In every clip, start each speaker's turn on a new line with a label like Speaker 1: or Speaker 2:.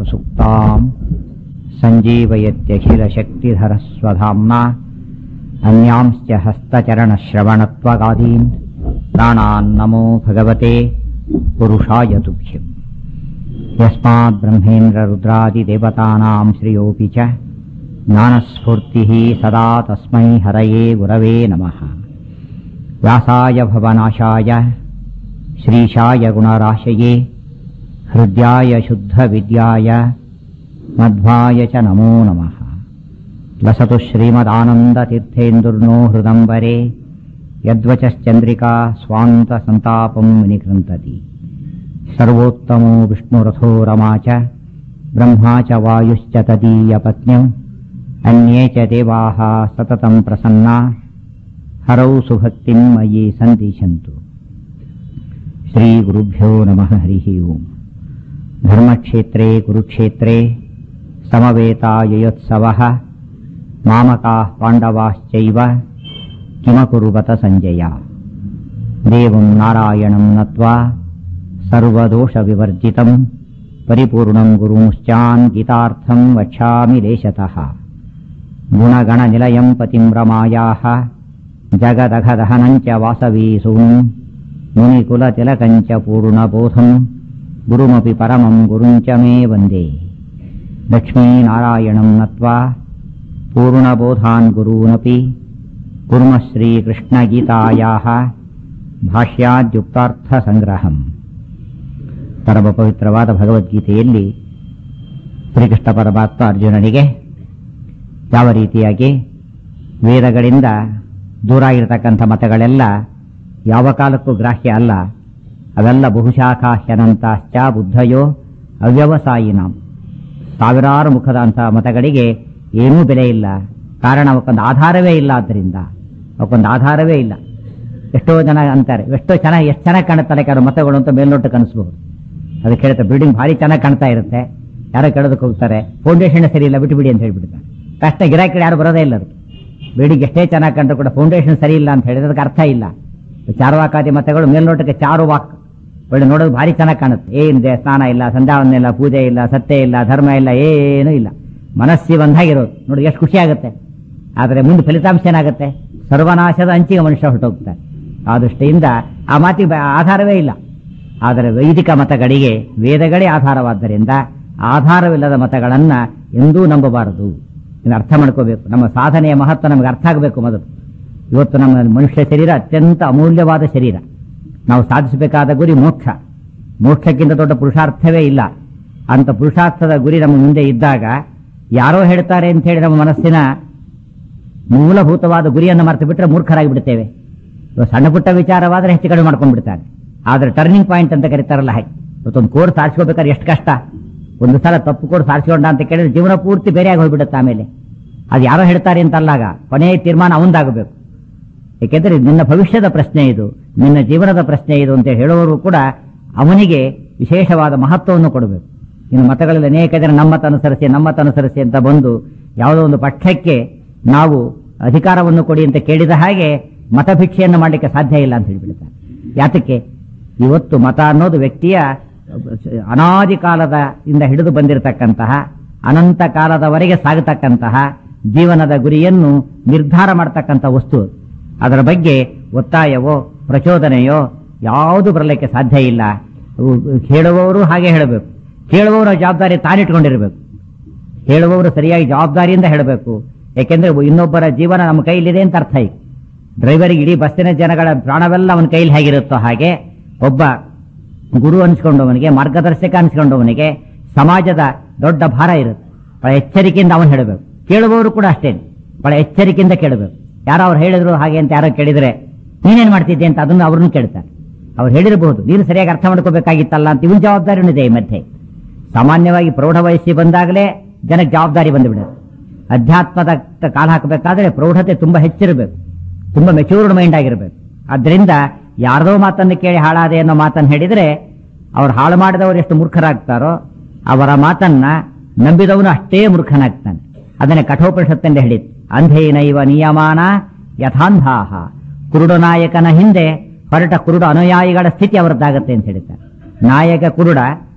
Speaker 1: सुप्ताम् सञ्जीवयत्यखिलशक्तिधरस्वधाम्ना अन्यांश्च हस्तचरणश्रवणत्वगादीन् प्राणान्नमो भगवते पुरुषाय तुभ्यम् यस्माद्ब्रह्मेन्द्ररुद्रादिदेवतानाम् श्रियोऽपि च ज्ञानस्फूर्तिः सदा तस्मै हरये गुरवे नमः व्यासाय भवनाशाय श्रीशाय गुणराशये हृद्याय शुद्धविद्याय मध्वाय च नमो नमः लसतु श्रीमदानन्दतीर्थेन्दुर्नो हृदम्बरे यद्वचश्चन्द्रिका स्वान्तसन्तापम् विनिकृन्तति सर्वोत्तमो विष्णुरथो रमा च ब्रह्मा च वायुश्च तदीयपत्न्यम् अन्ये च देवाः सततम् प्रसन्ना हरौ सुभक्तिम् मयि सन्दिशन्तु श्रीगुरुभ्यो नमः हरिः ओम् धर्मक्षेत्रे कुरुक्षेत्रे समवेताययोत्सवः मामकाः पाण्डवाश्चैव किमकुर्वत सञ्जय देवम् नारायणम् नत्वा सर्वदोषविवर्जितम् परिपूर्णम् गुरुंश्चान् गीतार्थम् वक्ष्यामि लेशतः गुणगणनिलयम् पतिम् रमायाः जगदघदहनम् च वासवीसून् मुनिकुलतिलकम् च पूर्णबोधम् गुरुमपि परमम् गुरुम् च मे वन्दे लक्ष्मीनारायणम् नत्वा पूर्णबोधान् गुरूनपि कुर्मः श्रीकृष्णगीतायाः ಭಾಷ್ಯಾದ್ಯುಕ್ತಾರ್ಥಸಂಗ್ರಹಂ ಪರಮ ಪವಿತ್ರವಾದ ಭಗವದ್ಗೀತೆಯಲ್ಲಿ ಶ್ರೀಕೃಷ್ಣ ಪರಮಾತ್ಮ ಅರ್ಜುನನಿಗೆ ಯಾವ ರೀತಿಯಾಗಿ ವೇದಗಳಿಂದ ದೂರ ಇರತಕ್ಕಂಥ ಮತಗಳೆಲ್ಲ ಯಾವ ಕಾಲಕ್ಕೂ ಗ್ರಾಹ್ಯ ಅಲ್ಲ ಅವೆಲ್ಲ ಬಹುಶಾಖಾಹ್ಯನಂತಾಶ್ಚ ಬುದ್ಧಯೋ ಅವ್ಯವಸಾಯಿನಾಂ ಸಾವಿರಾರು ಮುಖದ ಅಂತಹ ಮತಗಳಿಗೆ ಏನೂ ಬೆಲೆ ಇಲ್ಲ ಕಾರಣ ಅವಕ್ಕೊಂದು ಆಧಾರವೇ ಇಲ್ಲ ಆದ್ದರಿಂದ ಅವಕ್ಕೊಂದು ಆಧಾರವೇ ಇಲ್ಲ ಎಷ್ಟೋ ಜನ ಅಂತಾರೆ ಎಷ್ಟೋ ಚೆನ್ನಾಗಿ ಎಷ್ಟು ಚೆನ್ನಾಗಿ ಕಾಣುತ್ತಲ್ಲ ಕೆಲವು ಮತಗಳು ಅಂತ ಮೇಲ್ನೋಟ ಕಾಣಿಸ್ಬೋದು ಅದಕ್ಕೆ ಹೇಳ್ತಾರೆ ಬಿಲ್ಡಿಂಗ್ ಭಾರಿ ಚೆನ್ನಾಗಿ ಕಾಣ್ತಾ ಇರುತ್ತೆ ಯಾರೋ ಕೇಳೋದಕ್ಕೆ ಹೋಗ್ತಾರೆ ಫೌಂಡೇಶನ್ ಸರಿ ಇಲ್ಲ ಬಿಟ್ಟು ಬಿಡಿ ಅಂತ ಹೇಳ್ಬಿಡ್ತಾರೆ ಕಷ್ಟ ಗಿರಾಕಿ ಯಾರು ಬರೋದೇ ಇಲ್ಲ ಅದಕ್ಕೆ ಬಿಲ್ಡಿಂಗ್ ಎಷ್ಟೇ ಚೆನ್ನಾಗಿ ಕಂಡ್ರು ಕೂಡ ಫೌಂಡೇಶನ್ ಸರಿ ಇಲ್ಲ ಅಂತ ಹೇಳಿದ್ರೆ ಅದಕ್ಕೆ ಅರ್ಥ ಇಲ್ಲ ಚಾರ್ವಾಕಾದಿ ಮತಗಳು ಮೇಲ್ನೋಟಕ್ಕೆ ಚಾರು ವಾಕ್ ಒಳ್ಳೆ ನೋಡೋದು ಭಾರಿ ಚೆನ್ನಾಗಿ ಕಾಣುತ್ತೆ ಏನಿದೆ ಸ್ನಾನ ಇಲ್ಲ ಸಂಧ್ಯಾವಂದನೆ ಇಲ್ಲ ಪೂಜೆ ಇಲ್ಲ ಸತ್ಯ ಇಲ್ಲ ಧರ್ಮ ಇಲ್ಲ ಏನೂ ಇಲ್ಲ ಮನಸ್ಸಿ ಒಂದಾಗಿರೋದು ನೋಡಿ ಎಷ್ಟು ಖುಷಿ ಆಗುತ್ತೆ ಆದರೆ ಮುಂದೆ ಫಲಿತಾಂಶ ಏನಾಗುತ್ತೆ ಸರ್ವನಾಶದ ಅಂಚಿಗೆ ಮನುಷ್ಯ ಹೊರಟೋಗ್ತಾರೆ ಆ ದೃಷ್ಟಿಯಿಂದ ಆ ಮಾತಿಗೆ ಆಧಾರವೇ ಇಲ್ಲ ಆದರೆ ವೈದಿಕ ಮತಗಳಿಗೆ ವೇದಗಳೇ ಆಧಾರವಾದ್ದರಿಂದ ಆಧಾರವಿಲ್ಲದ ಮತಗಳನ್ನ ಎಂದೂ ನಂಬಬಾರದು ಇದನ್ನು ಅರ್ಥ ಮಾಡ್ಕೋಬೇಕು ನಮ್ಮ ಸಾಧನೆಯ ಮಹತ್ವ ನಮಗೆ ಅರ್ಥ ಆಗಬೇಕು ಮೊದಲು ಇವತ್ತು ನಮ್ಮ ಮನುಷ್ಯ ಶರೀರ ಅತ್ಯಂತ ಅಮೂಲ್ಯವಾದ ಶರೀರ ನಾವು ಸಾಧಿಸಬೇಕಾದ ಗುರಿ ಮೋಕ್ಷ ಮೋಕ್ಷಕ್ಕಿಂತ ದೊಡ್ಡ ಪುರುಷಾರ್ಥವೇ ಇಲ್ಲ ಅಂತ ಪುರುಷಾರ್ಥದ ಗುರಿ ನಮ್ಮ ಮುಂದೆ ಇದ್ದಾಗ ಯಾರೋ ಹೇಳ್ತಾರೆ ಅಂತ ಹೇಳಿ ನಮ್ಮ ಮನಸ್ಸಿನ ಮೂಲಭೂತವಾದ ಗುರಿಯನ್ನು ಮರೆತು ಬಿಟ್ಟರೆ ಮೂರ್ಖರಾಗಿ ಬಿಡ್ತೇವೆ ಸಣ್ಣ ಪುಟ್ಟ ವಿಚಾರವಾದ್ರೆ ಹೆಚ್ಚು ಕಡಿಮೆ ಮಾಡ್ಕೊಂಡು ಬಿಡ್ತಾರೆ ಆದ್ರೆ ಟರ್ನಿಂಗ್ ಪಾಯಿಂಟ್ ಅಂತ ಕರೀತಾರಲ್ಲ ಹಾಗೆ ಇವತ್ತೊಂದು ಕೋರ್ಸ್ ಆರಿಸ್ಕೋಬೇಕಾದ್ರೆ ಎಷ್ಟು ಕಷ್ಟ ಒಂದು ಸಲ ತಪ್ಪು ಕೋರ್ಸ್ ಆರಿಸ್ಕೊಂಡ ಅಂತ ಕೇಳಿದ್ರೆ ಜೀವನ ಪೂರ್ತಿ ಬೇರೆಯಾಗಿ ಹೋಗ್ಬಿಡುತ್ತೆ ಆಮೇಲೆ ಅದು ಯಾರೋ ಹೇಳ್ತಾರೆ ಅಂತ ಅಲ್ಲಾಗ ಕೊನೆಯ ತೀರ್ಮಾನ ಅವಂದಾಗಬೇಕು ಏಕೆಂದರೆ ನಿನ್ನ ಭವಿಷ್ಯದ ಪ್ರಶ್ನೆ ಇದು ನಿನ್ನ ಜೀವನದ ಪ್ರಶ್ನೆ ಇದು ಅಂತ ಹೇಳುವವರು ಕೂಡ ಅವನಿಗೆ ವಿಶೇಷವಾದ ಮಹತ್ವವನ್ನು ಕೊಡಬೇಕು ಇನ್ನು ಮತಗಳಲ್ಲಿ ಅನೇಕ ಜನ ನಮ್ಮತ ಅನುಸರಿಸಿ ನಮ್ಮತ ಅನುಸರಿಸಿ ಅಂತ ಬಂದು ಯಾವುದೋ ಒಂದು ಪಕ್ಷಕ್ಕೆ ನಾವು ಅಧಿಕಾರವನ್ನು ಕೊಡಿ ಅಂತ ಕೇಳಿದ ಹಾಗೆ ಮತಭಿಕ್ಷೆಯನ್ನು ಮಾಡಲಿಕ್ಕೆ ಸಾಧ್ಯ ಇಲ್ಲ ಅಂತ ಹೇಳ್ಬಿಡ್ತಾರೆ ಯಾತಕ್ಕೆ ಇವತ್ತು ಮತ ಅನ್ನೋದು ವ್ಯಕ್ತಿಯ ಅನಾದಿ ಕಾಲದ ಇಂದ ಹಿಡಿದು ಬಂದಿರತಕ್ಕಂತಹ ಅನಂತ ಕಾಲದವರೆಗೆ ಸಾಗತಕ್ಕಂತಹ ಜೀವನದ ಗುರಿಯನ್ನು ನಿರ್ಧಾರ ಮಾಡತಕ್ಕಂಥ ವಸ್ತು ಅದರ ಬಗ್ಗೆ ಒತ್ತಾಯವೋ ಪ್ರಚೋದನೆಯೋ ಯಾವುದು ಬರಲಿಕ್ಕೆ ಸಾಧ್ಯ ಇಲ್ಲ ಹೇಳುವವರು ಹಾಗೆ ಹೇಳಬೇಕು ಕೇಳುವವರ ಜವಾಬ್ದಾರಿ ತಾನಿಟ್ಕೊಂಡಿರಬೇಕು ಹೇಳುವವರು ಸರಿಯಾಗಿ ಜವಾಬ್ದಾರಿಯಿಂದ ಹೇಳಬೇಕು ಯಾಕೆಂದ್ರೆ ಇನ್ನೊಬ್ಬರ ಜೀವನ ನಮ್ಮ ಕೈಲಿದೆ ಅಂತ ಅರ್ಥ ಈಗ ಡ್ರೈವರಿಗೆ ಇಡೀ ಬಸ್ಸಿನ ಜನಗಳ ಪ್ರಾಣವೆಲ್ಲ ಅವನ ಕೈಲಿ ಹೇಗಿರುತ್ತೋ ಹಾಗೆ ಒಬ್ಬ ಗುರು ಅನಿಸ್ಕೊಂಡವನಿಗೆ ಮಾರ್ಗದರ್ಶಕ ಅನಿಸ್ಕೊಂಡವನಿಗೆ ಸಮಾಜದ ದೊಡ್ಡ ಭಾರ ಇರುತ್ತೆ ಬಹಳ ಎಚ್ಚರಿಕೆಯಿಂದ ಅವನು ಹೇಳಬೇಕು ಕೇಳುವವರು ಕೂಡ ಅಷ್ಟೇ ಬಹಳ ಎಚ್ಚರಿಕೆಯಿಂದ ಕೇಳಬೇಕು ಯಾರೋ ಅವ್ರು ಹೇಳಿದ್ರು ಹಾಗೆ ಅಂತ ಯಾರೋ ಕೇಳಿದ್ರೆ ನೀನೇನ್ ಮಾಡ್ತಿದ್ದೆ ಅಂತ ಅದನ್ನು ಅವ್ರನ್ನು ಕೇಳ್ತಾರೆ ಅವ್ರು ಹೇಳಿರಬಹುದು ನೀನು ಸರಿಯಾಗಿ ಅರ್ಥ ಮಾಡ್ಕೋಬೇಕಾಗಿತ್ತಲ್ಲ ಅಂತ ಇವನ್ ಜವಾಬ್ದಾರಿ ಇದೆ ಈ ಮಧ್ಯೆ ಸಾಮಾನ್ಯವಾಗಿ ಪ್ರೌಢ ವಯಸ್ಸಿ ಬಂದಾಗಲೇ ಜನಕ್ಕೆ ಜವಾಬ್ದಾರಿ ಬಂದುಬಿಡುತ್ತೆ ಅಧ್ಯಾತ್ಮದ ಕಾಲ ಹಾಕಬೇಕಾದ್ರೆ ಪ್ರೌಢತೆ ತುಂಬಾ ಹೆಚ್ಚಿರಬೇಕು ತುಂಬಾ ಮೆಚೂರ್ಡ್ ಮೈಂಡ್ ಆಗಿರಬೇಕು ಆದ್ರಿಂದ ಯಾರದೋ ಮಾತನ್ನು ಕೇಳಿ ಹಾಳಾದೆ ಅನ್ನೋ ಮಾತನ್ನು ಹೇಳಿದ್ರೆ ಅವ್ರು ಹಾಳು ಮಾಡಿದವರು ಎಷ್ಟು ಮೂರ್ಖರಾಗ್ತಾರೋ ಅವರ ಮಾತನ್ನ ನಂಬಿದವನು ಅಷ್ಟೇ ಮೂರ್ಖನಾಗ್ತಾನೆ ಅದನ್ನೇ ಕಠೋಪನಿಷತ್ತೆಂದು ಹೇಳಿತ್ತು ಅಂಧೇನೈವ ನಿಯಮಾನ ಯಥಾಂಧಾಹ ಕುರುಡು ನಾಯಕನ ಹಿಂದೆ ಹೊರಟ ಕುರುಡು ಅನುಯಾಯಿಗಳ ಸ್ಥಿತಿ ಅವರದ್ದಾಗತ್ತೆ ಅಂತ ಹೇಳ್ತಾರೆ ನಾಯಕ ಕುರುಡ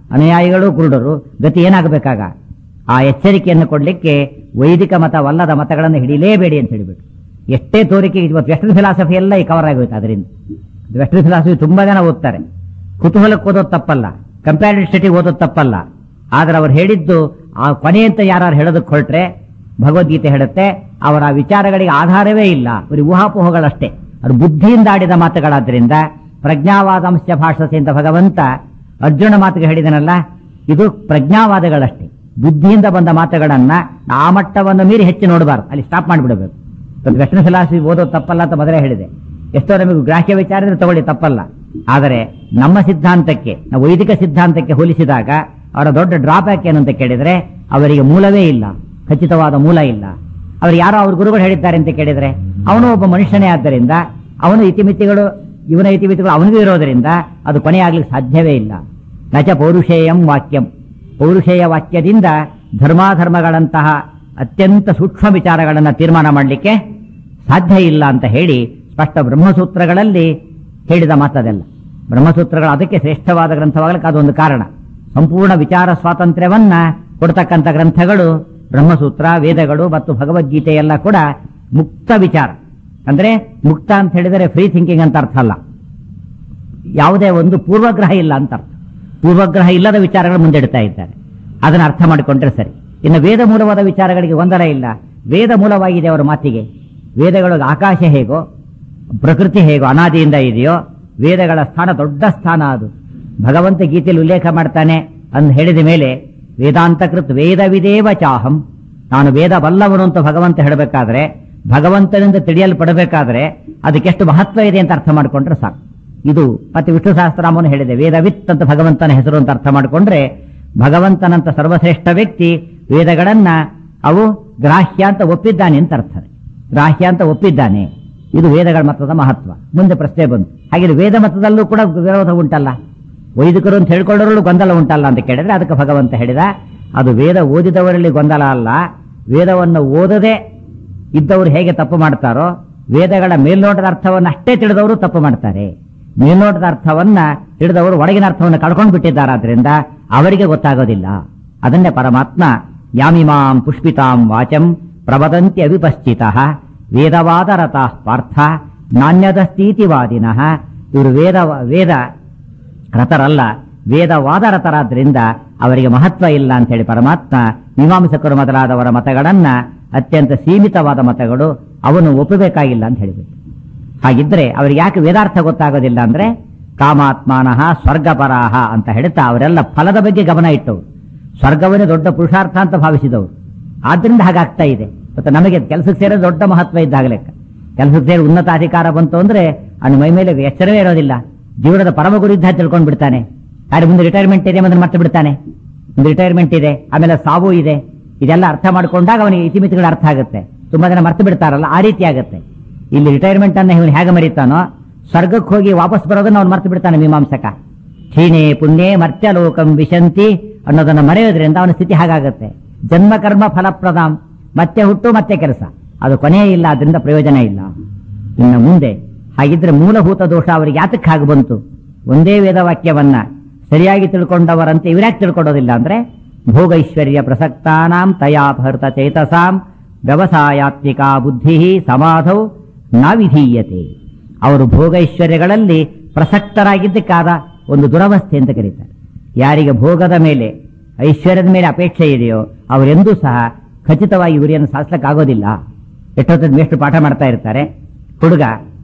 Speaker 1: ಅನುಯಾಯಿಗಳು ಕುರುಡರು ಗತಿ ಏನಾಗಬೇಕಾಗ ಆ ಎಚ್ಚರಿಕೆಯನ್ನು ಕೊಡಲಿಕ್ಕೆ ವೈದಿಕ ಮತವಲ್ಲದ ಮತಗಳನ್ನು ಹಿಡಿಲೇಬೇಡಿ ಅಂತ ಹೇಳಿಬಿಟ್ಟು ಎಷ್ಟೇ ತೋರಿಕೆ ಇವತ್ತು ವೆಸ್ಟರ್ನ್ ಫಿಲಾಸಫಿ ಎಲ್ಲ ಈ ಕವರ್ ಆಗೋಯ್ತು ಅದರಿಂದ ವೆಸ್ಟರ್ನ್ ಫಿಲಾಸಫಿ ತುಂಬಾ ಜನ ಓದ್ತಾರೆ ಕುತೂಹಲಕ್ಕೆ ಓದೋದು ತಪ್ಪಲ್ಲ ಕಂಪ್ಯಾರಿಟಿವ್ ಸ್ಟಡಿ ಓದೋದು ತಪ್ಪಲ್ಲ ಆದ್ರೆ ಅವ್ರು ಹೇಳಿದ್ದು ಆ ಕೊನೆ ಅಂತ ಯಾರು ಹೇಳೋದಕ್ಕೆ ಹೊರಟ್ರೆ ಭಗವದ್ಗೀತೆ ಹೇಳುತ್ತೆ ಅವರ ವಿಚಾರಗಳಿಗೆ ಆಧಾರವೇ ಇಲ್ಲ ಬರೀ ಊಹಾಪೋಹಗಳಷ್ಟೇ ಅದು ಬುದ್ಧಿಯಿಂದ ಆಡಿದ ಮಾತುಗಳಾದ್ರಿಂದ ಪ್ರಜ್ಞಾವಾದಂಶ ಭಾಷಸೆ ಅಂತ ಭಗವಂತ ಅರ್ಜುನ ಮಾತಿಗೆ ಹೇಳಿದನಲ್ಲ ಇದು ಪ್ರಜ್ಞಾವಾದಗಳಷ್ಟೇ ಬುದ್ಧಿಯಿಂದ ಬಂದ ಮಾತುಗಳನ್ನ ಆ ಮಟ್ಟವನ್ನು ಮೀರಿ ಹೆಚ್ಚು ನೋಡಬಾರ್ದು ಅಲ್ಲಿ ಸ್ಟಾಪ್ ಮಾಡಿಬಿಡಬೇಕು ವೆಸ್ಟರ್ನ್ ಫಿಲಾಸಫಿ ಓದೋದು ತಪ್ಪಲ್ಲ ಅಂತ ಮೊದಲೇ ಹೇಳಿದೆ ಎಷ್ಟೋ ನಮಗೆ ಗ್ರಾಹ್ಯ ವಿಚಾರ ಇದ್ರೆ ತಗೊಳ್ಳಿ ತಪ್ಪಲ್ಲ ಆದರೆ ನಮ್ಮ ಸಿದ್ಧಾಂತಕ್ಕೆ ನಾವು ವೈದಿಕ ಸಿದ್ಧಾಂತಕ್ಕೆ ಹೋಲಿಸಿದಾಗ ಅವರ ದೊಡ್ಡ ಡ್ರಾಬ್ಯಾಕ್ ಏನು ಅಂತ ಕೇಳಿದ್ರೆ ಅವರಿಗೆ ಮೂಲವೇ ಇಲ್ಲ ಖಚಿತವಾದ ಮೂಲ ಇಲ್ಲ ಅವರು ಯಾರೋ ಅವ್ರ ಗುರುಗಳು ಹೇಳಿದ್ದಾರೆ ಅಂತ ಕೇಳಿದ್ರೆ ಅವನು ಒಬ್ಬ ಮನುಷ್ಯನೇ ಆದ್ದರಿಂದ ಅವನು ಇತಿಮಿತಿಗಳು ಇವನ ಇತಿಮಿತಿಗಳು ಅವನಿಗೂ ಇರೋದರಿಂದ ಅದು ಕೊನೆಯಾಗ್ಲಿಕ್ಕೆ ಸಾಧ್ಯವೇ ಇಲ್ಲ ನಚ ಪೌರುಷೇಯಂ ವಾಕ್ಯಂ ಪೌರುಷೇಯ ವಾಕ್ಯದಿಂದ ಧರ್ಮಾಧರ್ಮಗಳಂತಹ ಅತ್ಯಂತ ಸೂಕ್ಷ್ಮ ವಿಚಾರಗಳನ್ನು ತೀರ್ಮಾನ ಮಾಡಲಿಕ್ಕೆ ಸಾಧ್ಯ ಇಲ್ಲ ಅಂತ ಹೇಳಿ ಸ್ಪಷ್ಟ ಬ್ರಹ್ಮಸೂತ್ರಗಳಲ್ಲಿ ಹೇಳಿದ ಮಾತದೆಲ್ಲ ಬ್ರಹ್ಮಸೂತ್ರಗಳು ಅದಕ್ಕೆ ಶ್ರೇಷ್ಠವಾದ ಗ್ರಂಥವಾಗಲಿಕ್ಕೆ ಅದೊಂದು ಕಾರಣ ಸಂಪೂರ್ಣ ವಿಚಾರ ಸ್ವಾತಂತ್ರ್ಯವನ್ನ ಕೊಡ್ತಕ್ಕಂಥ ಗ್ರಂಥಗಳು ಬ್ರಹ್ಮಸೂತ್ರ ವೇದಗಳು ಮತ್ತು ಭಗವದ್ಗೀತೆ ಎಲ್ಲ ಕೂಡ ಮುಕ್ತ ವಿಚಾರ ಅಂದ್ರೆ ಮುಕ್ತ ಅಂತ ಹೇಳಿದರೆ ಫ್ರೀ ಥಿಂಕಿಂಗ್ ಅಂತ ಅರ್ಥ ಅಲ್ಲ ಯಾವುದೇ ಒಂದು ಪೂರ್ವಗ್ರಹ ಇಲ್ಲ ಅಂತ ಅರ್ಥ ಪೂರ್ವಗ್ರಹ ಇಲ್ಲದ ವಿಚಾರಗಳು ಮುಂದಿಡ್ತಾ ಇದ್ದಾರೆ ಅದನ್ನು ಅರ್ಥ ಮಾಡಿಕೊಂಡ್ರೆ ಸರಿ ಇನ್ನು ವೇದ ಮೂಲವಾದ ವಿಚಾರಗಳಿಗೆ ಗೊಂದಲ ಇಲ್ಲ ವೇದ ಮೂಲವಾಗಿದೆ ಅವರ ಮಾತಿಗೆ ವೇದಗಳಿಗೆ ಆಕಾಶ ಹೇಗೋ ಪ್ರಕೃತಿ ಹೇಗೋ ಅನಾದಿಯಿಂದ ಇದೆಯೋ ವೇದಗಳ ಸ್ಥಾನ ದೊಡ್ಡ ಸ್ಥಾನ ಅದು ಭಗವಂತ ಗೀತೆಯಲ್ಲಿ ಉಲ್ಲೇಖ ಮಾಡ್ತಾನೆ ಅಂತ ಹೇಳಿದ ಮೇಲೆ ವೇದಾಂತಕೃತ್ ವೇದವಿದೇವ ಚಾಹಂ ನಾನು ವೇದ ಬಲ್ಲವನು ಅಂತ ಭಗವಂತ ಹೇಳಬೇಕಾದ್ರೆ ಭಗವಂತನಿಂದ ತಿಳಿಯಲ್ಪಡಬೇಕಾದ್ರೆ ಅದಕ್ಕೆಷ್ಟು ಮಹತ್ವ ಇದೆ ಅಂತ ಅರ್ಥ ಮಾಡಿಕೊಂಡ್ರೆ ಸಾಕು ಇದು ಮತ್ತೆ ವಿಷ್ಣು ಸಹಸ್ರನಾಮವನ್ನು ಹೇಳಿದೆ ವೇದವಿತ್ ಅಂತ ಭಗವಂತನ ಹೆಸರು ಅಂತ ಅರ್ಥ ಮಾಡಿಕೊಂಡ್ರೆ ಭಗವಂತನಂತ ಸರ್ವಶ್ರೇಷ್ಠ ವ್ಯಕ್ತಿ ವೇದಗಳನ್ನ ಅವು ಗ್ರಾಹ್ಯ ಅಂತ ಒಪ್ಪಿದ್ದಾನೆ ಅಂತ ಅರ್ಥ ಗ್ರಾಹ್ಯ ಅಂತ ಒಪ್ಪಿದ್ದಾನೆ ಇದು ವೇದಗಳ ಮತದ ಮಹತ್ವ ಮುಂದೆ ಪ್ರಶ್ನೆ ಬಂತು ಹಾಗೆ ವೇದ ಮತದಲ್ಲೂ ಕೂಡ ವಿರೋಧ ಉಂಟಲ್ಲ ವೈದಿಕರು ಅಂತ ಹೇಳ್ಕೊಳ್ಳೋರು ಗೊಂದಲ ಉಂಟಲ್ಲ ಅಂತ ಕೇಳಿದ್ರೆ ಅದಕ್ಕೆ ಭಗವಂತ ಹೇಳಿದ ಅದು ವೇದ ಓದಿದವರಲ್ಲಿ ಗೊಂದಲ ಅಲ್ಲ ವೇದವನ್ನು ಓದದೆ ಇದ್ದವರು ಹೇಗೆ ತಪ್ಪು ಮಾಡ್ತಾರೋ ವೇದಗಳ ಮೇಲ್ನೋಟದ ಅರ್ಥವನ್ನು ಅಷ್ಟೇ ತಿಳಿದವರು ತಪ್ಪು ಮಾಡ್ತಾರೆ ಮೇಲ್ನೋಟದ ಅರ್ಥವನ್ನ ತಿಳಿದವರು ಒಳಗಿನ ಅರ್ಥವನ್ನು ಕಳ್ಕೊಂಡು ಬಿಟ್ಟಿದ್ದಾರಾದ್ರಿಂದ ಅವರಿಗೆ ಗೊತ್ತಾಗೋದಿಲ್ಲ ಅದನ್ನೇ ಪರಮಾತ್ಮ ಯಾಮಿಮಾಂ ಪುಷ್ಪಿತಾಂ ವಾಚಂ ಪ್ರವದಂತಿ ಅವಿಪಶ್ಚಿತ ವೇದವಾದ ರಥಃ ಪಾರ್ಥ ನಾಣ್ಯದಸ್ತೀತಿವಾದಿನಃ ಇವರು ವೇದ ವೇದ ರಥರಲ್ಲ ವೇದವಾದ ರಥರಾದ್ರಿಂದ ಅವರಿಗೆ ಮಹತ್ವ ಇಲ್ಲ ಅಂತ ಹೇಳಿ ಪರಮಾತ್ಮ ಮೀಮಾಂಸಕರು ಮೊದಲಾದವರ ಮತಗಳನ್ನ ಅತ್ಯಂತ ಸೀಮಿತವಾದ ಮತಗಳು ಅವನು ಒಪ್ಪಬೇಕಾಗಿಲ್ಲ ಅಂತ ಹೇಳಿಬಿಟ್ಟು ಹಾಗಿದ್ರೆ ಅವ್ರಿಗೆ ಯಾಕೆ ವೇದಾರ್ಥ ಗೊತ್ತಾಗೋದಿಲ್ಲ ಅಂದ್ರೆ ಕಾಮಾತ್ಮಾನಃ ಸ್ವರ್ಗಪರಾಹ ಅಂತ ಹೇಳ್ತಾ ಅವರೆಲ್ಲ ಫಲದ ಬಗ್ಗೆ ಗಮನ ಇಟ್ಟವು ಸ್ವರ್ಗವನ್ನೇ ದೊಡ್ಡ ಪುರುಷಾರ್ಥ ಅಂತ ಭಾವಿಸಿದವರು ಆದ್ರಿಂದ ಹಾಗಾಗ್ತಾ ಇದೆ ಮತ್ತೆ ನಮಗೆ ಕೆಲಸಕ್ಕೆ ಸೇರೋದು ದೊಡ್ಡ ಮಹತ್ವ ಇದ್ದಾಗ ಲೆಕ್ಕ ಕೆಲಸಕ್ಕೆ ಸೇರಿ ಉನ್ನತ ಅಧಿಕಾರ ಬಂತು ಅಂದ್ರೆ ಅವನ ಮೈ ಮೇಲೆ ಎಚ್ಚರವೇ ಇರೋದಿಲ್ಲ ಜೀವನದ ಪರಮ ಗುರು ಇದ್ದ ತಿಳ್ಕೊಂಡು ಬಿಡ್ತಾನೆ ಆದ್ರೆ ಮುಂದೆ ರಿಟೈರ್ಮೆಂಟ್ ಇದೆ ಮತ್ತೆ ಮತ್ತೆ ಬಿಡ್ತಾನೆ ಒಂದು ರಿಟೈರ್ಮೆಂಟ್ ಇದೆ ಆಮೇಲೆ ಸಾವು ಇದೆ ಇದೆಲ್ಲ ಅರ್ಥ ಮಾಡ್ಕೊಂಡಾಗ ಅವನಿಗೆ ಇತಿಮಿತಿಗಳು ಅರ್ಥ ಆಗುತ್ತೆ ತುಂಬಾ ಜನ ಮರ್ತು ಬಿಡ್ತಾರಲ್ಲ ಆ ರೀತಿ ಆಗುತ್ತೆ ಇಲ್ಲಿ ರಿಟೈರ್ಮೆಂಟ್ ಅನ್ನ ಇವನು ಹೇಗೆ ಮರೀತಾನೋ ಸ್ವರ್ಗಕ್ಕೆ ಹೋಗಿ ವಾಪಸ್ ಬರೋದನ್ನ ಅವ್ನು ಮರ್ತು ಬಿಡ್ತಾನೆ ಮೀಮಾಂಸಕ ಕ್ಷೀಣೆ ಪುಣ್ಯೆ ಮರ್ತ್ಯ ಲೋಕಂ ವಿಶಂತಿ ಅನ್ನೋದನ್ನ ಮರೆಯೋದ್ರಿಂದ ಅವನ ಸ್ಥಿತಿ ಹಾಗಾಗುತ್ತೆ ಜನ್ಮ ಕರ್ಮ ಫಲಪ್ರದಾಂ ಮತ್ತೆ ಹುಟ್ಟು ಮತ್ತೆ ಕೆಲಸ ಅದು ಕೊನೆಯೇ ಇಲ್ಲ ಅದರಿಂದ ಪ್ರಯೋಜನ ಇಲ್ಲ ಇನ್ನು ಮುಂದೆ ಹಾಗಿದ್ರೆ ಮೂಲಭೂತ ದೋಷ ಅವರಿಗೆ ಯಾತಕ್ಕೆ ಹಾಗೆ ಬಂತು ಒಂದೇ ವೇದವಾಕ್ಯವನ್ನ ಸರಿಯಾಗಿ ತಿಳ್ಕೊಂಡವರಂತೆ ಇವರ್ಯಾಕೆ ತಿಳ್ಕೊಳ್ಳೋದಿಲ್ಲ ಅಂದ್ರೆ ಭೋಗೈಶ್ವರ್ಯ ಪ್ರಸಕ್ತಾನಾಂ ತಯಾಪಹೃತ ಚೇತಸಾಂ ವ್ಯವಸಾಯಾತ್ಮಿಕ ಬುದ್ಧಿ ಸಮಾಧೌ ನ ವಿಧೀಯತೆ ಅವರು ಭೋಗೈಶ್ವರ್ಯಗಳಲ್ಲಿ ಪ್ರಸಕ್ತರಾಗಿದ್ದಕ್ಕಾದ ಒಂದು ದುರವಸ್ಥೆ ಅಂತ ಕರೀತಾರೆ ಯಾರಿಗೆ ಭೋಗದ ಮೇಲೆ ಐಶ್ವರ್ಯದ ಮೇಲೆ ಅಪೇಕ್ಷೆ ಇದೆಯೋ ಅವರೆಂದೂ ಸಹ ಖಚಿತವಾಗಿ ಗುರಿಯನ್ನು ಸಾಧಿಸಲಿಕ್ಕಾಗೋದಿಲ್ಲ ಎಷ್ಟೊತ್ತದ ಮೇಷ್ಟು ಪಾಠ ಮಾಡ್ತಾ ಇರ್ತಾರೆ ಹುಡುಗ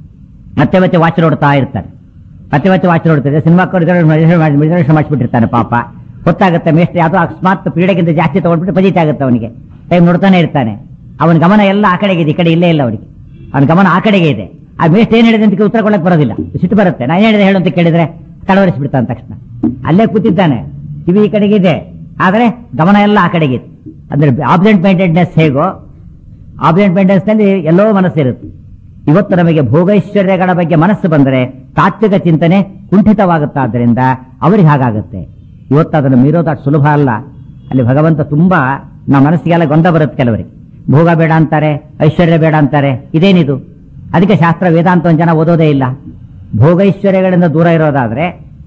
Speaker 1: ಮತ್ತೆ ಮತ್ತೆ ವಾಚ್ ನೋಡ್ತಾ ಇರ್ತಾರೆ ಮತ್ತೆ ಮತ್ತೆ ವಾಚ್ ನೋಡ್ತಾರೆ ಸಿನಿಮಾಕ್ಕವ್ರು ರಿಸರ್ವೇಷನ್ ಮಾಡಿಸ್ಬಿಟ್ಟಿರ್ತಾನೆ ಪಾಪ ಗೊತ್ತಾಗುತ್ತೆ ಮೇಷ್ಟ್ರು ಯಾವುದೋ ಅಕಸ್ಮಾತ್ ಪೀಡೆಗಿಂತ ಜಾಸ್ತಿ ತಗೊಂಡ್ಬಿಟ್ಟು ಪಜಿತ ಆಗುತ್ತೆ ಅವನಿಗೆ ಟೈಮ್ ನೋಡ್ತಾನೆ ಇರ್ತಾನೆ ಅವನ ಗಮನ ಎಲ್ಲ ಆ ಕಡೆಗೆ ಇದೆ ಈ ಕಡೆ ಇಲ್ಲೇ ಇಲ್ಲ ಅವನಿಗೆ ಅವನ ಗಮನ ಆ ಕಡೆಗೆ ಇದೆ ಆ ಮೇಷ್ಟ್ ಏನ್ ಹೇಳಿದೆ ಅಂತ ಉತ್ತರ ಕೊಡಕ್ ಬರೋದಿಲ್ಲ ಸಿಟ್ಟು ಬರುತ್ತೆ ನಾನು ಹೇಳಿದೆ ಹೇಳು ಅಂತ ಕೇಳಿದ್ರೆ ಕಳವರಿಸ್ಬಿಡ್ತಾನೆ ತಕ್ಷಣ ಅಲ್ಲೇ ಕೂತಿದ್ದಾನೆ ಕಿವಿ ಈ ಕಡೆಗೆ ಇದೆ ಆದ್ರೆ ಗಮನ ಎಲ್ಲ ಆ ಕಡೆಗೆ ಇದೆ ಅಂದ್ರೆ ಆಬ್ಸೆಂಟ್ ಮೈಂಡೆಡ್ನೆಸ್ ಹೇಗೋ ಆಬ್ಸೆಂಟ್ ಮೈಂಡೆಡ್ನೆಸ್ ನಲ್ಲಿ ಎಲ್ಲೋ ಮನಸ್ಸಿರುತ್ತೆ ಇವತ್ತು ನಮಗೆ ಭೋಗೈಶ್ವರ್ಯಗಳ ಬಗ್ಗೆ ಮನಸ್ಸು ಬಂದರೆ ತಾತ್ವಿಕ ಚಿಂತನೆ ಕುಂಠಿತವಾಗುತ್ತಾದ್ದರಿಂದ ಅವರಿಗೆ ಹಾಗಾಗುತ್ತೆ ಇವತ್ತು ಅದನ್ನು ಮೀರೋದು ಅಷ್ಟು ಸುಲಭ ಅಲ್ಲ ಅಲ್ಲಿ ಭಗವಂತ ತುಂಬಾ ನಮ್ಮ ಮನಸ್ಸಿಗೆಲ್ಲ ಗೊಂದ ಬರುತ್ತೆ ಕೆಲವರಿಗೆ ಭೋಗ ಬೇಡ ಅಂತಾರೆ ಐಶ್ವರ್ಯ ಬೇಡ ಅಂತಾರೆ ಇದೇನಿದು ಅದಕ್ಕೆ ಶಾಸ್ತ್ರ ವೇದಾಂತ ಜನ ಓದೋದೇ ಇಲ್ಲ ಭೋಗೈಶ್ವರ್ಯಗಳಿಂದ ದೂರ ಇರೋದಾದ್ರೆ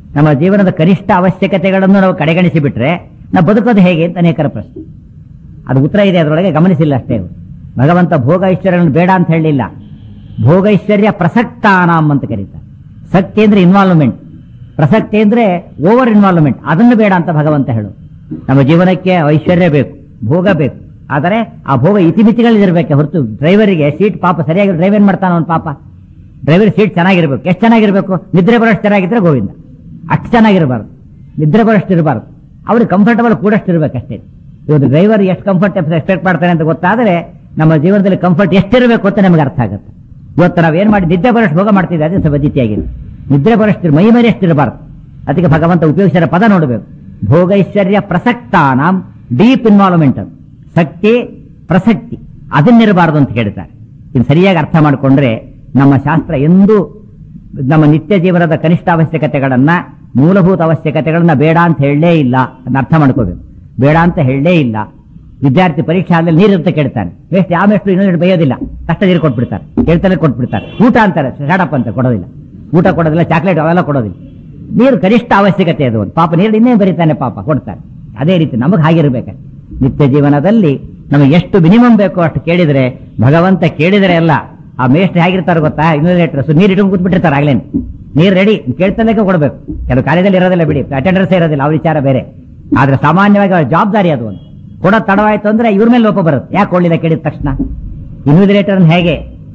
Speaker 1: ನಮ್ಮ ಜೀವನದ ಕನಿಷ್ಠ ಅವಶ್ಯಕತೆಗಳನ್ನು ನಾವು ಕಡೆಗಣಿಸಿ ಬಿಟ್ರೆ ನಾವು ಬದುಕೋದು ಹೇಗೆ ಅಂತ ಅನೇಕರ ಪ್ರಶ್ನೆ ಅದು ಉತ್ತರ ಇದೆ ಅದರೊಳಗೆ ಗಮನಿಸಿಲ್ಲ ಅಷ್ಟೇ ಇವ್ರು. ಭಗವಂತ ಭೋಗ ಐಶ್ವರ್ಯಗಳನ್ನು ಬೇಡ ಅಂತ ಹೇಳಲಿಲ್ಲ ಭೋಗೈಶ್ವರ್ಯ ಪ್ರಸಕ್ತಾನಾಂ ಅಂತ ಕರೀತಾರೆ ಸಕ್ತಿ ಅಂದ್ರೆ ಇನ್ವಾಲ್ವ್ಮೆಂಟ್ ಪ್ರಸಕ್ತಿ ಅಂದ್ರೆ ಓವರ್ ಇನ್ವಾಲ್ವ್ಮೆಂಟ್ ಅದನ್ನು ಬೇಡ ಅಂತ ಭಗವಂತ ಹೇಳು ನಮ್ಮ ಜೀವನಕ್ಕೆ ಐಶ್ವರ್ಯ ಬೇಕು ಭೋಗ ಬೇಕು ಆದರೆ ಆ ಭೋಗ ಇತಿಮಿತಿಗಳಿರ್ಬೇಕು ಹೊರತು ಡ್ರೈವರಿಗೆ ಸೀಟ್ ಪಾಪ ಸರಿಯಾಗಿ ಡ್ರೈವ್ ಏನ್ ಮಾಡ್ತಾನ ಅವನ ಪಾಪ ಡ್ರೈವರ್ ಸೀಟ್ ಚೆನ್ನಾಗಿರ್ಬೇಕು ಎಷ್ಟು ಚೆನ್ನಾಗಿರ್ಬೇಕು ನಿದ್ರೆ ಬರೋಷ್ಟು ಚೆನ್ನಾಗಿದ್ರೆ ಗೋವಿಂದ ಅಷ್ಟು ಚೆನ್ನಾಗಿರಬಾರ್ದು ನಿದ್ರೆ ಬರೋಷ್ಟು ಇರಬಾರ್ದು ಅವ್ರಿಗೆ ಕಂಫರ್ಟಬಲ್ ಕೂಡಷ್ಟು ಇರ್ಬೇಕಷ್ಟೇ ಇವತ್ತು ಡ್ರೈವರ್ ಎಷ್ಟು ಕಂಫರ್ಟ್ ಎಕ್ಸ್ಪೆಕ್ಟ್ ಮಾಡ್ತಾನೆ ಅಂತ ಗೊತ್ತಾದ್ರೆ ನಮ್ಮ ಜೀವನದಲ್ಲಿ ಕಂಫರ್ಟ್ ಎಷ್ಟಿರಬೇಕು ಅಂತ ನಮಗೆ ಅರ್ಥ ಆಗುತ್ತೆ ಇವತ್ತು ನಾವು ಏನ್ ಮಾಡಿ ನಿದ್ದೆ ಬರೋಷ್ಟು ಭೋಗ ಮಾಡ್ತಿದ್ದೆ ಅದೇ ಸಬದ್ಧಿತಿಯಾಗಿದೆ ನಿದ್ರೆ ಬರೋಷ್ಟು ಮೈ ಮೇಲೆ ಎಷ್ಟಿರಬಾರ್ದು ಅದಕ್ಕೆ ಭಗವಂತ ಉಪಯೋಗಿಸಿದ ಪದ ನೋಡಬೇಕು ಭೋಗೈಶ್ವರ್ಯ ಪ್ರಸಕ್ತಾನಾಂ ಡೀಪ್ ಇನ್ವಾಲ್ವ್ಮೆಂಟ್ ಅದು ಶಕ್ತಿ ಪ್ರಸಕ್ತಿ ಅದನ್ನಿರಬಾರದು ಅಂತ ಹೇಳ್ತಾರೆ ಇದು ಸರಿಯಾಗಿ ಅರ್ಥ ಮಾಡಿಕೊಂಡ್ರೆ ನಮ್ಮ ಶಾಸ್ತ್ರ ಎಂದೂ ನಮ್ಮ ನಿತ್ಯ ಜೀವನದ ಕನಿಷ್ಠ ಅವಶ್ಯಕತೆಗಳನ್ನ ಮೂಲಭೂತ ಅವಶ್ಯಕತೆಗಳನ್ನ ಬೇಡ ಅಂತ ಹೇಳಲೇ ಇಲ್ಲ ಅದನ್ನ ಅರ್ಥ ಮಾಡ್ಕೋಬೇಕು ಬೇಡ ಅಂತ ಹೇಳಲೇ ಇಲ್ಲ ವಿದ್ಯಾರ್ಥಿ ಪರೀಕ್ಷೆ ಆದ್ಮೇಲೆ ನೀರು ಅಂತ ಕೇಳ್ತಾನೆ ಎಷ್ಟು ಯಾವ ಎಷ್ಟು ಇನ್ನೊಂದು ಬೈಯೋದಿಲ್ಲ ಕಷ್ಟ ನೀರು ಕೊಟ್ಬಿಡ್ತಾರೆ ಕೇಳ್ತಾನೆ ಕೊಟ್ಬಿಡ್ತಾರೆ ಊಟ ಅಂತಾರೆ ಶಾಡಪ್ ಅಂತ ಕೊಡೋದಿಲ್ಲ ಊಟ ಕೊಡೋದಿಲ್ಲ ಚಾಕ್ಲೇಟ್ ಅವೆಲ್ಲ ಕೊಡೋದಿಲ್ಲ ನೀರು ಕನಿಷ್ಠ ಅವಶ್ಯಕತೆ ಅದು ಒಂದು ಪಾಪ ನೀರು ಇನ್ನೇ ಬರೀತಾನೆ ಪಾಪ ಕೊಡ್ತಾರೆ ಅದೇ ರೀತಿ ನಮಗೆ ಹಾಗಿರ್ಬೇಕು ನಿತ್ಯ ಜೀವನದಲ್ಲಿ ನಮಗೆ ಎಷ್ಟು ಮಿನಿಮಮ್ ಬೇಕೋ ಅಷ್ಟು ಕೇಳಿದ್ರೆ ಭಗವಂತ ಕೇಳಿದರೆ ಅಲ್ಲ ಆ ಮೇಷ್ಟ್ರು ಹೇಗಿರ್ತಾರೆ ಗೊತ್ತಾ ಇನ್ನೊಂದು ನೀರು ಇಟ್ಕೊಂಡು ಕೂತ್ಬಿಟ್ಟಿರ್ತಾರೆ ಆಗ್ಲೇನೆ ನೀರು ರೆಡಿ ಕೇಳ್ತಲಕ್ಕೆ ಕೊಡಬೇಕು ಕೆಲವು ಕಾಲೇಜಲ್ಲಿ ಇರೋದಿಲ್ಲ ಬಿಡಿ ಅಟೆಂಡರ್ಸ್ ಇರೋದಿಲ್ಲ ಅವ್ರ ವಿಚಾರ ಬೇರೆ ಆದ್ರೆ ಸಾಮಾನ್ಯವಾಗಿ ಅವ್ರ ಜವಾಬ್ದಾರಿ ಅದು ಒಂದು ಕೊಡೋ ತಡವಾಯ್ತು ಅಂದ್ರೆ ಇವ್ರ ಮೇಲೆ ಲೋಪ ಬರುತ್ತೆ ಯಾಕೆ ಕೊಡ್ಲಿಲ್ಲ ಕೇಳಿದ ತಕ್ಷಣ ಇನ್ವಿಜಿಲೇಟರ್ ಹೇಗೆ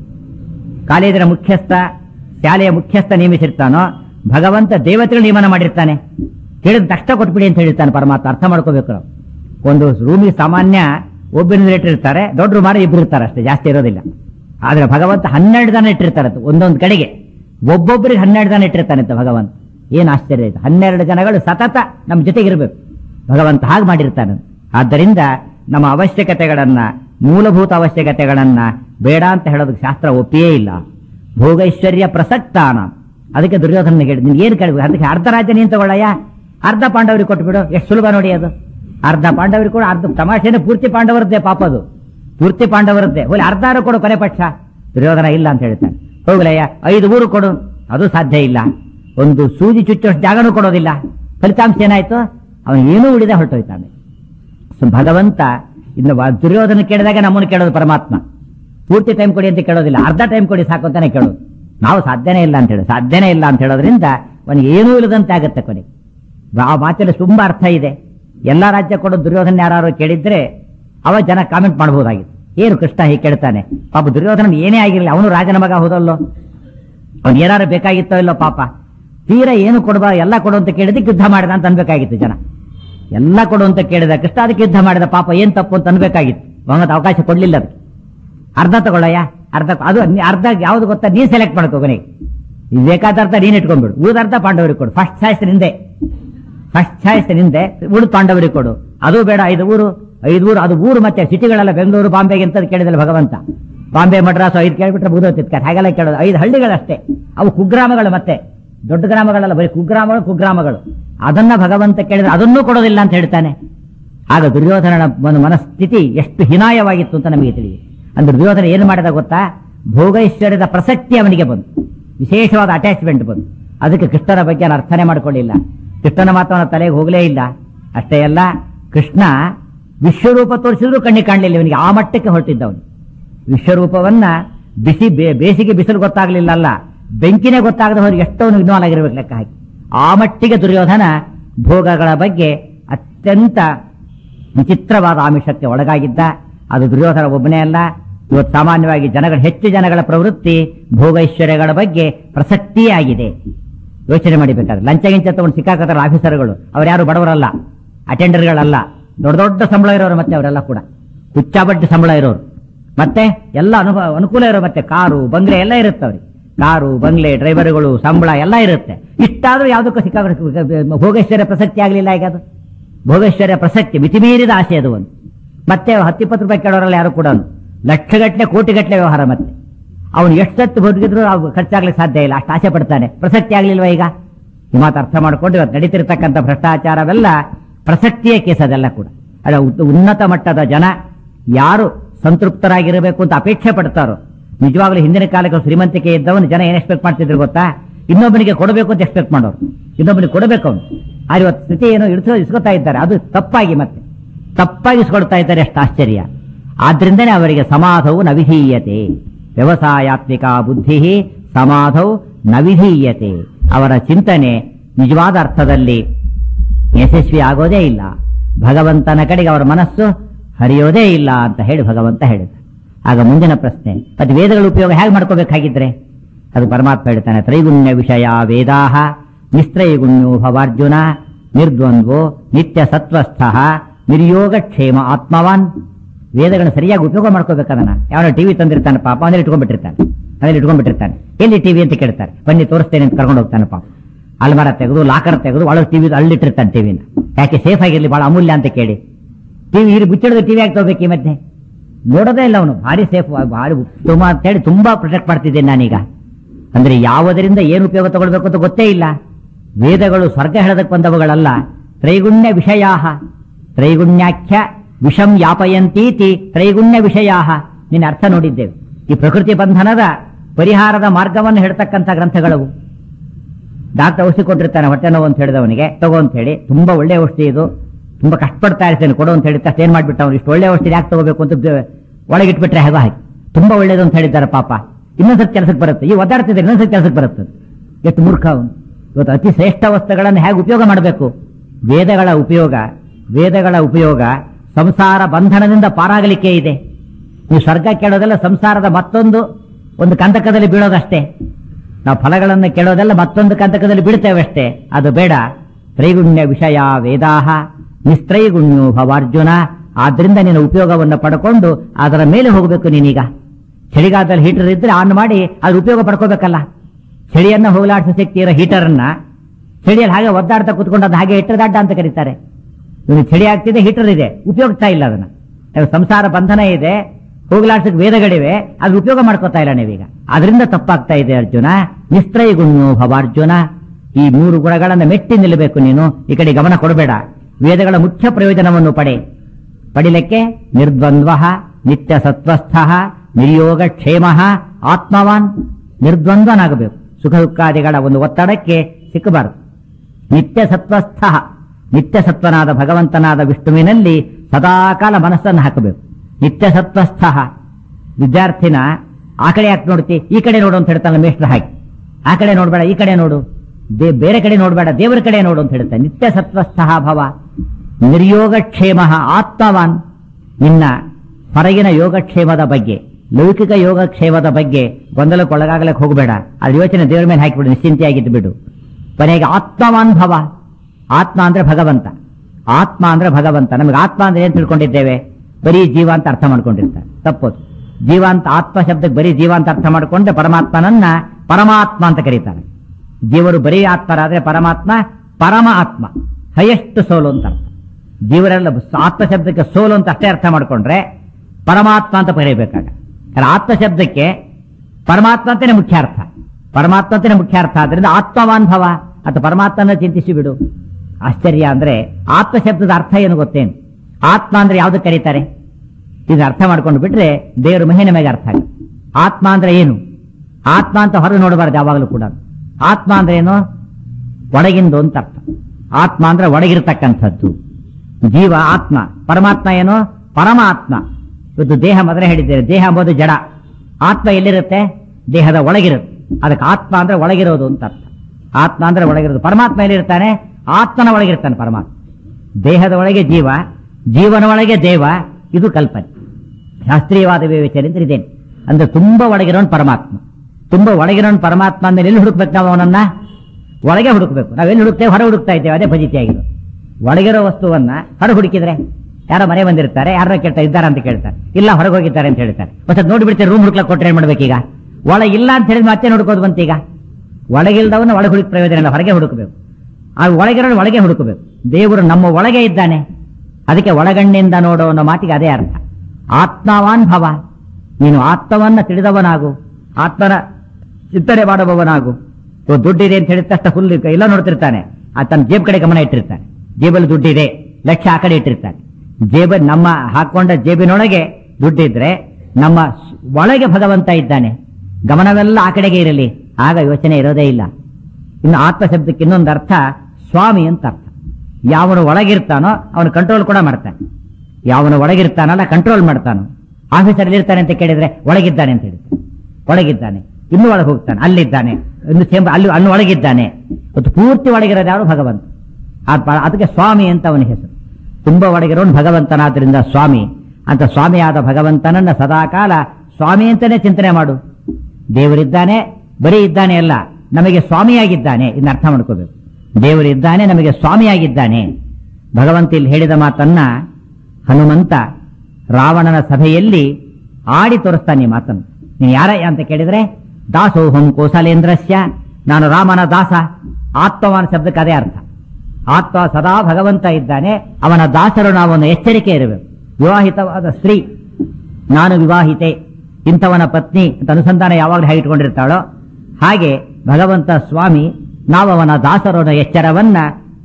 Speaker 1: ಕಾಲೇಜಿನ ಮುಖ್ಯಸ್ಥ ಶಾಲೆಯ ಮುಖ್ಯಸ್ಥ ನೇಮಿಸಿರ್ತಾನೋ ಭಗವಂತ ದೇವತೆಗಳು ನೇಮನ ಮಾಡಿರ್ತಾನೆ ಕೇಳಿದ ತಕ್ಷಣ ಕೊಟ್ಬಿಡಿ ಅಂತ ಹೇಳಿರ್ತಾನೆ ಪರಮಾತ್ಮ ಅರ್ಥ ಮಾಡ್ಕೋಬೇಕು ನಾವು ಒಂದು ರೂಮಿಗೆ ಸಾಮಾನ್ಯ ಒಬ್ಬ ಇನ್ವಿಜಿಲೇಟರ್ ಇರ್ತಾರೆ ದೊಡ್ಡ ರೂಮಾರ ಇಬ್ರು ಇರ್ತಾರೆ ಅಷ್ಟೇ ಜಾಸ್ತಿ ಇರೋದಿಲ್ಲ ಆದ್ರೆ ಭಗವಂತ ಹನ್ನೆರಡು ಜನ ಇಟ್ಟಿರ್ತಾರೆ ಒಂದೊಂದು ಕಡೆಗೆ ಒಬ್ಬೊಬ್ಬರಿಗೆ ಹನ್ನೆರಡು ಜನ ಇಟ್ಟಿರ್ತಾನೆ ಅಂತ ಭಗವಂತ ಏನ್ ಆಶ್ಚರ್ಯ ಇದೆ ಹನ್ನೆರಡು ಜನಗಳು ಸತತ ನಮ್ಮ ಜೊತೆಗಿರ್ಬೇಕು ಭಗವಂತ ಹಾಗೆ ಮಾಡಿರ್ತಾನೆ ಆದ್ದರಿಂದ ನಮ್ಮ ಅವಶ್ಯಕತೆಗಳನ್ನ ಮೂಲಭೂತ ಅವಶ್ಯಕತೆಗಳನ್ನ ಬೇಡ ಅಂತ ಹೇಳೋದಕ್ಕೆ ಶಾಸ್ತ್ರ ಒಪ್ಪಿಯೇ ಇಲ್ಲ ಭೋಗೈಶ್ವರ್ಯ ಪ್ರಸಕ್ತಾನ ಅದಕ್ಕೆ ದುರ್ಯೋಧನ ಹೇಳಿ ನೀನು ಏನು ಕೇಳಬೇಕು ಅದಕ್ಕೆ ಅರ್ಧ ರಾಜ್ಯ ನೀನು ತಗೊಳ್ಳಯ್ಯ ಅರ್ಧ ಪಾಂಡವರಿಗೆ ಕೊಟ್ಬಿಡು ಎಷ್ಟು ಸುಲಭ ನೋಡಿ ಅದು ಅರ್ಧ ಪಾಂಡವರಿಗೆ ಕೂಡ ಅರ್ಧ ತಮಾಷೆನೇ ಪೂರ್ತಿ ಪಾಂಡವರದ್ದೇ ಪಾಪ ಅದು ಪೂರ್ತಿ ಪಾಂಡವರದ್ದೇ ಹೋಗಿ ಅರ್ಧಾರು ಕೊಡು ಕೊನೆ ಪಕ್ಷ ದುರ್ಯೋಧನ ಇಲ್ಲ ಅಂತ ಹೇಳ್ತಾನೆ ಹೋಗ್ಲಯ್ಯ ಐದು ಊರು ಕೊಡು ಅದು ಸಾಧ್ಯ ಇಲ್ಲ ಒಂದು ಸೂಜಿ ಚುಚ್ಚೋಷ್ಟು ಜಾಗನೂ ಕೊಡೋದಿಲ್ಲ ಫಲಿತಾಂಶ ಏನಾಯ್ತು ಅವನು ಏನೂ ಉಳಿದ ಹೊರಟೋಯ್ತಾನೆ ಸೊ ಭಗವಂತ ಇನ್ನು ವ- ದುರ್ಯೋಧನ ಕೇಳಿದಾಗ ನಮ್ಮನ್ನು ಕೇಳೋದು ಪರಮಾತ್ಮ ಪೂರ್ತಿ ಟೈಮ್ ಕೊಡಿ ಅಂತ ಕೇಳೋದಿಲ್ಲ ಅರ್ಧ ಟೈಮ್ ಕೊಡಿ ಸಾಕು ಅಂತಾನೆ ಕೇಳೋದು ನಾವು ಸಾಧ್ಯನೇ ಇಲ್ಲ ಅಂತ ಹೇಳಿ ಸಾಧ್ಯನೇ ಇಲ್ಲ ಅಂತ ಹೇಳೋದ್ರಿಂದ ಅವನಿಗೆ ಏನೂ ಇಲ್ಲದಂತೆ ಆಗುತ್ತೆ ಕೊನೆಗೆ ಆ ಮಾತಲ್ಲಿ ತುಂಬಾ ಅರ್ಥ ಇದೆ ಎಲ್ಲಾ ರಾಜ್ಯ ಕೊಡೋ ದುರ್ಯೋಧನ ಯಾರು ಕೇಳಿದ್ರೆ ಅವ ಜನ ಕಾಮೆಂಟ್ ಮಾಡಬಹುದಾಗಿತ್ತು ಏನು ಕೃಷ್ಣ ಹೀಗೆ ಕೇಳ್ತಾನೆ ಪಾಪ ದುರ್ಯೋಧನ ಏನೇ ಆಗಿರಲಿ ಅವನು ರಾಜನ ಮಗ ಹೋದಲ್ಲೋ ಅವ್ನು ಏನಾರು ಬೇಕಾಗಿತ್ತೋ ಇಲ್ಲೋ ಪಾಪ ತೀರ ಏನು ಕೊಡ್ಬಾ ಎಲ್ಲ ಕೊಡು ಅಂತ ಕೇಳಿದಕ್ಕೆ ಯುದ್ಧ ಮಾಡಿದ ಅಂತ ಅನ್ಬೇಕಾಗಿತ್ತು ಜನ ಎಲ್ಲ ಕೊಡು ಅಂತ ಕೇಳಿದ ಕೃಷ್ಣ ಅದಕ್ಕೆ ಯುದ್ಧ ಮಾಡಿದ ಪಾಪ ಏನ್ ತಪ್ಪು ಅಂತ ಅನ್ಬೇಕಾಗಿತ್ತು ಭಗವಂತ ಅವಕಾಶ ಕೊಡ್ಲಿಲ್ಲ ಅದಕ್ಕೆ ಅರ್ಧ ತಗೊಳ್ಳಯ್ಯ ಅರ್ಧ ಅದು ನೀ- ಅರ್ಧ ಯಾವ್ದು ಗೊತ್ತಾ ನೀನ್ ಸೆಲೆಕ್ಟ್ ಮಾಡ್ಕೋ ಕೊನೆಗೆ ಇದು ಬೇಕಾದ ಅರ್ಥ ನೀನ್ ಇಟ್ಕೊಂಡ್ಬಿಡು ಉಳಿದ ಅರ್ಧ ಪಾಂಡವರಿಗೆ ಕೊಡು ಫಸ್ಟ್ ಚಾಯ್ಸ್ ನಿಂದೆ ಫಸ್ಟ್ ಚಾಯ್ಸ್ ನಿಂದೆ ಉಳಿದ ಪಾಂಡವರಿಗೆ ಕೊಡು ಅದು ಬೇಡ ಐದು ಊರು ಐದು ಊರು ಅದು ಊರು ಮತ್ತೆ ಸಿಟಿಗಳೆಲ್ಲ ಬೆಂಗಳೂರು ಬಾಂಬೆಗೆ ಅಂತ ಕೇಳಿದಲ್ಲ ಭಗವಂತ ಬಾಂಬೆ ಮಡ್ರಾಸ್ ಐದು ಕೇಳ್ಬಿಟ್ರೆ ಮುಗಿದೋತಿತ್ತು ಹಾಗೆಲ್ಲ ಕೇಳೋದು ಐದು ಹಳ್ಳಿಗಳಷ್ಟೇ ಅವು ಕುಗ್ರಾಮಗಳು ಮತ್ತೆ ದೊಡ್ಡ ಗ್ರಾಮಗಳಲ್ಲ ಬರೀ ಕುಗ್ರಾಮಗಳು ಕುಗ್ರಾಮಗಳು ಅದನ್ನ ಭಗವಂತ ಕೇಳಿದ್ರೆ ಅದನ್ನೂ ಕೊಡೋದಿಲ್ಲ ಅಂತ ಹೇಳ್ತಾನೆ ಆಗ ದುರ್ಯೋಧನನ ಒಂದು ಮನಸ್ಥಿತಿ ಎಷ್ಟು ಹೀನಾಯವಾಗಿತ್ತು ಅಂತ ನಮಗೆ ತಿಳಿಯಿದೆ ಅಂದ್ರೆ ದುರ್ಯೋಧನ ಏನು ಮಾಡಿದ ಗೊತ್ತಾ ಭೋಗೈಶ್ವರ್ಯದ ಪ್ರಸಕ್ತಿ ಅವನಿಗೆ ಬಂತು ವಿಶೇಷವಾದ ಅಟ್ಯಾಚ್ಮೆಂಟ್ ಬಂತು ಅದಕ್ಕೆ ಕೃಷ್ಣನ ಬಗ್ಗೆ ನಾನು ಅರ್ಥನೆ ಮಾಡ್ಕೊಳ್ಳಿಲ್ಲ ಕೃಷ್ಣನ ಮಾತು ಅವನ ತಲೆಗೆ ಹೋಗಲೇ ಇಲ್ಲ ಅಷ್ಟೇ ಅಲ್ಲ ಕೃಷ್ಣ ವಿಶ್ವರೂಪ ತೋರಿಸಿದ್ರು ಕಣ್ಣಿಗೆ ಕಾಣಲಿಲ್ಲ ಇವನಿಗೆ ಆ ಮಟ್ಟಕ್ಕೆ ಹೊರಟಿದ್ದವನು ವಿಶ್ವರೂಪವನ್ನ ಬಿಸಿ ಬೇ- ಬೇಸಿಗೆ ಬಿಸಿಲು ಗೊತ್ತಾಗ್ಲಿಲ್ಲ ಅಲ್ಲ ಬೆಂಕಿನೇ ಗೊತ್ತಾಗದ ಹೋದ್ರೆ ಎಷ್ಟವನು ಇನ್ವಾಲ್ವ್ ಆಗಿರ್ಬೇಕು ಲೆಕ್ಕ ಹಾಕಿ ಆ ಮಟ್ಟಿಗೆ ದುರ್ಯೋಧನ ಭೋಗಗಳ ಬಗ್ಗೆ ಅತ್ಯಂತ ವಿಚಿತ್ರವಾದ ಆಮಿಷಕ್ಕೆ ಒಳಗಾಗಿದ್ದ ಅದು ದುರ್ಯೋಧನ ಒಬ್ಬನೇ ಅಲ್ಲ ಇವತ್ತು ಸಾಮಾನ್ಯವಾಗಿ ಜನಗಳ ಹೆಚ್ಚು ಜನಗಳ ಪ್ರವೃತ್ತಿ ಭೋಗೈಶ್ವರ್ಯಗಳ ಬಗ್ಗೆ ಪ್ರಸಕ್ತಿಯೇ ಆಗಿದೆ ಯೋಚನೆ ಮಾಡಿಬೇಕಾದ್ರೆ ಲಂಚ ಗಿಂಚ ತಗೊಂಡು ಸಿಕ್ಕಾಕತ್ತಾರ ಆಫೀಸರ್ಗಳು ಅವ್ರು ಯಾರು ಬಡವರಲ್ಲ ಅಟೆಂಡರ್ಗಳಲ್ಲ ದೊಡ್ಡ ದೊಡ್ಡ ಸಂಬಳ ಇರೋರು ಮತ್ತೆ ಅವರೆಲ್ಲ ಕೂಡ ಹುಚ್ಚಾಬಟ್ಟಿ ಸಂಬಳ ಇರೋರು ಮತ್ತೆ ಎಲ್ಲ ಅನುಭವ ಅನುಕೂಲ ಇರೋ ಮತ್ತೆ ಕಾರು ಬಂಗ್ಲೆ ಎಲ್ಲ ಇರುತ್ತೆ ಅವ್ರಿಗೆ ಕಾರು ಬಂಗ್ಲೆ ಡ್ರೈವರ್ಗಳು ಸಂಬಳ ಎಲ್ಲ ಇರುತ್ತೆ ಇಷ್ಟಾದ್ರೂ ಯಾವುದಕ್ಕೂ ಸಿಕ್ಕಾಗ ಭೋಗೇಶ್ವರ್ಯ ಪ್ರಸಕ್ತಿ ಆಗಲಿಲ್ಲ ಈಗ ಅದು ಭೋಗೇಶ್ವರ್ಯ ಪ್ರಸಕ್ತಿ ಮಿತಿಮೀರಿದ ಆಸೆ ಅದು ಒಂದು ಮತ್ತೆ ಹತ್ತಿಪ್ಪತ್ತು ರೂಪಾಯಿ ಕೇಳೋರಲ್ಲ ಯಾರು ಕೂಡ ಲಕ್ಷಗಟ್ಟಲೆ ಕೋಟಿಗಟ್ಟಲೆ ವ್ಯವಹಾರ ಮತ್ತೆ ಅವನು ಎಷ್ಟೊತ್ತು ಬದುಕಿದ್ರು ಅವು ಖರ್ಚಾಗ್ಲಿಕ್ಕೆ ಸಾಧ್ಯ ಇಲ್ಲ ಅಷ್ಟು ಆಸೆ ಪಡ್ತಾನೆ ಪ್ರಸಕ್ತಿ ಆಗ್ಲಿಲ್ವಾ ಈಗ ಈ ಮಾತು ಅರ್ಥ ಮಾಡ್ಕೊಂಡು ಇವತ್ತು ನಡೀತಿರ್ತಕ್ಕಂಥ ಭ್ರಷ್ಟಾಚಾರವೆಲ್ಲ ಪ್ರಸಕ್ತಿಯ ಕೇಸ್ ಅದೆಲ್ಲ ಕೂಡ ಅದ ಉತ್- ಉನ್ನತ ಮಟ್ಟದ ಜನ ಯಾರು ಸಂತೃಪ್ತರಾಗಿರಬೇಕು ಅಂತ ಅಪೇಕ್ಷೆ ಪಡ್ತಾರೋ ನಿಜವಾಗ್ಲೂ ಹಿಂದಿನ ಕಾಲಕ್ಕೆ ಶ್ರೀಮಂತಿಕೆ ಇದ್ದವನು ಜನ ಏನ್ ಎಕ್ಸ್ಪೆಕ್ಟ್ ಮಾಡ್ತಿದ್ರು ಗೊತ್ತಾ ಇನ್ನೊಬ್ಬನಿಗೆ ಕೊಡಬೇಕು ಅಂತ ಎಕ್ಸ್ಪೆಕ್ಟ್ ಮಾಡೋರು ಇನ್ನೊಬ್ಬನಿಗೆ ಕೊಡಬೇಕು ಅವನು ಆದ್ರೆ ಇವತ್ತು ಸ್ಥಿತಿ ಏನೋ ಇಳಿಸೋ ಇಸ್ಕೊತಾ ಇದ್ದಾರೆ ಅದು ತಪ್ಪಾಗಿ ಮತ್ತೆ ತಪ್ಪಾಗಿ ಇಸ್ಕೊಳ್ತಾ ಇದ್ದಾರೆ ಎಷ್ಟು ಆಶ್ಚರ್ಯ ಆದ್ರಿಂದನೇ ಅವರಿಗೆ ಸಮಾಧವು ನವಿಧೀಯತೆ ವ್ಯವಸಾಯಾತ್ಮಿಕ ಬುದ್ಧಿ ಸಮಾಧೌ ನವಿಧೀಯತೆ ಅವರ ಚಿಂತನೆ ನಿಜವಾದ ಅರ್ಥದಲ್ಲಿ ಯಶಸ್ವಿ ಆಗೋದೇ ಇಲ್ಲ ಭಗವಂತನ ಕಡೆಗೆ ಅವರ ಮನಸ್ಸು ಹರಿಯೋದೇ ಇಲ್ಲ ಅಂತ ಹೇಳಿ ಭಗವಂತ ಹೇಳಿದ ಆಗ ಮುಂದಿನ ಪ್ರಶ್ನೆ ಅದು ವೇದಗಳ ಉಪಯೋಗ ಹೇಗೆ ಮಾಡ್ಕೋಬೇಕಾಗಿದ್ರೆ ಅದು ಪರಮಾತ್ಮ ಹೇಳ್ತಾನೆ ತ್ರೈಗುಣ್ಯ ವಿಷಯ ವೇದಾಹ ನಿಸ್ತ್ರೈಗುಣ್ಯೋ ಭವಾರ್ಜುನ ನಿರ್ದ್ವಂದ್ವೋ ನಿತ್ಯ ಸತ್ವಸ್ಥ ನಿರ್ಯೋಗ ಕ್ಷೇಮ ಆತ್ಮವಾನ್ ವೇದಗಳನ್ನ ಸರಿಯಾಗಿ ಉಪಯೋಗ ಮಾಡ್ಕೋಬೇಕದನ್ನ ಯಾವ ಟಿವಿ ತಂದಿರ್ತಾನೆ ಪಾಪ ಅಂದ್ರೆ ಇಟ್ಕೊಂಡ್ಬಿಟ್ಟಿರ್ತಾನೆ ಅದ್ರಲ್ಲಿ ಇಟ್ಕೊಂಡ್ಬಿಟ್ಟಿರ್ತಾನೆ ಎಲ್ಲಿ ಟಿವಿ ಅಂತ ಕೇಳ್ತಾರೆ ಬನ್ನಿ ತೋರಿಸ್ತೇನೆ ಅಂತ ಕರ್ಕೊಂಡು ಹೋಗ್ತಾನೆ ಪಾಪ ಅಲ್ಮಾರ ತೆಗೆದು ಲಾಕರ್ ತೆಗೆದು ಒಳಗೆ ಟಿವಿ ಅಳ್ಳಿಟ್ಟಿರ್ತಾನೆ ಟಿವಿನ ಯಾಕೆ ಸೇಫ್ ಆಗಿರ್ಲಿ ಬಹಳ ಅಮೂಲ್ಯ ಅಂತ ಕೇಳಿ ಟಿವಿ ಇಲ್ಲಿ ಮುಚ್ಚಿಡೋದು ಟಿವಿ ಯಾಕೆ ತಗೋಬೇಕು ಈ ಮಧ್ಯೆ ನೋಡೋದೇ ಇಲ್ಲ ಅವನು ಭಾರಿ ಸೇಫ್ ಭಾರಿ ಉತ್ತಮ ಅಂತ ಹೇಳಿ ತುಂಬಾ ಪ್ರೊಟೆಕ್ಟ್ ಮಾಡ್ತಿದ್ದೇನೆ ನಾನೀಗ ಅಂದ್ರೆ ಯಾವುದರಿಂದ ಏನು ಉಪಯೋಗ ತಗೊಳ್ಬೇಕು ಅಂತ ಗೊತ್ತೇ ಇಲ್ಲ ವೇದಗಳು ಸ್ವರ್ಗ ಹೇಳದಕ್ಕೆ ಬಂದವುಗಳಲ್ಲ ತ್ರೈಗುಣ್ಯ ವಿಷಯಾಹ ತ್ರೈಗುಣ್ಯಾಖ್ಯ ವಿಷಂ ಯಾಪಯಂತೀತಿ ತ್ರೈಗುಣ್ಯ ವಿಷಯಾಹ ನಿನ್ನ ಅರ್ಥ ನೋಡಿದ್ದೇವೆ ಈ ಪ್ರಕೃತಿ ಬಂಧನದ ಪರಿಹಾರದ ಮಾರ್ಗವನ್ನು ಹೇಳ್ತಕ್ಕಂಥ ಗ್ರಂಥಗಳವು ಡಾಕ್ಟರ್ ಔಷಧಿ ಕೊಟ್ಟಿರ್ತಾನೆ ಹೊಟ್ಟೆ ನೋವು ಅಂತ ಹೇಳಿದವನಿಗೆ ತಗೋ ಅಂತ ಹೇಳಿ ತುಂಬಾ ಒಳ್ಳೆ ಔಷಧಿ ಇದು ತುಂಬಾ ಕಷ್ಟಪಡ್ತಾ ಇರ್ತೇನೆ ಕೊಡು ಅಂತ ಹೇಳಿ ತಕ್ಷಣ ಏನ್ ಮಾಡ್ಬಿಟ್ಟ ಅವ್ನು ಇಷ್ಟು ಒಳ್ಳೆ ಔಷಧಿ ಯಾಕೆ ತಗೋಬೇಕು ಅಂತ ದ- ಒಳಗಿಟ್ಬಿಟ್ರೆ ಹೇಗೋ ಹಾಕಿ ತುಂಬಾ ಒಳ್ಳೇದು ಅಂತ ಹೇಳಿದ್ದಾರೆ ಪಾಪ ಇನ್ನೊಂದ್ಸತಿ ಕೆಲಸಕ್ಕೆ ಬರುತ್ತೆ ಈ ಒದ್ದಾಡ್ತಿದ್ರೆ ಇನ್ನೊಂದ್ಸತಿ ಕೆಲಸಕ್ಕೆ ಬರುತ್ತೆ ಎಷ್ಟು ಮೂರ್ಖ ಅವನು ಇವತ್ತು ಅತಿ ಶ್ರೇಷ್ಠ ವಸ್ತುಗಳನ್ನು ಹೇಗೆ ಉಪಯೋಗ ಮಾಡಬೇಕು ವೇದಗಳ ಉಪಯೋಗ ವೇದಗಳ ಉಪಯೋಗ ಸಂಸಾರ ಬಂಧನದಿಂದ ಪಾರಾಗಲಿಕ್ಕೆ ಇದೆ ನೀವು ಸ್ವರ್ಗ ಕೇಳೋದೆಲ್ಲ ಸಂಸಾರದ ಮತ್ತೊಂದು ಒಂದು ಕಂದಕದಲ್ಲಿ ಬೀಳೋದಷ್ಟೇ ನಾವು ಫಲಗಳನ್ನು ಕೇಳೋದೆಲ್ಲ ಮತ್ತೊಂದು ಕಂದಕದಲ್ಲಿ ಬೀಳ್ತೇವೆ ಅಷ್ಟೇ ಅದು ಬೇಡ ತ್ರೈಗುಣ್ಯ ವಿಷಯ ವೇದಾಹ ನಿಸ್ತ್ರೈಗುಣ್ಯೋ ಭವಾರ್ಜುನ ಆದ್ರಿಂದ ನೀನು ಉಪಯೋಗವನ್ನು ಪಡ್ಕೊಂಡು ಅದರ ಮೇಲೆ ಹೋಗಬೇಕು ನೀನೀಗ ಚಳಿಗಾಲದಲ್ಲಿ ಹೀಟರ್ ಇದ್ರೆ ಆನ್ ಮಾಡಿ ಅದ್ರ ಉಪಯೋಗ ಪಡ್ಕೋಬೇಕಲ್ಲ ಚಳಿಯನ್ನ ಹೋಗಲಾಡಿಸೋ ಶಕ್ತಿ ಇರೋ ಹೀಟರನ್ನ ಚಳಿಯಲ್ಲಿ ಹಾಗೆ ಒದ್ದಾಡ್ತಾ ಕುತ್ಕೊಂಡು ಅದು ಹಾಗೆ ಇಟ್ಟರೆ ದಡ್ಡ ಅಂತ ಕರೀತಾರೆ ಇವ್ನು ಚಳಿ ಆಗ್ತಿದೆ ಹೀಟರ್ ಇದೆ ಉಪಯೋಗಿಸ್ತಾ ಇಲ್ಲ ಅದನ್ನ ನಾವು ಸಂಸಾರ ಬಂಧನ ಇದೆ ಹೋಗ್ಲಾಡ್ಸಕ್ ವೇದಗಳಿವೆ ಅದು ಉಪಯೋಗ ಮಾಡ್ಕೋತಾ ಇಲ್ಲ ನೀವೀಗ ಅದರಿಂದ ತಪ್ಪಾಗ್ತಾ ಇದೆ ಅರ್ಜುನ ನಿಸ್ತ್ರೈ ಗುಣ್ಯೋ ಭವಾರ್ಜುನ ಈ ಮೂರು ಗುಣಗಳನ್ನ ಮೆಟ್ಟಿ ನಿಲ್ಲಬೇಕು ನೀನು ಈ ಕಡೆ ಗಮನ ಕೊಡಬೇಡ ವೇದಗಳ ಮುಖ್ಯ ಪ್ರಯೋಜನವನ್ನು ಪಡೆ ಪಡಿಲಿಕ್ಕೆ ನಿರ್ದ್ವಂದ್ವ ನಿತ್ಯ ಸತ್ವಸ್ಥ ನಿರ್ಯೋಗ ಕ್ಷೇಮ ಆತ್ಮವಾನ್ ನಿರ್ದ್ವಂದ್ವನಾಗಬೇಕು ಸುಖ ದುಃಖಾದಿಗಳ ಒಂದು ಒತ್ತಡಕ್ಕೆ ಸಿಕ್ಕಬಾರದು ನಿತ್ಯ ಸತ್ವಸ್ಥ ನಿತ್ಯ ಸತ್ವನಾದ ಭಗವಂತನಾದ ವಿಷ್ಣುವಿನಲ್ಲಿ ಸದಾಕಾಲ ಮನಸ್ಸನ್ನು ಹಾಕಬೇಕು ನಿತ್ಯ ಸತ್ವಸ್ಥ ವಿದ್ಯಾರ್ಥಿನ ಆ ಕಡೆ ಯಾಕೆ ನೋಡ್ತಿ ಈ ಕಡೆ ನೋಡು ಅಂತ ಹೇಳ್ತಾನೆ ಮೇಷ್ಟ್ರ ಹಾಕಿ ಆ ಕಡೆ ನೋಡ್ಬೇಡ ಈ ಕಡೆ ನೋಡು ದೇ- ಬೇರೆ ಕಡೆ ನೋಡ್ಬೇಡ ದೇವರ ಕಡೆ ನೋಡು ಅಂತ ಹೇಳ್ತಾನೆ ನಿತ್ಯ ಸತ್ವಸ್ಥ ಭವ ನಿರ್ಯೋಗ ಕ್ಷೇಮ ಆತ್ಮವಾನ್ ನಿನ್ನ ಹೊರಗಿನ ಯೋಗಕ್ಷೇಮದ ಬಗ್ಗೆ ಲೌಕಿಕ ಯೋಗಕ್ಷೇಮದ ಬಗ್ಗೆ ಗೊಂದಲಕ್ಕೊಳಗಾಗಲಿಕ್ಕೆ ಹೋಗಬೇಡ ಅಲ್ಲಿ ಯೋಚನೆ ದೇವರ ಮೇಲೆ ಹಾಕಿಬಿಡು ನಿಶ್ಚಿಂತೆಯಾಗಿದ್ದು ಬಿಡು ಕೊನೆಗೆ ಆತ್ಮವಾನ್ ಭವ ಆತ್ಮ ಅಂದ್ರೆ ಭಗವಂತ ಆತ್ಮ ಅಂದ್ರೆ ಭಗವಂತ ನಮಗೆ ಆತ್ಮ ಅಂದ್ರೆ ಏನ್ ತಿಳ್ಕೊಂಡಿದ್ದೇವೆ ಬರೀ ಜೀವ ಅಂತ ಅರ್ಥ ಮಾಡ್ಕೊಂಡಿರ್ತಾರೆ ತಪ್ಪೋದು ಜೀವ ಅಂತ ಆತ್ಮ ಶಬ್ದಕ್ಕೆ ಬರೀ ಜೀವ ಅಂತ ಅರ್ಥ ಮಾಡ್ಕೊಂಡ್ರೆ ಪರಮಾತ್ಮನನ್ನ ಪರಮಾತ್ಮ ಅಂತ ಕರೀತಾರೆ ಜೀವರು ಬರೀ ಆತ್ಮರಾದ್ರೆ ಪರಮಾತ್ಮ ಪರಮ ಆತ್ಮ ಹೈಯೆಸ್ಟ್ ಸೋಲು ಅಂತ ಅರ್ಥ ಜೀವರೆಲ್ಲ ಆತ್ಮ ಶಬ್ದಕ್ಕೆ ಸೋಲು ಅಂತ ಅಷ್ಟೇ ಅರ್ಥ ಮಾಡ್ಕೊಂಡ್ರೆ ಪರಮಾತ್ಮ ಅಂತ ಕರೀಬೇಕಾಗ ಯಾಕಂದ್ರೆ ಆತ್ಮ ಶಬ್ದಕ್ಕೆ ಪರಮಾತ್ಮ ಅಂತಾನೆ ಮುಖ್ಯ ಅರ್ಥ ಪರಮಾತ್ಮ ಅಂತಾನೆ ಮುಖ್ಯ ಅರ್ಥ ಆದ್ರಿಂದ ಆತ್ಮವಾನ್ಭವ ಅಥವಾ ಪರಮಾತ್ಮನ ಚಿಂತಿಸಿ ಬಿಡು ಆಶ್ಚರ್ಯ ಅಂದ್ರೆ ಆತ್ಮ ಶಬ್ದದ ಅರ್ಥ ಏನು ಗೊತ್ತೇನು ಆತ್ಮ ಅಂದ್ರೆ ಯಾವ್ದಕ್ಕೆ ಕರೀತಾರೆ ಇದು ಅರ್ಥ ಮಾಡ್ಕೊಂಡು ಬಿಟ್ರೆ ದೇವರ ಮಹಿ ನಮಗೆ ಅರ್ಥ ಆಗುತ್ತೆ ಆತ್ಮ ಅಂದ್ರೆ ಏನು ಆತ್ಮ ಅಂತ ಹೊರಗೆ ನೋಡಬಾರ್ದು ಯಾವಾಗಲೂ ಕೂಡ ಆತ್ಮ ಅಂದ್ರೆ ಏನು ಒಳಗಿಂದು ಅಂತ ಅರ್ಥ ಆತ್ಮ ಅಂದ್ರೆ ಒಳಗಿರ್ತಕ್ಕಂಥದ್ದು ಜೀವ ಆತ್ಮ ಪರಮಾತ್ಮ ಏನು ಪರಮಾತ್ಮ ಇವತ್ತು ದೇಹ ಮೊದಲೇ ಹೇಳಿದ್ದೇನೆ ದೇಹ ಎಂಬುದು ಜಡ ಆತ್ಮ ಎಲ್ಲಿರುತ್ತೆ ದೇಹದ ಒಳಗಿರುತ್ತೆ ಅದಕ್ಕೆ ಆತ್ಮ ಅಂದ್ರೆ ಒಳಗಿರೋದು ಅಂತ ಅರ್ಥ ಆತ್ಮ ಅಂದ್ರೆ ಒಳಗಿರೋದು ಪರಮಾತ್ಮ ಎಲ್ಲಿರ್ತಾನೆ ಆತ್ಮನ ಒಳಗಿರ್ತಾನೆ ಪರಮಾತ್ಮ ದೇಹದ ಒಳಗೆ ಜೀವ ಜೀವನ ಒಳಗೆ ದೇವ ಇದು ಕಲ್ಪನೆ ಶಾಸ್ತ್ರೀಯವಾದ ವಿವೇಚನೆ ಅಂತ ಇದೇನೆ ಅಂದ್ರೆ ತುಂಬಾ ಒಳಗಿರೋನ್ ಪರಮಾತ್ಮ ತುಂಬಾ ಒಳಗಿರೋನ್ ಪರಮಾತ್ಮ ಅಂದ್ರೆ ಎಲ್ಲಿ ಹುಡುಕ್ಬೇಕು ನಾವು ಅವನನ್ನ ಒಳಗೆ ಹುಡುಕ್ಬೇಕು ನಾವೆಲ್ಲಿ ಹುಡುಕ್ತೇವೆ ಹೊರ ಹುಡುಕ್ತಾ ಇದ್ದೇವೆ ಅದೇ ಫಜಿತಿ ಆಗಿದೆ ಒಳಗಿರೋ ವಸ್ತುವನ್ನ ಹೊರ ಹುಡುಕಿದ್ರೆ ಯಾರೋ ಮನೆ ಬಂದಿರ್ತಾರೆ ಯಾರೋ ಕೇಳ್ತಾರೆ ಇದ್ದಾರ ಅಂತ ಕೇಳ್ತಾರೆ ಇಲ್ಲ ಹೊರಗೆ ಹೋಗಿದ್ದಾರೆ ಅಂತ ಹೇಳ್ತಾರೆ ಮತ್ತೆ ನೋಡ್ಬಿಡ್ತಾರೆ ರೂಮ್ ಹುಡುಕ್ಲಕ್ಕೆ ಕೊಟ್ಟರೆ ಏನ್ ಮಾಡ್ಬೇಕೀಗ ಒಳಗಿಲ್ಲ ಅಂತ ಹೇಳಿದ್ರೆ ಮತ್ತೆ ನೋಡ್ಕೋದು ಬಂತೀಗ ಒಳಗಿಲ್ದವನ್ನ ಒಳಗೆ ಹುಡುಕ್ ಪ್ರಯೋಜನ ಇಲ್ಲ ಹೊರಗೆ ಹುಡುಕಬೇಕು ಆ ಒಳಗಿರೋ ಒಳಗೆ ಹುಡುಕಬೇಕು ದೇವರು ನಮ್ಮ ಒಳಗೆ ಇದ್ದಾನೆ ಅದಕ್ಕೆ ಒಳಗಣ್ಣಿಂದ ನೋಡೋ ಅನ್ನೋ ಮಾತಿಗೆ ಅದೇ ಅರ್ಥ ಆತ್ಮವಾನ್ ಭವ ನೀನು ಆತ್ಮವನ್ನ ತಿಳಿದವನಾಗು ಆತ್ಮನ ಚಿಂತನೆ ಮಾಡುವವನಾಗು ಇವಾಗ ದುಡ್ಡಿದೆ ಅಂತ ಹೇಳಿದ ತಕ್ಷಣ ಫುಲ್ ಎಲ್ಲ ನೋಡ್ತಿರ್ತಾನೆ ಆ ತನ್ನ ಜೇಬ್ ಕಡೆ ಗಮನ ಇಟ್ಟಿರ್ತಾನೆ ಜೇಬಲ್ಲಿ ದುಡ್ಡಿದೆ ಲಕ್ಷ ಆ ಕಡೆ ಇಟ್ಟಿರ್ತಾನೆ ಜೇಬ ನಮ್ಮ ಹಾಕೊಂಡ ಜೇಬಿನೊಳಗೆ ದುಡ್ಡಿದ್ರೆ ನಮ್ಮ ಸ್- ಒಳಗೆ ಭಗವಂತ ಇದ್ದಾನೆ ಗಮನವೆಲ್ಲ ಆ ಕಡೆಗೆ ಇರಲಿ ಆಗ ಯೋಚನೆ ಇರೋದೇ ಇಲ್ಲ ಇನ್ನು ಆತ್ಮ ಶಬ್ದಕ್ಕೆ ಇನ್ನೊಂದು ಅರ್ಥ ಸ್ವಾಮಿ ಅಂತ ಅರ್ಥ ಯಾವನು ಒಳಗಿರ್ತಾನೋ ಅವನು ಕಂಟ್ರೋಲ್ ಕೂಡ ಮಾಡ್ತಾನೆ ಯಾವನು ಒಳಗಿರ್ತಾನಲ್ಲ ಕಂಟ್ರೋಲ್ ಮಾಡ್ತಾನೋ ಆಫೀಸರ್ ಇರ್ತಾನೆ ಅಂತ ಕೇಳಿದ್ರೆ ಒಳಗಿದ್ದಾನೆ ಅಂತ ಹೇಳ್ತಾನೆ ಒಳಗಿದ್ದಾನೆ ಇನ್ನೂ ಒಳಗೆ ಹೋಗ್ತಾನೆ ಅಲ್ಲಿದ್ದಾನೆ ಇನ್ನು ಸೇಮ್ ಅಲ್ಲಿ ಅನ್ನು ಒಳಗಿದ್ದಾನೆ ಮತ್ತು ಪೂರ್ತಿ ಒಳಗಿರೋದು ಯಾರು ಭಗವಂತ ಆತ್- ಅದಕ್ಕೆ ಸ್ವಾಮಿ ಅಂತ ಅವನ ಹೆಸರು ತುಂಬಾ ಒಳಗಿರೋನು ಭಗವಂತನಾದ್ರಿಂದ ಸ್ವಾಮಿ ಅಂತ ಸ್ವಾಮಿಯಾದ ಭಗವಂತನನ್ನ ಸದಾಕಾಲ ಸ್ವಾಮಿ ಅಂತಾನೆ ಚಿಂತನೆ ಮಾಡು ದೇವರಿದ್ದಾನೆ ಬರೀ ಇದ್ದಾನೆ ಅಲ್ಲ ನಮಗೆ ಸ್ವಾಮಿಯಾಗಿದ್ದಾನೆ ಇದನ್ನ ಅರ್ಥ ಮಾಡ್ಕೋಬೇಕು ದೇವರಿದ್ದಾನೆ ನಮಗೆ ಸ್ವಾಮಿಯಾಗಿದ್ದಾನೆ ಭಗವಂತ ಇಲ್ಲಿ ಹೇಳಿದ ಮಾತನ್ನ ಹನುಮಂತ ರಾವಣನ ಸಭೆಯಲ್ಲಿ ಆಡಿ ತೋರಿಸ್ತಾನೆ ಈ ಮಾತನ್ನು ನೀನು ಯಾರಯ್ಯ ಅಂತ ಕೇಳಿದ್ರೆ ದಾಸೋಹಂ ಕೋಸಲೇಂದ್ರಸ್ಯ ನಾನು ರಾಮನ ದಾಸ ಆತ್ಮವಾನ ಶಬ್ದಕ್ಕೆ ಅದೇ ಅರ್ಥ ಆತ್ಮ ಸದಾ ಭಗವಂತ ಇದ್ದಾನೆ ಅವನ ದಾಸರು ನಾವೊಂದು ಎಚ್ಚರಿಕೆ ಇರಬೇಕು ವಿವಾಹಿತವಾದ ಸ್ತ್ರೀ ನಾನು ವಿವಾಹಿತೆ ಇಂಥವನ ಪತ್ನಿ ಅಂತ ಅನುಸಂಧಾನ ಯಾವಾಗಲೂ ಹೇಗೆ ಇಟ್ಕೊಂಡಿರ್ತಾಳೋ ಹಾಗೆ ಭಗವಂತ ಸ್ವಾಮಿ ನಾವು ಅವನ ದಾಸರೋನ ಎಚ್ಚರವನ್ನ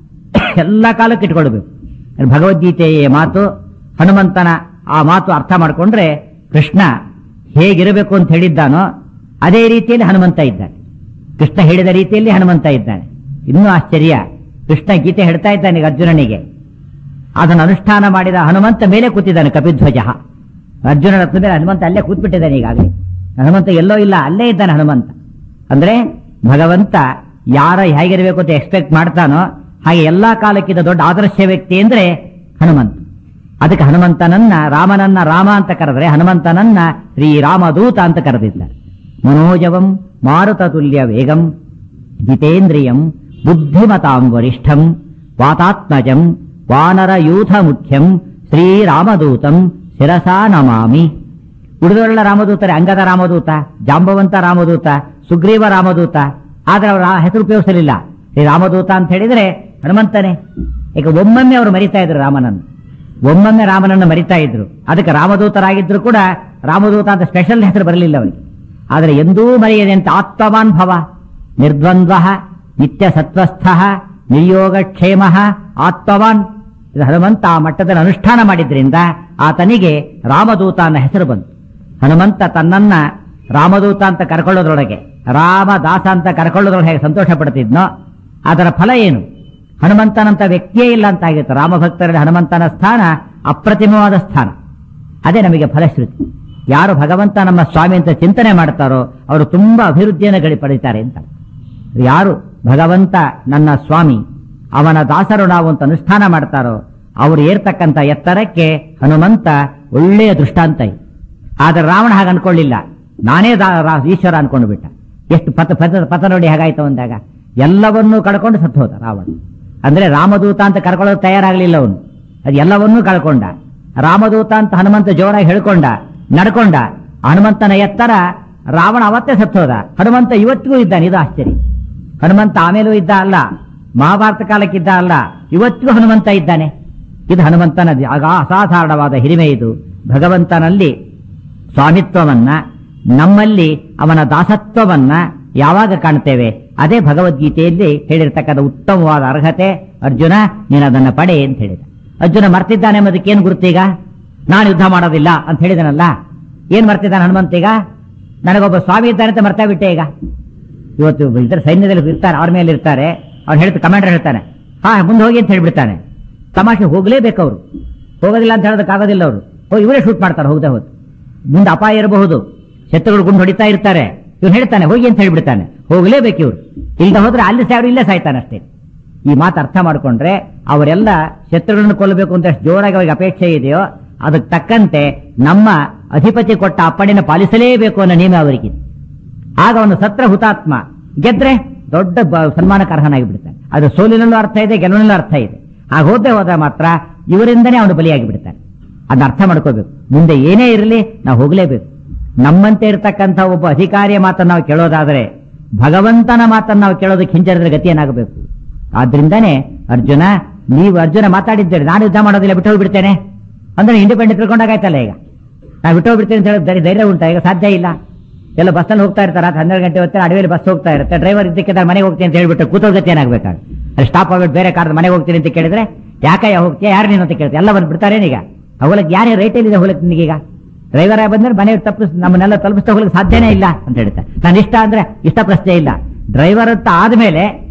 Speaker 1: ಎಲ್ಲ ಕಾಲಕ್ಕೆ ಇಟ್ಕೊಳ್ಬೇಕು ಭಗವದ್ಗೀತೆಯ ಮಾತು ಹನುಮಂತನ ಆ ಮಾತು ಅರ್ಥ ಮಾಡಿಕೊಂಡ್ರೆ ಕೃಷ್ಣ ಹೇಗಿರಬೇಕು ಅಂತ ಹೇಳಿದ್ದಾನೋ ಅದೇ ರೀತಿಯಲ್ಲಿ ಹನುಮಂತ ಇದ್ದಾನೆ ಕೃಷ್ಣ ಹೇಳಿದ ರೀತಿಯಲ್ಲಿ ಹನುಮಂತ ಇದ್ದಾನೆ ಇನ್ನೂ ಆಶ್ಚರ್ಯ ಕೃಷ್ಣ ಗೀತೆ ಹೇಳ್ತಾ ಇದ್ದಾನೆ ಈಗ ಅರ್ಜುನನಿಗೆ ಅದನ್ನು ಅನುಷ್ಠಾನ ಮಾಡಿದ ಹನುಮಂತ ಮೇಲೆ ಕೂತಿದ್ದಾನೆ ಕಪಿಧ್ವಜ ಅರ್ಜುನನ ಹತ್ರ ಮೇಲೆ ಹನುಮಂತ ಅಲ್ಲೇ ಕೂತ್ಬಿಟ್ಟಿದ್ದಾನೆ ಈಗಾಗಲೇ ಹನುಮಂತ ಎಲ್ಲೋ ಇಲ್ಲ ಅಲ್ಲೇ ಇದ್ದಾನೆ ಹನುಮಂತ ಅಂದ್ರೆ ಭಗವಂತ ಯಾರ ಹೇಗಿರಬೇಕು ಅಂತ ಎಕ್ಸ್ಪೆಕ್ಟ್ ಮಾಡ್ತಾನೋ ಹಾಗೆ ಎಲ್ಲಾ ಕಾಲಕ್ಕಿಂತ ದೊಡ್ಡ ಆದರ್ಶ ವ್ಯಕ್ತಿ ಅಂದ್ರೆ ಹನುಮಂತ ಅದಕ್ಕೆ ಹನುಮಂತನನ್ನ ರಾಮನನ್ನ ರಾಮ ಅಂತ ಕರೆದ್ರೆ ಹನುಮಂತನನ್ನ ಶ್ರೀರಾಮದೂತ ಅಂತ ಕರೆದಿದ್ದಾರೆ ಮನೋಜವಂ ಮಾರುತ ತುಲ್ಯ ವೇಗಂ ಜಿತೇಂದ್ರಿಯಂ ಬುದ್ಧಿಮತಾಂ ವರಿಷ್ಠಂ ವಾತಾತ್ಮಜಂ ವಾನರ ಯೂಥ ಮುಖ್ಯಂ ಶ್ರೀರಾಮದೂತಂ ಶಿರಸಾ ನಮಾಮಿ ಉಳಿದವರೆಲ್ಲ ರಾಮದೂತರೆ ಅಂಗದ ರಾಮದೂತ ಜಾಂಬವಂತ ರಾಮದೂತ ಸುಗ್ರೀವ ರಾಮದೂತ ಆದ್ರೆ ಅವರ ಹೆಸರು ಉಪಯೋಗಿಸಲಿಲ್ಲ ಶ್ರೀ ರಾಮದೂತ ಅಂತ ಹೇಳಿದ್ರೆ ಹನುಮಂತನೇ ಈಗ ಒಮ್ಮೊಮ್ಮೆ ಅವರು ಮರಿತಾ ಇದ್ರು ರಾಮನನ್ನು ಒಮ್ಮೊಮ್ಮೆ ರಾಮನನ್ನು ಮರಿತಾ ಇದ್ರು ಅದಕ್ಕೆ ರಾಮದೂತರಾಗಿದ್ರು ಕೂಡ ರಾಮದೂತ ಅಂತ ಸ್ಪೆಷಲ್ ಹೆಸರು ಬರಲಿಲ್ಲ ಅವರಿಗೆ ಆದರೆ ಎಂದೂ ಮರೆಯದೆ ಅಂತ ಆತ್ಮವಾನ್ ಭವ ನಿರ್ದ್ವಂದ್ವ ನಿತ್ಯ ಸತ್ವಸ್ಥ ನಿರ್ಯೋಗಕ್ಷೇಮ ಆತ್ಮವಾನ್ ಇದು ಹನುಮಂತ ಆ ಮಟ್ಟದಲ್ಲಿ ಅನುಷ್ಠಾನ ಮಾಡಿದ್ರಿಂದ ಆತನಿಗೆ ರಾಮದೂತ ಅನ್ನೋ ಹೆಸರು ಬಂತು ಹನುಮಂತ ತನ್ನನ್ನ ರಾಮದೂತ ಅಂತ ಕರ್ಕೊಳ್ಳೋದ್ರೊಳಗೆ ರಾಮದಾಸ ಅಂತ ಕರ್ಕೊಳ್ಳೋದ್ರೊಳಗೆ ಹೇಗೆ ಸಂತೋಷ ಪಡ್ತಿದ್ನೋ ಅದರ ಫಲ ಏನು ಹನುಮಂತನಂತ ವ್ಯಕ್ತಿಯೇ ಇಲ್ಲ ಅಂತ ಆಗಿತ್ತು ರಾಮಭಕ್ತರಲ್ಲಿ ಹನುಮಂತನ ಸ್ಥಾನ ಅಪ್ರತಿಮವಾದ ಸ್ಥಾನ ಅದೇ ನಮಗೆ ಫಲಶ್ರುತಿ ಯಾರು ಭಗವಂತ ನಮ್ಮ ಸ್ವಾಮಿ ಅಂತ ಚಿಂತನೆ ಮಾಡ್ತಾರೋ ಅವರು ತುಂಬಾ ಅಭಿವೃದ್ಧಿಯನ್ನು ಗಡಿ ಪಡೀತಾರೆ ಅಂತ ಯಾರು ಭಗವಂತ ನನ್ನ ಸ್ವಾಮಿ ಅವನ ದಾಸರು ನಾವು ಅಂತ ಅನುಷ್ಠಾನ ಮಾಡ್ತಾರೋ ಅವರು ಏರ್ತಕ್ಕಂಥ ಎತ್ತರಕ್ಕೆ ಹನುಮಂತ ಒಳ್ಳೆಯ ದೃಷ್ಟಾಂತ ಇದೆ ಆದರೆ ರಾವಣ ಹಾಗೆ ಅನ್ಕೊಳ್ಳಿಲ್ಲ ನಾನೇ ದಾ- ರಾ- ಈಶ್ವರ ಅನ್ಕೊಂಡು ಬಿಟ್ಟ ಎಷ್ಟು ಪಥ ಪಥ ಪಥ ನೋಡಿ ಹೇಗಾಯ್ತು ಅಂದಾಗ ಎಲ್ಲವನ್ನೂ ಕಳ್ಕೊಂಡು ಸತ್ತು ಹೋದ ರಾವಣ ಅಂದ್ರೆ ರಾಮದೂತ ಅಂತ ಕರ್ಕೊಳ್ಳೋದು ತಯಾರಾಗಲಿಲ್ಲ ಅವನು ಅದು ಎಲ್ಲವನ್ನೂ ಕಳ್ಕೊಂಡ ರಾಮದೂತ ಅಂತ ಹನುಮಂತ ಜೋರಾಗಿ ಹೇಳ್ಕೊಂಡ ನಡ್ಕೊಂಡ ಹನುಮಂತನ ಎತ್ತರ ರಾವಣ ಅವತ್ತೇ ಸತ್ತು ಹೋದ ಹನುಮಂತ ಇವತ್ತಿಗೂ ಇದ್ದಾನೆ ಇದು ಆಶ್ಚರ್ಯ ಹನುಮಂತ ಆಮೇಲೂ ಇದ್ದ ಅಲ್ಲ ಮಹಾಭಾರತ ಕಾಲಕ್ಕಿದ್ದ ಅಲ್ಲ ಇವತ್ತಿಗೂ ಹನುಮಂತ ಇದ್ದಾನೆ ಇದು ಹನುಮಂತನ ಆಗ ಅಸಾಧಾರಣವಾದ ಹಿರಿಮೆ ಇದು ಭಗವಂತನಲ್ಲಿ ಸ್ವಾಮಿತ್ವವನ್ನ ನಮ್ಮಲ್ಲಿ ಅವನ ದಾಸತ್ವವನ್ನ ಯಾವಾಗ ಕಾಣ್ತೇವೆ ಅದೇ ಭಗವದ್ಗೀತೆಯಲ್ಲಿ ಹೇಳಿರ್ತಕ್ಕಂಥ ಉತ್ತಮವಾದ ಅರ್ಹತೆ ಅರ್ಜುನ ನೀನು ಅದನ್ನ ಪಡೆ ಅಂತ ಹೇಳಿದ ಅರ್ಜುನ ಮರ್ತಿದ್ದಾನೆ ಎಂಬುದಕ್ಕೇನು ಗುರುತೀಗ ನಾನು ಯುದ್ಧ ಮಾಡೋದಿಲ್ಲ ಅಂತ ಹೇಳಿದನಲ್ಲ ಏನ್ ಮರ್ತಿದ್ದಾನೆ ಹನುಮಂತ ಈಗ ನನಗೊಬ್ಬ ಸ್ವಾಮಿ ಇದ್ದಾನೆ ಅಂತ ಮರ್ತಾ ಬಿಟ್ಟೆ ಈಗ ಇವತ್ತು ಇತರ ಸೈನ್ಯದಲ್ಲಿ ಇರ್ತಾರೆ ಅವ್ರ ಮೇಲೆ ಇರ್ತಾರೆ ಅವ್ರು ಹೇಳ್ತಾರೆ ಕಮಾಂಡರ್ ಹೇಳ್ತಾನೆ ಹಾ ಮುಂದೆ ಹೋಗಿ ಅಂತ ಹೇಳ್ಬಿಡ್ತಾನೆ ತಮಾಷೆ ಹೋಗ್ಲೇಬೇಕು ಅವರು ಹೋಗೋದಿಲ್ಲ ಅಂತ ಹೇಳೋದಕ್ಕಾಗೋದಿಲ್ಲ ಅವರು ಹೋಗಿ ಇವರೇ ಶೂಟ್ ಮಾಡ್ತಾರೆ ಹೋಗದೆ ಹೋದ್ ಮುಂದೆ ಅಪಾಯ ಇರಬಹುದು ಶತ್ರುಗಳು ಗುಂಡು ಹೊಡಿತಾ ಇರ್ತಾರೆ ಇವ್ರು ಹೇಳ್ತಾನೆ ಹೋಗಿ ಅಂತ ಹೇಳ್ಬಿಡ್ತಾನೆ ಹೋಗ್ಲೇಬೇಕು ಇವ್ರು ಇಲ್ದ ಹೋದ್ರೆ ಅಲ್ಲಿ ಸಾವ್ರು ಇಲ್ಲೇ ಸಾಯ್ತಾನೆ ಅಷ್ಟೇ ಈ ಮಾತು ಅರ್ಥ ಮಾಡ್ಕೊಂಡ್ರೆ ಅವರೆಲ್ಲ ಶತ್ರುಗಳನ್ನು ಕೊಲ್ಲಬೇಕು ಅಂತ ಎಷ್ಟು ಜೋರಾಗಿ ಅವರಿಗೆ ಅಪೇಕ್ಷೆ ಇದೆಯೋ ಅದಕ್ಕೆ ತಕ್ಕಂತೆ ನಮ್ಮ ಅಧಿಪತಿ ಕೊಟ್ಟ ಅಪ್ಪಣೆನ ಪಾಲಿಸಲೇಬೇಕು ಅನ್ನೋ ನಿಯಮ ಅವರಿಗೆ ಆಗ ಅವನು ಸತ್ರ ಹುತಾತ್ಮ ಗೆದ್ರೆ ದೊಡ್ಡ ಬ- ಸನ್ಮಾನಕ್ಕೆ ಅರ್ಹನಾಗಿ ಬಿಡ್ತಾನೆ ಅದು ಸೋಲಿನಲ್ಲೂ ಅರ್ಥ ಇದೆ ಗೆಲುವಿನಲ್ಲೂ ಅರ್ಥ ಇದೆ ಆಗ ಹೋದ್ರೆ ಹೋದ ಮಾತ್ರ ಇವರಿಂದನೇ ಅವನು ಬಲಿಯಾಗಿ ಬಿಡ್ತಾನೆ ಅದನ್ನ ಅರ್ಥ ಮಾಡ್ಕೋಬೇಕು ಮುಂದೆ ಏನೇ ಇರಲಿ ನಾವು ಹೋಗಲೇಬೇಕು ನಮ್ಮಂತೆ ಇರತಕ್ಕಂಥ ಒಬ್ಬ ಅಧಿಕಾರಿಯ ಮಾತನ್ನು ನಾವು ಕೇಳೋದಾದ್ರೆ ಭಗವಂತನ ಮಾತನ್ನು ನಾವು ಕೇಳೋದಕ್ಕೆ ಹಿಂಜರಿದ್ರೆ ಗತಿ ಏನಾಗಬೇಕು ಆದ್ರಿಂದಾನೇ ಅರ್ಜುನ ನೀವು ಅರ್ಜುನ ಮಾತಾಡಿದ್ದೀರಿ ನಾನು ಯುದ್ಧ ಮಾಡೋದಿಲ್ಲ ಬಿಟ್ಟು ಹೋಗ್ಬಿಡ್ತೇನೆ ಅಂದ್ರೆ ಇಂಡಿಪೆಂಡೆಂಟ್ ತಿಳ್ಕೊಂಡಾಗಾಯ್ತಲ್ಲ ಈಗ ನಾವು ಬಿಟ್ಟು ಹೋಗ್ಬಿಡ್ತೇನೆ ಅಂತ ಹೇಳಿ ಧೈರ್ಯ- ಧೈರ್ಯ ಉಂಟಾ ಈಗ ಸಾಧ್ಯ ಇಲ್ಲ ಎಲ್ಲ ಬಸ್ಸಲ್ಲಿ ಹೋಗ್ತಾ ಇರ್ತಾರೆ ರಾತ್ರಿ ಹನ್ನೆರಡು ಗಂಟೆ ಹೊತ್ತೆ ಅಡವಿಯಲ್ಲಿ ಬಸ್ ಹೋಗ್ತಾ ಇರುತ್ತೆ ಡ್ರೈವರ್ ಇದ್ದಕ್ಕೆ ನಾನು ಮನೆಗೆ ಹೋಗ್ತೀನಿ ಅಂತ ಹೇಳ್ಬಿಟ್ಟು ಕೂತೋಗತ್ತೆ ಏನಾಗಬೇಕಾಗ ಅಲ್ಲಿ ಸ್ಟಾಪ್ ಆಗ್ಬಿಟ್ಟು ಬೇರೆ ಕಾರ್ ಮನೆಗೆ ಹೋಗ್ತೀನಿ ಅಂತ ಕೇಳಿದ್ರೆ ಯಾಕಯ್ಯ ಹೋಗ್ತೀಯ ಯಾರು ನೀನು ಅಂತ ಕೇಳ್ತಾರೆ ಎಲ್ಲ ಬಂದು ಬಿಡ್ತಾರೇನೀಗ ಹೋಗಲಕ್ಕೆ ಯಾರೇ ರೈಟಲ್ಲಿ ಇದೆ ಹೋಗಲಕ್ಕೆ ನಿನಗೀಗ ಡ್ರೈವರ್ ಬಂದ್ರೆ ಮನೆ ತಪ್ಪಿಸ್ ನಮ್ಮನ್ನೆಲ್ಲ ತಲುಪಿಸ್ತಾ ಹೋಗಲಿಕ್ಕೆ ಸಾಧ್ಯನೇ ಇಲ್ಲ ಅಂತ ಹೇಳ್ತಾರೆ ನಾನು ಇಷ್ಟ ಅಂದ್ರೆ ಇಷ್ಟ ಪ್ರಶ್ನೆ ಇಲ್ಲ ಡ್ರೈವರ್ ಅಂತ ಆದ್ಮೇಲೆ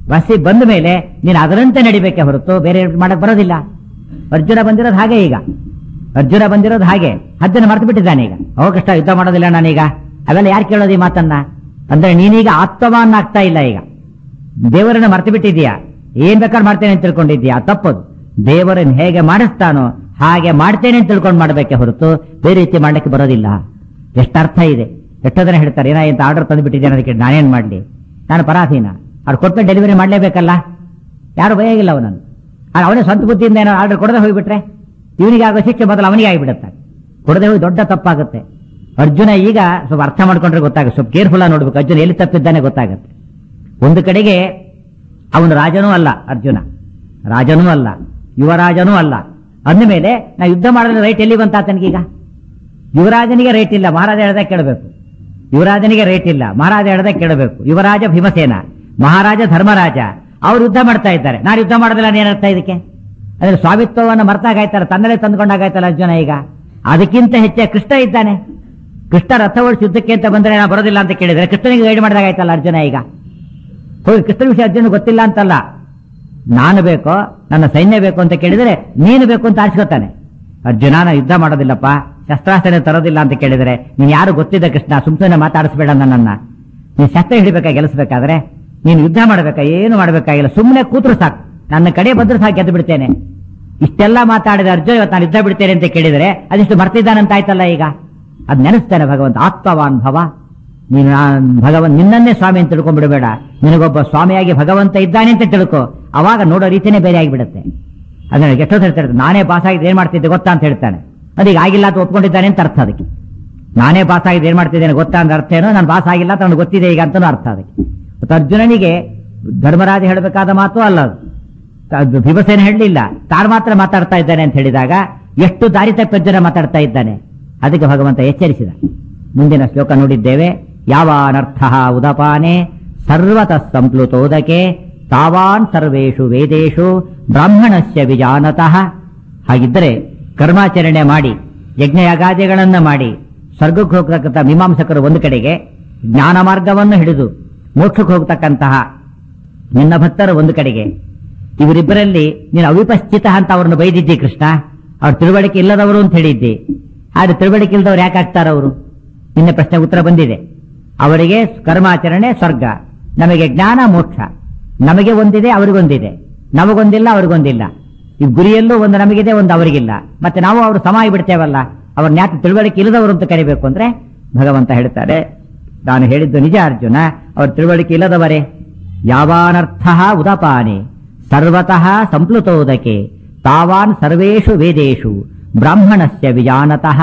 Speaker 1: ಬಸ್ಸಿಗೆ ಬಂದ ಮೇಲೆ ನೀನು ಅದರಂತೆ ನಡಿಬೇಕೆ ಹೊರತು ಬೇರೆ ಮಾಡಕ್ ಬರೋದಿಲ್ಲ ಅರ್ಜುನ ಬಂದಿರೋದು ಹಾಗೆ ಈಗ ಅರ್ಜುನ ಬಂದಿರೋದು ಹಾಗೆ ಹದ್ದನ್ನು ಮರೆತು ಬಿಟ್ಟಿದ್ದಾನೆ ಈಗ ಅವ ಕಷ್ಟ ಯುದ್ಧ ಮಾಡೋದಿಲ್ಲ ನಾನೀಗ ಅವೆಲ್ಲ ಯಾರು ಕೇಳೋದು ಈ ಮಾತನ್ನ ಅಂದ್ರೆ ನೀನೀಗ ಆತ್ಮವಾನ್ ಆಗ್ತಾ ಇಲ್ಲ ಈಗ ದೇವರನ್ನ ಮರ್ತು ಬಿಟ್ಟಿದ್ಯಾ ಏನ್ ಬೇಕಾದ್ರೆ ಮಾಡ್ತೇನೆ ಅಂತ ತಿಳ್ಕೊಂಡಿದ್ಯಾ ತಪ್ಪದು ದೇವರನ್ನ ಹೇಗೆ ಮಾಡಿಸ್ತಾನೋ ಹಾಗೆ ಮಾಡ್ತೇನೆ ಅಂತ ತಿಳ್ಕೊಂಡು ಮಾಡ್ಬೇಕೆ ಹೊರತು ಬೇರೆ ರೀತಿ ಮಾಡ್ಲಿಕ್ಕೆ ಬರೋದಿಲ್ಲ ಎಷ್ಟು ಅರ್ಥ ಇದೆ ಎಷ್ಟೋ ಜನ ಹೇಳ್ತಾರೆ ಏನೋ ಇಂತ ಆರ್ಡರ್ ತಂದು ಬಿಟ್ಟಿದ್ದೇನೆ ಅದಕ್ಕೆ ನಾನೇನ್ ಮಾಡ್ಲಿ ನಾನು ಪರಾಧೀನ ಅವ್ರು ಕೊಟ್ಟ ಡೆಲಿವರಿ ಮಾಡ್ಲೇಬೇಕಲ್ಲ ಯಾರು ಭಯಾಗಿಲ್ಲ ಅವನನ್ನು ಆದ್ರೆ ಅವನೇ ಸ್ವಂತ ಬುದ್ಧಿಯಿಂದ ಏನೋ ಆರ್ಡರ್ ಕೊಡದೆ ಹೋಗ್ಬಿಟ್ರೆ ಇವನಿಗೆ ಆಗೋ ಶಿಕ್ಷೆ ಮೊದಲು ಅವನಿಗೆ ಆಗಿಬಿಡುತ್ತೆ ಕೊಡದೆ ಹೋಗಿ ದೊಡ್ಡ ತಪ್ಪಾಗುತ್ತೆ ಅರ್ಜುನ ಈಗ ಸ್ವಲ್ಪ ಅರ್ಥ ಮಾಡ್ಕೊಂಡ್ರೆ ಗೊತ್ತಾಗುತ್ತೆ ಸ್ವಲ್ಪ ಕೇರ್ಫುಲ್ ಆಗಿ ನೋಡ್ಬೇಕು ಅರ್ಜುನ ಎಲ್ಲಿ ತಪ್ಪಿದ್ದಾನೆ ಗೊತ್ತಾಗುತ್ತೆ ಒಂದು ಕಡೆಗೆ ಅವನು ರಾಜನೂ ಅಲ್ಲ ಅರ್ಜುನ ರಾಜನೂ ಅಲ್ಲ ಯುವರಾಜನೂ ಅಲ್ಲ ಅಂದಮೇಲೆ ನಾ ಯುದ್ಧ ಮಾಡಿದ್ರೆ ರೈಟ್ ಎಲ್ಲಿ ಬಂತ ಆತನಿಗೀಗ ಯುವರಾಜನಿಗೆ ರೇಟ್ ಇಲ್ಲ ಮಹಾರಾಜ ಹೇಳ್ದ ಕೇಳಬೇಕು ಯುವರಾಜನಿಗೆ ರೇಟ್ ಇಲ್ಲ ಮಹಾರಾಜ ಹೇಳ್ದ ಕೇಳಬೇಕು ಯುವರಾಜ ಭೀಮಸೇನ ಮಹಾರಾಜ ಧರ್ಮರಾಜ ಅವ್ರು ಯುದ್ಧ ಮಾಡ್ತಾ ಇದ್ದಾರೆ ನಾನು ಯುದ್ಧ ಮಾಡೋದಿಲ್ಲ ಏನರ್ಥ ಇದಕ್ಕೆ ಅಂದ್ರೆ ಸ್ವಾಮಿತ್ವವನ್ನು ಮರ್ತಾಗಾಯ್ತಲ್ಲ ತನ್ನಲ್ಲೇ ತಂದ್ಕೊಂಡಾಗಾಯ್ತಲ್ಲ ಅರ್ಜುನ ಈಗ ಅದಕ್ಕಿಂತ ಹೆಚ್ಚಾಗಿ ಕೃಷ್ಣ ಇದ್ದಾನೆ ಕೃಷ್ಣ ರಥ ಓಡಿಸಿ ಯುದ್ಧಕ್ಕೆ ಅಂತ ಬಂದ್ರೆ ನಾ ಬರೋದಿಲ್ಲ ಅಂತ ಕೇಳಿದ್ರೆ ಕೃಷ್ಣನಿಗೆ ಗೈಡ್ ಮಾಡಿದಾಗಾಯ್ತಲ್ಲ ಅರ್ಜುನ ಈಗ ಹೋಗಿ ಕೃಷ್ಣ ವಿಷಯ ಅರ್ಜುನ ಗೊತ್ತಿಲ್ಲ ಅಂತಲ್ಲ ನಾನು ಬೇಕೋ ನನ್ನ ಸೈನ್ಯ ಬೇಕು ಅಂತ ಕೇಳಿದರೆ ನೀನು ಬೇಕು ಅಂತ ಆರಿಸ್ಕೊತಾನೆ ಅರ್ಜುನ ನಾನು ಯುದ್ಧ ಮಾಡೋದಿಲ್ಲಪ್ಪ ಶಸ್ತ್ರಾಸ್ತ್ರ ತರೋದಿಲ್ಲ ಅಂತ ಕೇಳಿದರೆ ನೀನು ಯಾರು ಗೊತ್ತಿದ್ದ ಕೃಷ್ಣ ಸುಮ್ಮನೆ ಮಾತಾಡಿಸ್ಬೇಡ ನನ್ನನ್ನ ನೀನು ಶಸ್ತ್ರ ಹಿಡಿಬೇಕಾ ಗೆಲ್ಲಿಸ್ಬೇಕಾದ್ರೆ ನೀನು ಯುದ್ಧ ಮಾಡಬೇಕಾ ಏನು ಮಾಡಬೇಕಾಗಿಲ್ಲ ಸುಮ್ಮನೆ ಕೂತ್ರು ಸಾಕು ನನ್ನ ಕಡೆ ಬಂದ್ರೆ ಸಾಕು ಗೆದ್ದು ಬಿಡ್ತೇನೆ ಇಷ್ಟೆಲ್ಲ ಮಾತಾಡಿದ ಅರ್ಜುನ ಇವತ್ತು ನಾನು ಯುದ್ಧ ಬಿಡ್ತೇನೆ ಅಂತ ಕೇಳಿದರೆ ಅದಿಷ್ಟು ಮರ್ತಿದ್ದಾನಂತ ಆಯ್ತಲ್ಲ ಈಗ ಅದ್ ನೆನೆಸ್ತಾನೆ ಭಗವಂತ ಆತ್ಮವಾನ್ ಭವ ನೀನು ನಾನ್ ಭಗವಂತ ನಿನ್ನನ್ನೇ ಸ್ವಾಮಿ ಅಂತ ತಿಳ್ಕೊಂಡ್ಬಿಡಬೇಡ ನಿನಗೊಬ್ಬ ಸ್ವಾಮಿಯಾಗಿ ಭಗವಂತ ಇದ್ದಾನೆ ಅಂತ ತಿಳ್ಕೊ ಅವಾಗ ನೋಡೋ ರೀತಿನೇ ಬೇರೆ ಆಗಿಬಿಡುತ್ತೆ ಅದನ್ನ ಎಷ್ಟೋ ಹೇಳ್ತಾರೆ ನಾನೇ ಪಾಸ್ ಆಗಿದ್ದು ಏನ್ ಮಾಡ್ತಿದ್ದೆ ಗೊತ್ತಾ ಅಂತ ಹೇಳ್ತಾನೆ ಅದೀಗ ಆಗಿಲ್ಲ ಅಂತ ಒಪ್ಕೊಂಡಿದ್ದಾನೆ ಅಂತ ಅರ್ಥ ಅದಕ್ಕೆ ನಾನೇ ಪಾಸ್ ಆಗಿದ್ದು ಏನ್ ಮಾಡ್ತಿದ್ದೇನೆ ಗೊತ್ತಾ ಅಂತ ಅರ್ಥ ಏನೋ ನಾನು ಪಾಸ್ ಆಗಿಲ್ಲ ಅಂತ ನನಗೆ ಗೊತ್ತಿದೆ ಈಗ ಅಂತಾನು ಅರ್ಥ ಅದಕ್ಕೆ ಮತ್ತು ಅರ್ಜುನನಿಗೆ ಧರ್ಮರಾಜ ಹೇಳಬೇಕಾದ ಮಾತು ಅಲ್ಲ ಅದು ಅದು ಭೀಮಸೇನ ಹೇಳಲಿಲ್ಲ ತಾನು ಮಾತ್ರ ಮಾತಾಡ್ತಾ ಇದ್ದಾನೆ ಅಂತ ಹೇಳಿದಾಗ ಎಷ್ಟು ದಾರಿ ತಪ್ಪಿ ಅರ್ಜುನ ಮಾತಾಡ್ತಾ ಇದ್ದಾನೆ ಅದಕ್ಕೆ ಭಗವಂತ ಎಚ್ಚರಿಸಿದ ಮುಂದಿನ ಶ್ಲೋಕ ನೋಡಿದ್ದೇವೆ ಯಾವಾನರ್ಥ ಉದಪಾನೆ ಸರ್ವತಃ ಸಂಪ್ಲುತೋದಕೆ ತಾವಾನ್ ಸರ್ವೇಷು ವೇದೇಶು ಬ್ರಾಹ್ಮಣಸ್ಯ ವಿಜಾನತಃ ಹಾಗಿದ್ದರೆ ಕರ್ಮಾಚರಣೆ ಮಾಡಿ ಯಜ್ಞಯಾಗಾದಿಗಳನ್ನ ಮಾಡಿ ಸ್ವರ್ಗಕ್ಕೆ ಹೋಗ್ತಕ್ಕಂಥ ಮೀಮಾಂಸಕರು ಒಂದು ಕಡೆಗೆ ಜ್ಞಾನ ಮಾರ್ಗವನ್ನು ಹಿಡಿದು ಮೋಕ್ಷಕ್ಕೆ ಹೋಗ್ತಕ್ಕಂತಹ ನಿನ್ನ ಭಕ್ತರು ಒಂದು ಕಡೆಗೆ ಇವರಿಬ್ಬರಲ್ಲಿ ನೀನು ಅವಿಪಶ್ಚಿತ ಅಂತ ಅವರನ್ನು ಬೈದಿದ್ದಿ ಕೃಷ್ಣ ಅವ್ರ ತಿಳುವಳಿಕೆ ಇಲ್ಲದವರು ಅಂತ ಹೇಳಿದ್ದಿ ಆದ್ರೆ ತಿಳುವಳಿಕೆ ಇಲ್ಲದವ್ರು ಯಾಕೆ ಆಗ್ತಾರ ಅವರು ನಿನ್ನೆ ಪ್ರಶ್ನೆ ಉತ್ತರ ಬಂದಿದೆ ಅವರಿಗೆ ಕರ್ಮಾಚರಣೆ ಸ್ವರ್ಗ ನಮಗೆ ಜ್ಞಾನ ಮೋಕ್ಷ ನಮಗೆ ಒಂದಿದೆ ಅವರಿಗೊಂದಿದೆ ನಮಗೊಂದಿಲ್ಲ ಅವರಿಗೊಂದಿಲ್ಲ ಈ ಗುರಿಯಲ್ಲೂ ಒಂದು ನಮಗಿದೆ ಒಂದು ಅವರಿಗಿಲ್ಲ ಮತ್ತೆ ನಾವು ಅವರು ಸಮ ಬಿಡ್ತೇವಲ್ಲ ಅವ್ರ ಜ್ಞಾತ ತಿಳುವಳಿಕೆ ಇಲ್ಲದವರು ಅಂತ ಕರಿಬೇಕು ಅಂದ್ರೆ ಭಗವಂತ ಹೇಳ್ತಾರೆ ನಾನು ಹೇಳಿದ್ದು ನಿಜ ಅರ್ಜುನ ಅವ್ರ ತಿಳುವಳಿಕೆ ಇಲ್ಲದವರೇ ಯಾವಾನರ್ಥ ಉದಪಾನೆ ಸರ್ವತಃ ಸಂಪ್ಲುತೋದಕೆ ತಾವಾನ್ ಸರ್ವೇಷು ವೇದೇಶು ಬ್ರಾಹ್ಮಣಸ್ಯ ವಿಜಾನತಃ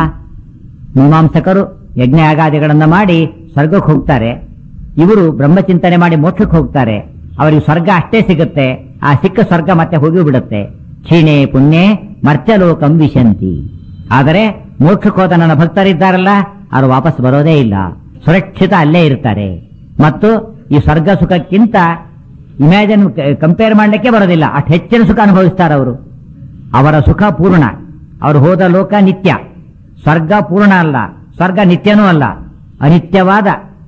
Speaker 1: ಮೀಮಾಂಸಕರು ಯಜ್ಞಯಾಗಾದಿಗಳನ್ನ ಮಾಡಿ ಸ್ವರ್ಗಕ್ಕೆ ಹೋಗ್ತಾರೆ ಇವರು ಬ್ರಹ್ಮಚಿಂತನೆ ಮಾಡಿ ಮೋಕ್ಷಕ್ಕೆ ಹೋಗ್ತಾರೆ ಅವರಿಗೆ ಸ್ವರ್ಗ ಅಷ್ಟೇ ಸಿಗುತ್ತೆ ಆ ಸಿಕ್ಕ ಸ್ವರ್ಗ ಮತ್ತೆ ಹೋಗಿ ಬಿಡುತ್ತೆ ಕ್ಷೀಣೆ ಪುಣ್ಯೆ ಮರ್ತ್ಯಲೋಕಂ ವಿಶಂತಿ ಆದರೆ ಮೋಕ್ಷಕ್ಕೆ ಹೋದ ನನ್ನ ಭಕ್ತರಿದ್ದಾರಲ್ಲ ಅವರು ವಾಪಸ್ ಬರೋದೇ ಇಲ್ಲ ಸುರಕ್ಷಿತ ಅಲ್ಲೇ ಇರ್ತಾರೆ ಮತ್ತು ಈ ಸ್ವರ್ಗ ಸುಖಕ್ಕಿಂತ ಇಮ್ಯಾಜಿನ್ ಕಂಪೇರ್ ಮಾಡಲಿಕ್ಕೆ ಬರೋದಿಲ್ಲ ಅಷ್ಟು ಹೆಚ್ಚಿನ ಸುಖ ಅನುಭವಿಸ್ತಾರೆ ಅವರು ಅವರ ಸುಖ ಪೂರ್ಣ ಅವರು ಹೋದ ಲೋಕ ನಿತ್ಯ ಸ್ವರ್ಗ ಪೂರ್ಣ ಅಲ್ಲ ಸ್ವರ್ಗ ನಿತ್ಯನೂ ಅಲ್ಲ ಅನಿತ್ಯವಾದ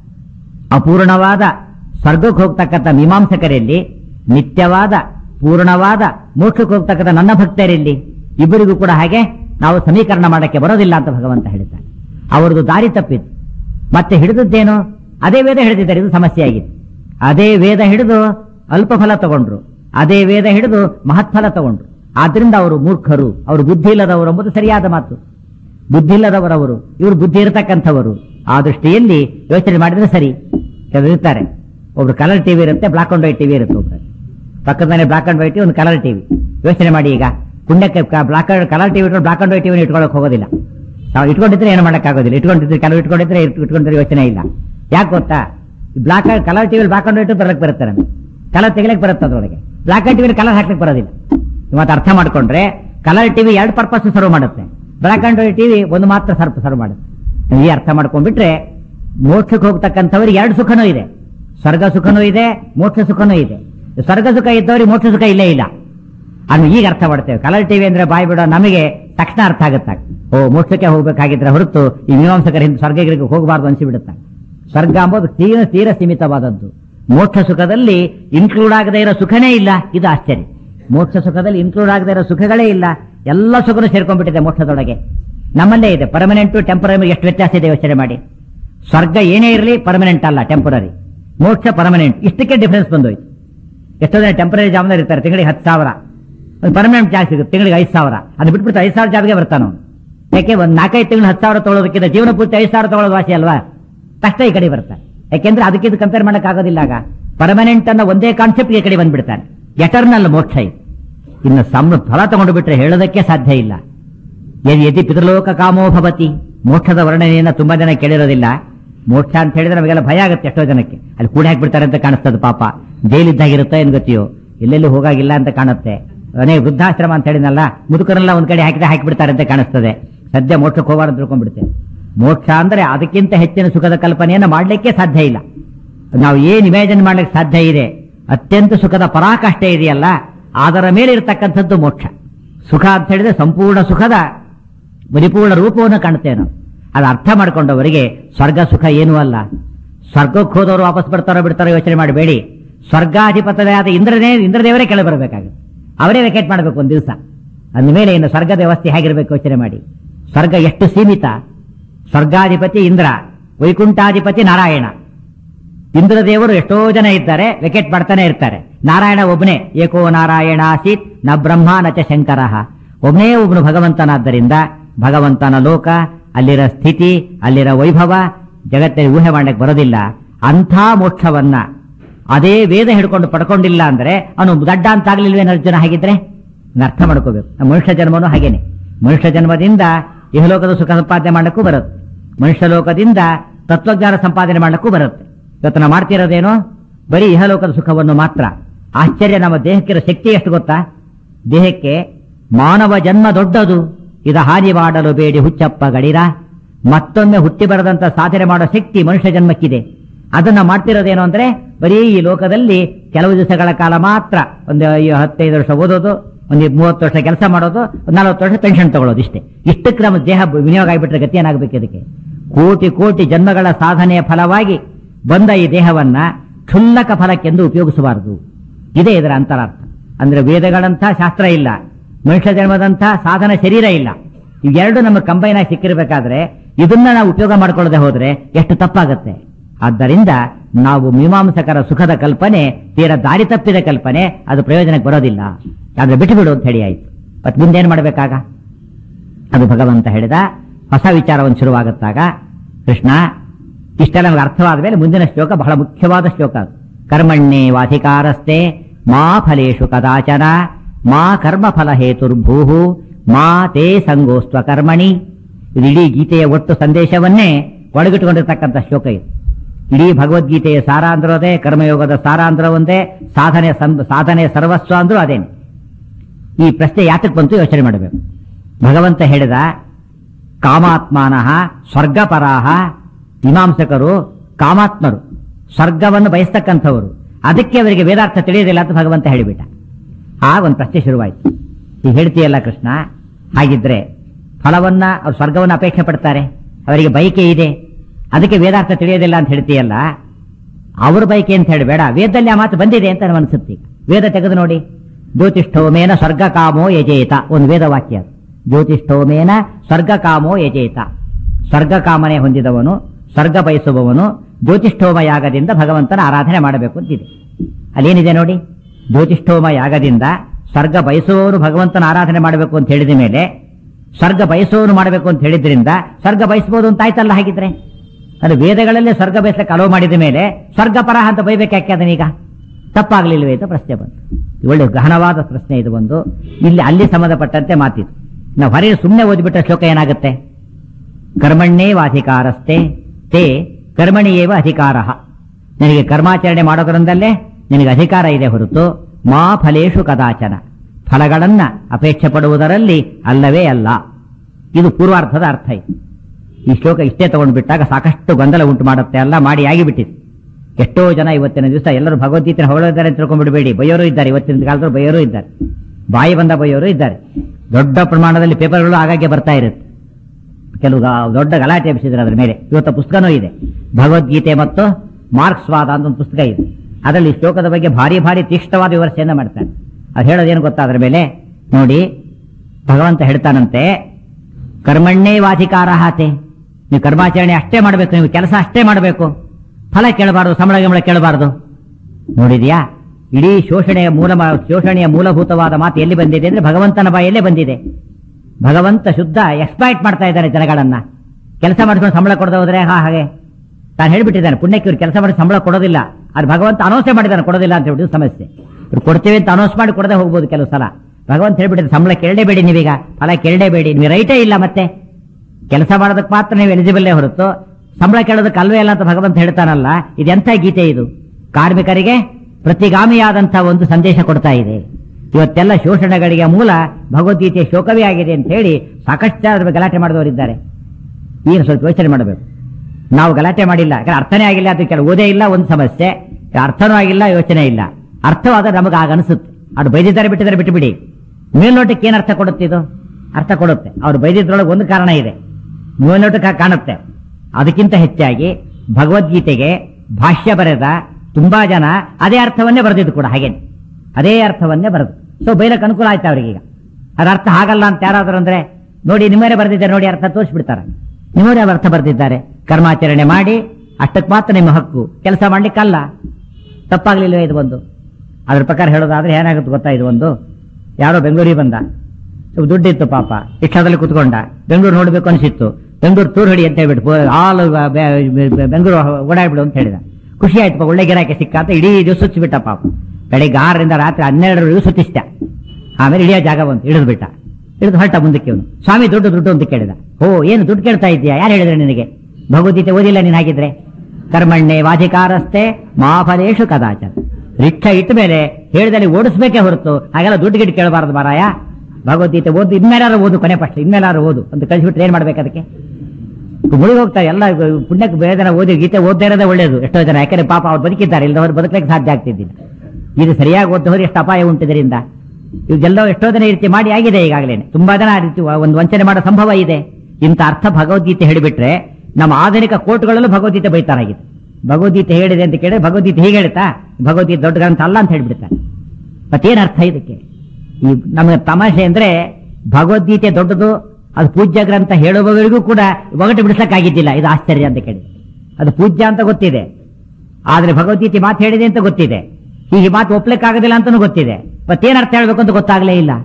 Speaker 1: ಅಪೂರ್ಣವಾದ ಸ್ವರ್ಗಕ್ಕೆ ಹೋಗ್ತಕ್ಕಂಥ ಮೀಮಾಂಸಕರಲ್ಲಿ ನಿತ್ಯವಾದ ಪೂರ್ಣವಾದ ಮೋಕ್ಷಕ್ಕೆ ಹೋಗ್ತಕ್ಕಂಥ ನನ್ನ ಭಕ್ತರಲ್ಲಿ ಇಬ್ಬರಿಗೂ ಕೂಡ ಹಾಗೆ ನಾವು ಸಮೀಕರಣ ಮಾಡಕ್ಕೆ ಬರೋದಿಲ್ಲ ಅಂತ ಭಗವಂತ ಹೇಳಿದ್ದಾನೆ ಅವರದು ದಾರಿ ತಪ್ಪಿತ್ತು ಮತ್ತೆ ಹಿಡಿದದ್ದೇನು ಅದೇ ವೇದ ಹಿಡಿದಿದ್ದಾರೆ ಇದು ಸಮಸ್ಯೆ ಆಗಿತ್ತು ಅದೇ ವೇದ ಹಿಡಿದು ಅಲ್ಪ ಫಲ ತಗೊಂಡ್ರು ಅದೇ ವೇದ ಹಿಡಿದು ಮಹತ್ಫಲ ತಗೊಂಡ್ರು ಆದ್ರಿಂದ ಅವರು ಮೂರ್ಖರು ಅವರು ಬುದ್ಧಿ ಇಲ್ಲದವರು ಎಂಬುದು ಸರಿಯಾದ ಮಾತು ಬುದ್ಧಿ ಇಲ್ಲದವರವರು ಇವರು ಬುದ್ಧಿ ಇರತಕ್ಕಂಥವರು ಆ ದೃಷ್ಟಿಯಲ್ಲಿ ಯೋಚನೆ ಮಾಡಿದ್ರೆ ಸರಿ ಕೆಲವರು ಇರ್ತಾರೆ ಒಬ್ರು ಕಲರ್ ಟಿವಿ ಇರುತ್ತೆ ಬ್ಲಾಕ್ ಅಂಡ್ ವೈಟ್ ಟಿವಿ ಇರುತ್ತೆ ಒಬ್ರು ಪಕ್ಕದ ಮನೆ ಬ್ಲಾಕ್ ಅಂಡ್ ವೈಟ್ ಒಂದು ಕಲರ್ ಟಿವಿ ಯೋಚನೆ ಮಾಡಿ ಈಗ ಪುಣ್ಯಕ್ಕೆ ಬ್ಲಾಕ್ ಕಲರ್ ಟಿವಿ ಇಟ್ಕೊಂಡು ಬ್ಲಾಕ್ ಅಂಡ್ ವೈಟ್ ಟಿವಿ ಇಟ್ಕೊಳ್ಳೋಕೆ ಹೋಗೋದಿಲ್ಲ ನಾವು ಇಟ್ಕೊಂಡಿದ್ರೆ ಏನು ಮಾಡೋಕ್ಕಾಗೋದಿಲ್ಲ ಇಟ್ಕೊಂಡಿದ್ರೆ ಕೆಲವು ಇಟ್ಕೊಂಡಿದ್ರೆ ಇಟ್- ಇಟ್ಕೊಂಡಿದ್ರೆ ಯೋಚನೆ ಇಲ್ಲ ಯಾಕೆ ಗೊತ್ತಾ black colour TV black and white ಬರಕ್ ಬರುತ್ತೆ ನಮಗೆ ಕಲರ್ ತೆಗಿಲಕ್ಕೆ ಬರುತ್ತೆ ಅದರೊಳಗೆ ಬ್ಲಾಕ್ ಅಂಡ್ ಟಿವಿ ಕಲರ್ ಹಾಕ್ಲಿಕ್ಕೆ ಬರೋದಿಲ್ಲ ಇವತ್ತು ಅರ್ಥ ಮಾಡ್ಕೊಂಡ್ರೆ ಕಲರ್ ಟಿವಿ ಎರಡು ಪರ್ಪಸ್ ಸರ್ವ್ ಮಾಡುತ್ತೆ ಬ್ಲಾಕ್ ಅಂಡ್ ವೈಟ್ ಟಿವಿ ಒಂದು ಮಾತ್ರ ಸರ್ವ್ ಸರ್ವ್ ಮಾಡುತ್ತೆ ಈ ಅರ್ಥ ಮಾಡ್ಕೊಂಡ್ಬಿಟ್ರೆ ಮೋಕ್ಷಕ್ಕೆ ಹೋಗ್ತಕ್ಕಂಥವ್ರಿಗೆ ಎರಡು ಸುಖನೂ ಇದೆ ಸ್ವರ್ಗ ಸುಖನೂ ಇದೆ ಮೋಕ್ಷ ಸುಖನೂ ಇದೆ ಸ್ವರ್ಗ ಸುಖ ಇದ್ದವ್ರಿಗೆ ಮೋಕ್ಷ ಸುಖ ಇಲ್ಲೇ ಇಲ್ಲ ಅದನ್ನು ಈಗ ಅರ್ಥ ಮಾಡ್ತೇವೆ ಕಲರ್ ಟಿವಿ ಅಂದ್ರೆ ಬಾಯ್ ಬಿಡೋ ನಮಗೆ ತಕ್ಷಣ ಅರ್ಥ ಆಗುತ್ತೆ ಓ ಮೋಕ್ಷಕ್ಕೆ ಹೋಗ್ಬೇಕಾಗಿದ್ರೆ ಹೊರತು ಈ ಮೀಮಾಂಸಕರ ಹಿಂದೆ ಸ್ವರ್ಗಗಳಿಗೆ ಹೋಗಬಾರ್ದು ಅನಿಸಿಬಿಡುತ್ತೆ ಸ್ವರ್ಗ ಅಂಬೋದು ತೀರ ತೀರ ಸೀಮಿತವಾದದ್ದು ಮೋಕ್ಷ ಸುಖದಲ್ಲಿ ಇನ್ಕ್ಲೂಡ್ ಆಗದೇ ಇರೋ ಸುಖನೇ ಇಲ್ಲ ಇದು ಆಶ್ಚರ್ಯ ಮೋಕ್ಷ ಸುಖದಲ್ಲಿ ಇನ್ಕ್ಲೂಡ್ ಆಗದೇ ಇರೋ ಸುಖಗಳೇ ಇಲ್ಲ ಎಲ್ಲ ಸುಖನೂ ಸೇರ್ಕೊಂಡ್ಬಿಟ್ಟಿದೆ ಮೋಕ್ಷದೊಳಗೆ ನಮ್ಮಲ್ಲೇ ಇದೆ ಪರ್ಮನೆಂಟು ಟೆಂಪರರಿ ಎಷ್ಟು ವ್ಯತ್ಯಾಸ ಇದೆ ಯೋಚನೆ ಮಾಡಿ ಸ್ವರ್ಗ ಏನೇ ಇರಲಿ ಪರ್ಮನೆಂಟ್ ಅಲ್ಲ ಟೆಂಪರರಿ ಮೋಕ್ಷ ಪರ್ಮನೆಂಟ್ ಇಷ್ಟಕ್ಕೆ ಡಿಫರೆನ್ಸ್ ಬಂದೋಯ್ತು ಎಷ್ಟೋ ಜನ ಟೆಂಪರರಿ ಜಾಬ್ನಲ್ಲಿ ಇರ್ತಾರೆ ತಿಂಗಳಿಗೆ ಹತ್ತು ಸಾವಿರ ಒಂದು ಪರ್ಮನೆಂಟ್ ಜಾಬ್ ಸಿಗುತ್ತೆ ತಿಂಗಳಿಗೆ ಐದು ಸಾವಿರ ಅದು ಬಿಟ್ಬಿಟ್ಟು ಐದು ಸಾವಿರ ಜಾಬ್ಗೆ ಬರ್ತಾನೆ ಅವ್ನು. ಯಾಕೆ ಒಂದು ನಾಲ್ಕೈದು ತಿಂಗಳು ಹತ್ತು ಸಾವಿರ ತಗೊಳ್ಳೋದಕ್ಕಿಂತ ಜೀವನ ಪೂರ್ತಿ ಐದು ಸಾವಿರ ತಗೊಳ್ಳೋದು ವಾಸಿ ಅಲ್ವಾ ಕಷ್ಟ ಈ ಕಡೆ ಬರ್ತಾನೆ ಯಾಕೆಂದ್ರೆ ಅದಕ್ಕಿಂತ ಕಂಪೇರ್ ಮಾಡಕ್ ಆಗೋದಿಲ್ಲ ಆಗ ಪರ್ಮನೆಂಟ್ ಅನ್ನೋ ಒಂದೇ ಕಾನ್ಸೆಪ್ಟ್ ಈ ಕಡೆ ಬಂದ್ಬಿಡ್ತಾನೆ ಎಟರ್ನಲ್ ಮೋಕ್ಷ ಇದು ಇನ್ನು ಸಣ್ಣ ಫಲ ತಗೊಂಡು ಬಿಟ್ರೆ ಹೇಳೋದಕ್ಕೆ ಸಾಧ್ಯ ಇಲ್ಲ ಯದಿ ಯದಿ ಪಿತೃಲೋಕ ಕಾಮೋ ಭವತಿ ಮೋಕ್ಷದ ವರ್ಣನೆಯನ್ನ ತುಂಬಾ ಜನ ಕೇಳಿರೋದಿಲ್ಲ ಮೋಕ್ಷ ಅಂತ ಹೇಳಿದ್ರೆ ನಮಗೆಲ್ಲ ಭಯ ಆಗುತ್ತೆ ಎಷ್ಟೋ ಜನಕ್ಕೆ ಅಲ್ಲಿ ಕೂಡ ಹಾಕ್ಬಿಡ್ತಾರೆ ಅಂತ ಕಾಣಿಸ್ತದೆ ಪಾಪ ಜೈಲಿದ್ದಾಗಿರುತ್ತೋ ಏನ್ ಗೊತ್ತಿಯೋ ಎಲ್ಲೆಲ್ಲೂ ಹೋಗಾಗಿಲ್ಲ ಅಂತ ಕಾಣುತ್ತೆ ಅನೇಕ ವೃದ್ಧಾಶ್ರಮ ಅಂತ ಹೇಳಿದ್ನಲ್ಲ ಮುದುಕರೆಲ್ಲ ಒಂದ್ ಕಡೆ ಹಾಕಿದ್ರೆ ಹಾಕಿಬಿಡ್ತಾರೆ ಅಂತ ಕಾಣಿಸ್ತದೆ ಸದ್ಯ ಮೋಕ್ಷಕ್ಕೆ ಹೋಗಾರ ಅಂತ ತಿಳ್ಕೊಂಡ್ಬಿಡ್ತೇವೆ ಮೋಕ್ಷ ಅಂದ್ರೆ ಅದಕ್ಕಿಂತ ಹೆಚ್ಚಿನ ಸುಖದ ಕಲ್ಪನೆಯನ್ನ ಮಾಡ್ಲಿಕ್ಕೆ ಸಾಧ್ಯ ಇಲ್ಲ ನಾವು ಏನ್ ಇಮ್ಯಾಜಿನ್ ಮಾಡ್ಲಿಕ್ಕೆ ಸಾಧ್ಯ ಇದೆ ಅತ್ಯಂತ ಸುಖದ ಪರಾಕಾಷ್ಠೆ ಇದೆಯಲ್ಲ ಅದರ ಮೇಲೆ ಇರತಕ್ಕಂಥದ್ದು ಮೋಕ್ಷ ಸುಖ ಅಂತ ಹೇಳಿದ್ರೆ ಸಂಪೂರ್ಣ ಸುಖದ ಪರಿಪೂರ್ಣ ರೂಪವನ್ನು ಕಾಣುತ್ತೇವೆ ನಾವು ಅದು ಅರ್ಥ ಮಾಡ್ಕೊಂಡವರಿಗೆ ಸ್ವರ್ಗ ಸುಖ ಏನೂ ಅಲ್ಲ ಸ್ವರ್ಗಕ್ಕೆ ಹೋದವರು ವಾಪಸ್ ಬರ್ತಾರೋ ಬಿಡ್ತಾರೋ ಯೋಚನೆ ಮಾಡಬೇಡಿ ಸ್ವರ್ಗಾಧಿಪತವಾದ ಇಂದ್ರನೇ ಇಂದ್ರದೇವರೇ ಕೆಳಗೆ ಬರಬೇಕಾಗುತ್ತೆ ಅವರೇ ವೆಕೇಟ್ ಮಾಡಬೇಕು ಒಂದು ದಿವಸ ಅಂದಮೇಲೆ ಇನ್ನು ಸ್ವರ್ಗದ ವ್ಯವಸ್ಥೆ ಹೇಗಿರಬೇಕು ಯೋಚನೆ ಮಾಡಿ ಸ್ವರ್ಗ ಎಷ್ಟು ಸೀಮಿತ ಸ್ವರ್ಗಾಧಿಪತಿ ಇಂದ್ರ ವೈಕುಂಠಾಧಿಪತಿ ನಾರಾಯಣ ಇಂದ್ರದೇವರು ಎಷ್ಟೋ ಜನ ಇದ್ದಾರೆ ವೆಕೆಟ್ ಮಾಡ್ತಾನೆ ಇರ್ತಾರೆ ನಾರಾಯಣ ಒಬ್ಬನೇ ಏಕೋ ನಾರಾಯಣ ಆಸೀತ್ ನ ಬ್ರಹ್ಮ ನ ಚ ಶಂಕರ ಒಬ್ಬನೇ ಒಬ್ಬನು ಭಗವಂತನಾದ್ದರಿಂದ ಭಗವಂತನ ಲೋಕ ಅಲ್ಲಿರೋ ಸ್ಥಿತಿ ಅಲ್ಲಿರೋ ವೈಭವ ಜಗತ್ತಿನ ಊಹೆ ಮಾಡಕ್ಕೆ ಬರೋದಿಲ್ಲ ಅಂಥ ಮೋಕ್ಷವನ್ನ ಅದೇ ವೇದ ಹಿಡ್ಕೊಂಡು ಪಡ್ಕೊಂಡಿಲ್ಲ ಅಂದ್ರೆ ಅವನು ದಡ್ಡ ಅಂತಾಗ್ಲಿಲ್ವೇನು ಅರ್ಜುನ ಹಾಗಿದ್ರೆ ಇದನ್ನ ಅರ್ಥ ಮಾಡ್ಕೋಬೇಕು ನಮ್ಮ ಮನುಷ್ಯ ಜನ್ಮನೂ ಹಾಗೇನೆ ಮನುಷ್ಯ ಜನ್ಮದಿಂದ ಇಹಲೋಕದ ಸುಖ ಸಂಪಾದನೆ ಮಾಡಕ್ಕೂ ಬರುತ್ತೆ ಮನುಷ್ಯ ಲೋಕದಿಂದ ತತ್ವಜ್ಞಾನ ಸಂಪಾದನೆ ಮಾಡಕ್ಕೂ ಬರುತ್ತೆ ಇವತ್ತು ನಾವು ಮಾಡ್ತಿರೋದೇನು ಬರೀ ಇಹಲೋಕದ ಸುಖವನ್ನು ಮಾತ್ರ ಆಶ್ಚರ್ಯ ನಮ್ಮ ದೇಹಕ್ಕಿರೋ ಶಕ್ತಿ ಎಷ್ಟು ಗೊತ್ತಾ ದೇಹಕ್ಕೆ ಮಾನವ ಜನ್ಮ ದೊಡ್ಡದು ಇದ ಹಾನಿ ಮಾಡಲು ಬೇಡಿ ಹುಚ್ಚಪ್ಪ ಗಡಿರ ಮತ್ತೊಮ್ಮೆ ಹುಟ್ಟಿ ಬರದಂತ ಸಾಧನೆ ಮಾಡೋ ಶಕ್ತಿ ಮನುಷ್ಯ ಜನ್ಮಕ್ಕಿದೆ ಅದನ್ನ ಮಾಡ್ತಿರೋದೇನು ಅಂದ್ರೆ ಬರೀ ಈ ಲೋಕದಲ್ಲಿ ಕೆಲವು ದಿವಸಗಳ ಕಾಲ ಮಾತ್ರ ಒಂದು ಈ ಹತ್ತೈದು ವರ್ಷ ಓದೋದು ಒಂದು ಮೂವತ್ತು ವರ್ಷ ಕೆಲಸ ಮಾಡೋದು ಒಂದು ನಲವತ್ತು ವರ್ಷ ಪೆನ್ಷನ್ ತಗೊಳ್ಳೋದು ಇಷ್ಟೇ ಇಷ್ಟಕ್ಕೆ ನಮ್ಮ ದೇಹ ವಿನಿಯೋಗ ಆಗಿಬಿಟ್ರೆ ಗತಿ ಏನಾಗಬೇಕು ಇದಕ್ಕೆ ಕೋಟಿ ಕೋಟಿ ಜನ್ಮಗಳ ಸಾಧನೆಯ ಫಲವಾಗಿ ಬಂದ ಈ ದೇಹವನ್ನ ಕ್ಷುಲ್ಲಕ ಫಲಕ್ಕೆಂದು ಉಪಯೋಗಿಸಬಾರದು ಇದೇ ಇದರ ಅಂತರಾರ್ಥ ಅಂದ್ರೆ ವೇದಗಳಂಥ ಶಾಸ್ತ್ರ ಇಲ್ಲ ಮನುಷ್ಯ ಜನ್ಮದಂಥ ಸಾಧನ ಶರೀರ ಇಲ್ಲ ಇವೆರಡು ನಮ್ಮ ಕಂಬೈನ್ ಆಗಿ ಸಿಕ್ಕಿರ್ಬೇಕಾದ್ರೆ ಇದನ್ನ ನಾವು ಉಪಯೋಗ ಮಾಡ್ಕೊಳ್ಳದೆ ಹೋದ್ರೆ ಎಷ್ಟು ತಪ್ಪಾಗತ್ತೆ ಆದ್ದರಿಂದ ನಾವು ಮೀಮಾಂಸಕರ ಸುಖದ ಕಲ್ಪನೆ ತೀರ ದಾರಿ ತಪ್ಪಿದ ಕಲ್ಪನೆ ಅದು ಪ್ರಯೋಜನಕ್ಕೆ ಬರೋದಿಲ್ಲ ಆದ್ರೆ ಬಿಟ್ಟು ಬಿಡು ಅಂತ ಹೇಳಿ ಆಯ್ತು ಮತ್ ಮುಂದೇನ್ ಮಾಡ್ಬೇಕಾಗ ಅದು ಭಗವಂತ ಹೇಳಿದ ಹೊಸ ವಿಚಾರವನ್ನು ಶುರುವಾಗುತ್ತಾಗ ಕೃಷ್ಣ ಇಷ್ಟೆಲ್ಲ ನಮಗೆ ಅರ್ಥವಾದ ಮೇಲೆ ಮುಂದಿನ ಶ್ಲೋಕ ಬಹಳ ಮುಖ್ಯವಾದ ಶ್ಲೋಕ ಅದು ಕರ್ಮಣ್ಣೇ ವಾಧಿಕಾರಸ್ತೆ ಮಾ ಫಲೇಶು ಕದಾಚನ ಮಾ ಕರ್ಮ ಫಲ ಹೇತುರ್ಭೂ ಮಾ ತೇ ಸಂಗೋಸ್ತ್ವ ಕರ್ಮಣಿ ಇದು ಇಡೀ ಗೀತೆಯ ಒಟ್ಟು ಸಂದೇಶವನ್ನೇ ಒಳಗಿಟ್ಟುಕೊಂಡಿರ್ತಕ್ಕಂಥ ಶ್ಲೋಕ ಇದು ಇಡೀ ಭಗವದ್ಗೀತೆಯ ಸಾರ ಅಂದ್ರೂ ಅದೇ ಕರ್ಮಯೋಗದ ಸಾರ ಅಂದ್ರೂ ಒಂದೇ ಸಾಧನೆ ಸಂ- ಸಾಧನೆ ಸರ್ವಸ್ವ ಅಂದ್ರೂ ಅದೇನೆ ಈ ಪ್ರಶ್ನೆ ಯಾತಕ್ಕೆ ಬಂತು ಯೋಚನೆ ಮಾಡಬೇಕು ಭಗವಂತ ಹೇಳಿದ ಕಾಮಾತ್ಮಾನಃ ಸ್ವರ್ಗಪರಾಹ ಮೀಮಾಂಸಕರು ಕಾಮಾತ್ಮರು ಸ್ವರ್ಗವನ್ನು ಬಯಸ್ತಕ್ಕಂಥವರು ಅದಕ್ಕೆ ಅವರಿಗೆ ವೇದಾರ್ಥ ತಿಳಿಯೋದಿಲ್ಲ ಅಂತ ಭಗವಂತ ಹೇಳಿಬಿಟ್ಟ ಆ ಒಂದು ಪ್ರಶ್ನೆ ಶುರುವಾಯಿತು ಈಗ ಹೇಳ್ತೀಯಲ್ಲ ಕೃಷ್ಣ ಹಾಗಿದ್ರೆ ಫಲವನ್ನ ಅವ್ರು ಸ್ವರ್ಗವನ್ನು ಅಪೇಕ್ಷೆ ಪಡ್ತಾರೆ ಅವರಿಗೆ ಬಯಕೆ ಇದೆ ಅದಕ್ಕೆ ವೇದಾರ್ಥ ತಿಳಿಯೋದಿಲ್ಲ ಅಂತ ಹೇಳ್ತೀಯಲ್ಲ ಅವ್ರ ಬಯಕೆ ಅಂತ ಹೇಳಿ ಬೇಡ ವೇದದಲ್ಲಿ ಆ ಮಾತು ಬಂದಿದೆ ಅಂತ ನನಗೆ ಅನ್ಸುತ್ತೆ ಈಗ. ವೇದ ತೆಗೆದು ನೋಡಿ ಜ್ಯೋತಿಷ್ಠೋಮೇನ ಸ್ವರ್ಗ ಕಾಮೋ ಯಜೇತ ಒಂದು ವೇದ ವಾಕ್ಯ ಅದು. ಜ್ಯೋತಿಷ್ಠೋಮೇನ ಸ್ವರ್ಗ ಕಾಮೋ ಯಜೇತ ಸ್ವರ್ಗ ಕಾಮನೆ ಹೊಂದಿದವನು ಸ್ವರ್ಗ ಬಯಸುವವನು ಜ್ಯೋತಿಷ್ಠೋಮ ಯಾಗದಿಂದ ಭಗವಂತನ ಆರಾಧನೆ ಮಾಡಬೇಕು ಅಂತಿದೆ ಅಲ್ಲೇನಿದೆ ನೋಡಿ ಜ್ಯೋತಿಷ್ಠೋಮ ಯಾಗದಿಂದ ಸ್ವರ್ಗ ಬಯಸುವವನು ಭಗವಂತನ ಆರಾಧನೆ ಮಾಡಬೇಕು ಅಂತ ಹೇಳಿದ ಮೇಲೆ ಸ್ವರ್ಗ ಬಯಸುವವನು ಮಾಡಬೇಕು ಅಂತ ಹೇಳಿದ್ರಿಂದ ಸ್ವರ್ಗ ಬಯಸಬಹುದು ಅಂತ ಆಯ್ತಲ್ಲ ಹಾಗಿದ್ರೆ ಅದು ವೇದಗಳಲ್ಲೇ ಸ್ವರ್ಗ ಬಯಸಕ್ಕೆ ಅಲೋ ಮಾಡಿದ ಮೇಲೆ ಸ್ವರ್ಗ ಪರಹ ಅಂತ ಬೈಬೇಕು ಯಾಕೆ ಅದನ್ನೀಗ ತಪ್ಪಾಗ್ಲಿಲ್ವೇ ಅಂತ ಪ್ರಶ್ನೆ ಬಂತು ಇದು ಒಳ್ಳೆ ಗಹನವಾದ ಪ್ರಶ್ನೆ ಇದು ಒಂದು ಇಲ್ಲಿ ಅಲ್ಲಿ ಸಂಬಂಧಪಟ್ಟಂತೆ ಮಾತಿದು ನಾವು ಹೊರಗೆ ಸುಮ್ಮನೆ ಓದಿಬಿಟ್ಟ ಶ್ಲೋಕ ಏನಾಗುತ್ತೆ ಕರ್ಮಣ್ಣೇವ ಅಧಿಕಾರಸ್ಥೆ ತೇ ಕರ್ಮಣಿಯೇವ ಅಧಿಕಾರ ನಿನಗೆ ಕರ್ಮಾಚರಣೆ ಮಾಡೋದ್ರಿಂದಲೇ ನಿನಗೆ ಅಧಿಕಾರ ಇದೆ ಹೊರತು ಮಾ ಫಲೇಶು ಕದಾಚನ ಫಲಗಳನ್ನ ಅಪೇಕ್ಷೆ ಪಡುವುದರಲ್ಲಿ ಅಲ್ಲವೇ ಅಲ್ಲ ಇದು ಪೂರ್ವಾರ್ಥದ ಅರ್ಥ ಇದು ಈ ಶ್ಲೋಕ ಇಷ್ಟೇ ತಗೊಂಡು ಬಿಟ್ಟಾಗ ಸಾಕಷ್ಟು ಗೊಂದಲ ಉಂಟು ಮಾಡುತ್ತೆ ಅಲ್ಲ ಮಾಡಿ ಆಗಿಬಿಟ್ಟಿದೆ ಎಷ್ಟೋ ಜನ ಇವತ್ತಿನ ದಿವಸ ಎಲ್ಲರೂ ಭಗವದ್ಗೀತೆ ಹೊಗಳಿದ್ದಾರೆ ಅಂತ ತಿಳ್ಕೊಂಡ್ಬಿಡಬೇಡಿ ಬೈಯೋರು ಇದ್ದಾರೆ ಇವತ್ತಿನ ಕಾಲದಲ್ಲಿ ಬೈಯೋರು ಇದ್ದಾರೆ ಬಾಯಿ ಬಂದ ಬೈಯೋರು ಇದ್ದಾರೆ ದೊಡ್ಡ ಪ್ರಮಾಣದಲ್ಲಿ ಪೇಪರ್ಗಳು ಆಗಾಗ್ಗೆ ಬರ್ತಾ ಇರುತ್ತೆ ಕೆಲವು ಗ- ದೊಡ್ಡ ಗಲಾಟೆ ಎಬ್ಸಿದ್ರೆ ಅದ್ರ ಮೇಲೆ ಇವತ್ತು ಪುಸ್ತಕನೂ ಇದೆ ಭಗವದ್ಗೀತೆ ಮತ್ತು ಮಾರ್ಕ್ಸ್ವಾದ ಅಂತ ಒಂದು ಪುಸ್ತಕ ಇದೆ ಅದರಲ್ಲಿ ಈ ಶ್ಲೋಕದ ಬಗ್ಗೆ ಭಾರಿ ಭಾರಿ ತೀಕ್ಷ್ಣವಾದ ವಿಮರ್ಶೆಯನ್ನ ಮಾಡ್ತಾನೆ ಅದು ಹೇಳೋದೇನು ಗೊತ್ತಾ ಅದ್ರ ಮೇಲೆ ನೋಡಿ ಭಗವಂತ ಹೇಳ್ತಾನಂತೆ ಕರ್ಮಣ್ಣೇ ವಾಧಿಕಾರ ಹಾತೆ ನೀವು ಕರ್ಮಾಚರಣೆ ಅಷ್ಟೇ ಮಾಡಬೇಕು ನೀವು ಕೆಲಸ ಅಷ್ಟೇ ಮಾಡಬೇಕು ಫಲ ಕೇಳಬಾರದು ಸಂಬಳ ಗಿಂಬಳ ಕೇಳಬಾರದು ನೋಡಿದ್ಯಾ ಇಡೀ ಶೋಷಣೆಯ ಮೂಲ ಶೋಷಣೆಯ ಮೂಲಭೂತವಾದ ಮಾತು ಎಲ್ಲಿ ಬಂದಿದೆ ಅಂದ್ರೆ ಭಗವಂತನ ಬಾಯಲ್ಲೇ ಬಂದಿದೆ ಭಗವಂತ ಶುದ್ಧ ಎಕ್ಸ್ಪ್ಲಾಯ್ಟ್ ಮಾಡ್ತಾ ಇದ್ದಾನೆ ಜನಗಳನ್ನ ಕೆಲಸ ಮಾಡಿಕೊಂಡು ಸಂಬಳ ಕೊಡದೆ ಹೋದ್ರೆ ಹಾ ಹಾಗೆ ತಾನು ಹೇಳ್ಬಿಟ್ಟಿದ್ದಾನೆ ಪುಣ್ಯಕ್ಕೆ ಇವ್ರು ಕೆಲಸ ಮಾಡಿ ಸಂಬಳ ಕೊಡೋದಿಲ್ಲ ಅದು ಭಗವಂತ ಅನೌನ್ಸೇ ಮಾಡಿದ್ದಾನೆ ಕೊಡೋದಿಲ್ಲ ಅಂತ ಹೇಳ್ಬಿಟ್ಟು ಸಮಸ್ಯೆ ಇವ್ರು ಕೊಡ್ತೇವೆ ಅಂತ ಅನೌನ್ಸ್ ಮಾಡಿ ಕೊಡದೆ ಹೋಗ್ಬೋದು ಕೆಲವು ಸಲ ಭಗವಂತ ಹೇಳ್ಬಿಟ್ಟಿದ್ರೆ ಸಂಬಳ ಕೇಳಲೇಬೇಡಿ ನೀವೀಗ ಫಲ ಕೇಳಲೇಬೇಡಿ ನೀವು ರೈಟೇ ಇಲ್ಲ ಮತ್ತೆ ಕೆಲಸ ಮಾಡೋದಕ್ಕೆ ಮಾತ್ರ ನೀವು ಎಲಿಜಿಬಲ್ಲೇ ಹೊರತು ಸಂಬಳ ಕೇಳೋದಕ್ಕೆ ಅಲ್ವೇ ಇಲ್ಲ ಅಂತ ಭಗವಂತ ಹೇಳ್ತಾನಲ್ಲ ಇದೆಂಥ ಗೀತೆ ಇದು ಕಾರ್ಮಿಕರಿಗೆ ಪ್ರತಿಗಾಮಿಯಾದಂತಹ ಒಂದು ಸಂದೇಶ ಕೊಡ್ತಾ ಇದೆ ಇವತ್ತೆಲ್ಲ ಶೋಷಣೆಗಳಿಗೆ ಮೂಲ ಭಗವದ್ಗೀತೆಯ ಶೋಕವೇ ಆಗಿದೆ ಅಂತ ಹೇಳಿ ಸಾಕಷ್ಟು ಅದ್ರ ಬಗ್ಗೆ ಗಲಾಟೆ ಮಾಡಿದವರಿದ್ದಾರೆ ಈಗ ಸ್ವಲ್ಪ ಯೋಚನೆ ಮಾಡಬೇಕು ನಾವು ಗಲಾಟೆ ಮಾಡಿಲ್ಲ ಯಾಕಂದ್ರೆ ಅರ್ಥನೇ ಆಗಿಲ್ಲ ಅದು ಕೆಲವು ಓದೇ ಇಲ್ಲ ಒಂದು ಸಮಸ್ಯೆ ಅರ್ಥನೂ ಆಗಿಲ್ಲ ಯೋಚನೆ ಇಲ್ಲ ಅರ್ಥವಾದ ನಮಗೆ ಆಗ ಅನಿಸುತ್ತೆ ಅದು ಬೈದಿದ್ದಾರೆ ಬಿಟ್ಟಿದ್ದಾರೆ ಬಿಟ್ಟುಬಿಡಿ ಮೇಲ್ನೋಟಕ್ಕೆ ಏನು ಅರ್ಥ ಕೊಡುತ್ತೆ ಇದು ಅರ್ಥ ಕೊಡುತ್ತೆ ಅವ್ರು ಬೈದಿದ್ರೊಳಗೆ ಒಂದು ಕಾರಣ ಇದೆ ಮೇಲ್ನೋಟಕ್ಕೆ ಕಾಣುತ್ತೆ ಅದಕ್ಕಿಂತ ಹೆಚ್ಚಾಗಿ ಭಗವದ್ಗೀತೆಗೆ ಭಾಷ್ಯ ಬರೆದ ತುಂಬಾ ಜನ ಅದೇ ಅರ್ಥವನ್ನೇ ಬರೆದಿದ್ದು ಕೂಡ ಹಾಗೆ ಅದೇ ಅರ್ಥವನ್ನೇ ಬರೆದು ಸೊ ಬೈಲಕ್ಕೆ ಅನುಕೂಲ ಆಯ್ತು ಅವ್ರಿಗೀಗ ಅದ ಅರ್ಥ ಆಗಲ್ಲ ಅಂತ ಯಾರಾದ್ರೂ ಅಂದ್ರೆ ನೋಡಿ ನಿಮ್ಮನೇ ಬರೆದಿದ್ದಾರೆ ನೋಡಿ ಅರ್ಥ ತೋರಿಸ್ಬಿಡ್ತಾರೆ ನಿಮ್ಮವರೇ ಅವ್ರ ಅರ್ಥ ಬರೆದಿದ್ದಾರೆ ಕರ್ಮಾಚರಣೆ ಮಾಡಿ ಅಷ್ಟಕ್ಕೆ ಮಾತ್ರ ನಿಮ್ಮ ಹಕ್ಕು ಕೆಲಸ ಮಾಡ್ಲಿಕ್ಕಲ್ಲ ತಪ್ಪಾಗ್ಲಿಲ್ವೇ ಇದು ಒಂದು ಅದ್ರ ಪ್ರಕಾರ ಹೇಳೋದಾದ್ರೆ ಏನಾಗುತ್ತೆ ಗೊತ್ತಾ ಇದು ಒಂದು ಯಾರೋ ಬೆಂಗಳೂರಿಗೆ ಬಂದ ಸ್ವಲ್ಪ ದುಡ್ಡಿತ್ತು ಪಾಪ ರಿಕ್ಷಾದಲ್ಲಿ ಕುತ್ಕೊಂಡ ಬೆಂಗಳೂರು ನೋಡ್ಬೇಕು ಅನ್ಸಿತ್ತು ಬೆಂಗಳೂರು ಟೂರ್ ಹೊಡಿ ಅಂತ ಹೇಳ್ಬಿಟ್ಟು ಪೋ- ಆಲ್ ಬೆ- ಬೆ- ಬೆಂಗಳೂರು ಓಡಾಡ್ಬಿಡು ಅಂತ ಹೇಳಿದ ಖುಷಿ ಆಯ್ತು ಪಾಪ, ಒಳ್ಳೆ ಗಿರಾಕಿ ಸಿಕ್ಕ ಅಂತ ಇಡೀ ದಿವಸ ಸುತ್ತಿಬಿಟ್ಟ ಪಾಪ ಬೆಳಿಗ್ಗೆ ಆರರಿಂದ ರಾತ್ರಿ ಹನ್ನೆರಡರವರೆಗೂ ಸುತ್ತಿಸ್ತ ಆಮೇಲೆ ಇಳಿಯೋ ಜಾಗ ಬಂತು ಇಳಿದು ಬಿಟ್ಟ ಇಳಿದು ಹೊರಟ ಮುಂದಕ್ಕೆ ಇವನು ಸ್ವಾಮಿ ದುಡ್ಡು ದುಡ್ಡು ಅಂತ ಕೇಳಿದ ಓ ಏನು ದುಡ್ಡು ಕೇಳ್ತಾ ಇದ್ದೀಯಾ ಯಾರು ಹೇಳಿದ್ರೆ ನಿನಗೆ ಭಗವದ್ಗೀತೆ ಓದಿಲ್ಲ ನೀನ್ ಹಾಗಿದ್ರೆ ಕರ್ಮಣ್ಣೆ ವಾಧಿಕಾರಸ್ತೆ ಮಾಫಲೇಶು ಕದಾಚನ ರಿಕ್ಷಾ ಇಟ್ಟ ಮೇಲೆ ಹೇಳಿದಲ್ಲಿ ಓಡಿಸ್ಬೇಕೇ ಹೊರತು ಹಾಗೆಲ್ಲ ದುಡ್ಡು ಗಿಟ್ಟು ಕೇಳಬಾರದು ಮಾರಾಯ ಭಗವದ್ಗೀತೆ ಓದು ಇನ್ಮೇಲಾರು ಓದು ಕೊನೆ ಪಕ್ಷ ಇನ್ಮೇಲಾರು ಓದು ಅಂತ ಕಳಿಸ್ಬಿಟ್ರೆ ಏನ್ ಮಾಡ್ಬೇಕು ಅದಕ್ಕೆ ಮುಳುಗಿ ಹೋಗ್ತಾರೆ ಎಲ್ಲ ಪುಣ್ಯಕ್ಕೆ ಬೇರೆ ಜನ ಓದಿ ಗೀತೆ ಓದ್ತಾ ಇರೋದೇ ಒಳ್ಳೇದು ಎಷ್ಟೋ ಜನ ಯಾಕಂದ್ರೆ ಪಾಪ ಅವ್ರು ಬದುಕಿದ್ದಾರೆ ಇಲ್ಲದವ್ರು ಬದುಕಲಿಕ್ಕೆ ಸಾಧ್ಯ ಆಗ್ತಿದ್ದಿಲ್ಲ ಇದು ಸರಿಯಾಗಿ ಓದ್ದವ್ರು ಎಷ್ಟು ಅಪಾಯ ಉಂಟಿದ್ರಿಂದ ಇವೆಲ್ಲೋ ಎಷ್ಟೋ ಜನ ಈ ರೀತಿ ಮಾಡಿ ಆಗಿದೆ ಈಗಾಗಲೇ ತುಂಬಾ ಜನ ಆ ರೀತಿ ಒಂದು ವಂಚನೆ ಮಾಡೋ ಸಂಭವ ಇದೆ ಇಂಥ ಅರ್ಥ ಭಗವದ್ಗೀತೆ ಹೇಳಿಬಿಟ್ರೆ ನಮ್ಮ ಆಧುನಿಕ ಕೋರ್ಟ್ಗಳಲ್ಲೂ ಭಗವದ್ಗೀತೆ ಬೈತಾರಾಗಿದೆ ಭಗವದ್ಗೀತೆ ಹೇಳಿದೆ ಅಂತ ಕೇಳಿದ್ರೆ ಭಗವದ್ಗೀತೆ ಹೀಗೆ ಹೇಳ್ತಾ ಭಗವದ್ಗೀತೆ ದೊಡ್ಡ ಗ್ರಂಥ ಅಲ್ಲ ಅಂತ ಹೇಳ್ಬಿಡ್ತಾರೆ ಮತ್ತೇನ್ ಅರ್ಥ ಇದಕ್ಕೆ ಈ ನಮಗೆ ತಮಾಷೆ ಅಂದ್ರೆ ಭಗವದ್ಗೀತೆ ದೊಡ್ಡದು ಅದು ಪೂಜ್ಯ ಗ್ರಂಥ ಹೇಳುವವರಿಗೂ ಕೂಡ ಒಗಟು ಬಿಡಿಸಕ್ಕಾಗಿದ್ದಿಲ್ಲ ಇದು ಆಶ್ಚರ್ಯ ಅಂತ ಕೇಳಿ ಅದು ಪೂಜ್ಯ ಅಂತ ಗೊತ್ತಿದೆ ಆದ್ರೆ ಭಗವದ್ಗೀತೆ ಮಾತು ಹೇಳಿದೆ ಅಂತ ಗೊತ್ತಿದೆ ಹೀಗೆ ಮಾತು ಒಪ್ಲಿಕ್ಕಾಗೋದಿಲ್ಲ ಅಂತನೂ ಗೊತ್ತಿದೆ ಮತ್ತೇನ್ ಅರ್ಥ ಹೇಳ್ಬೇಕು ಅಂತ ಗೊತ್ತಾಗಲೇ ಇಲ್ಲ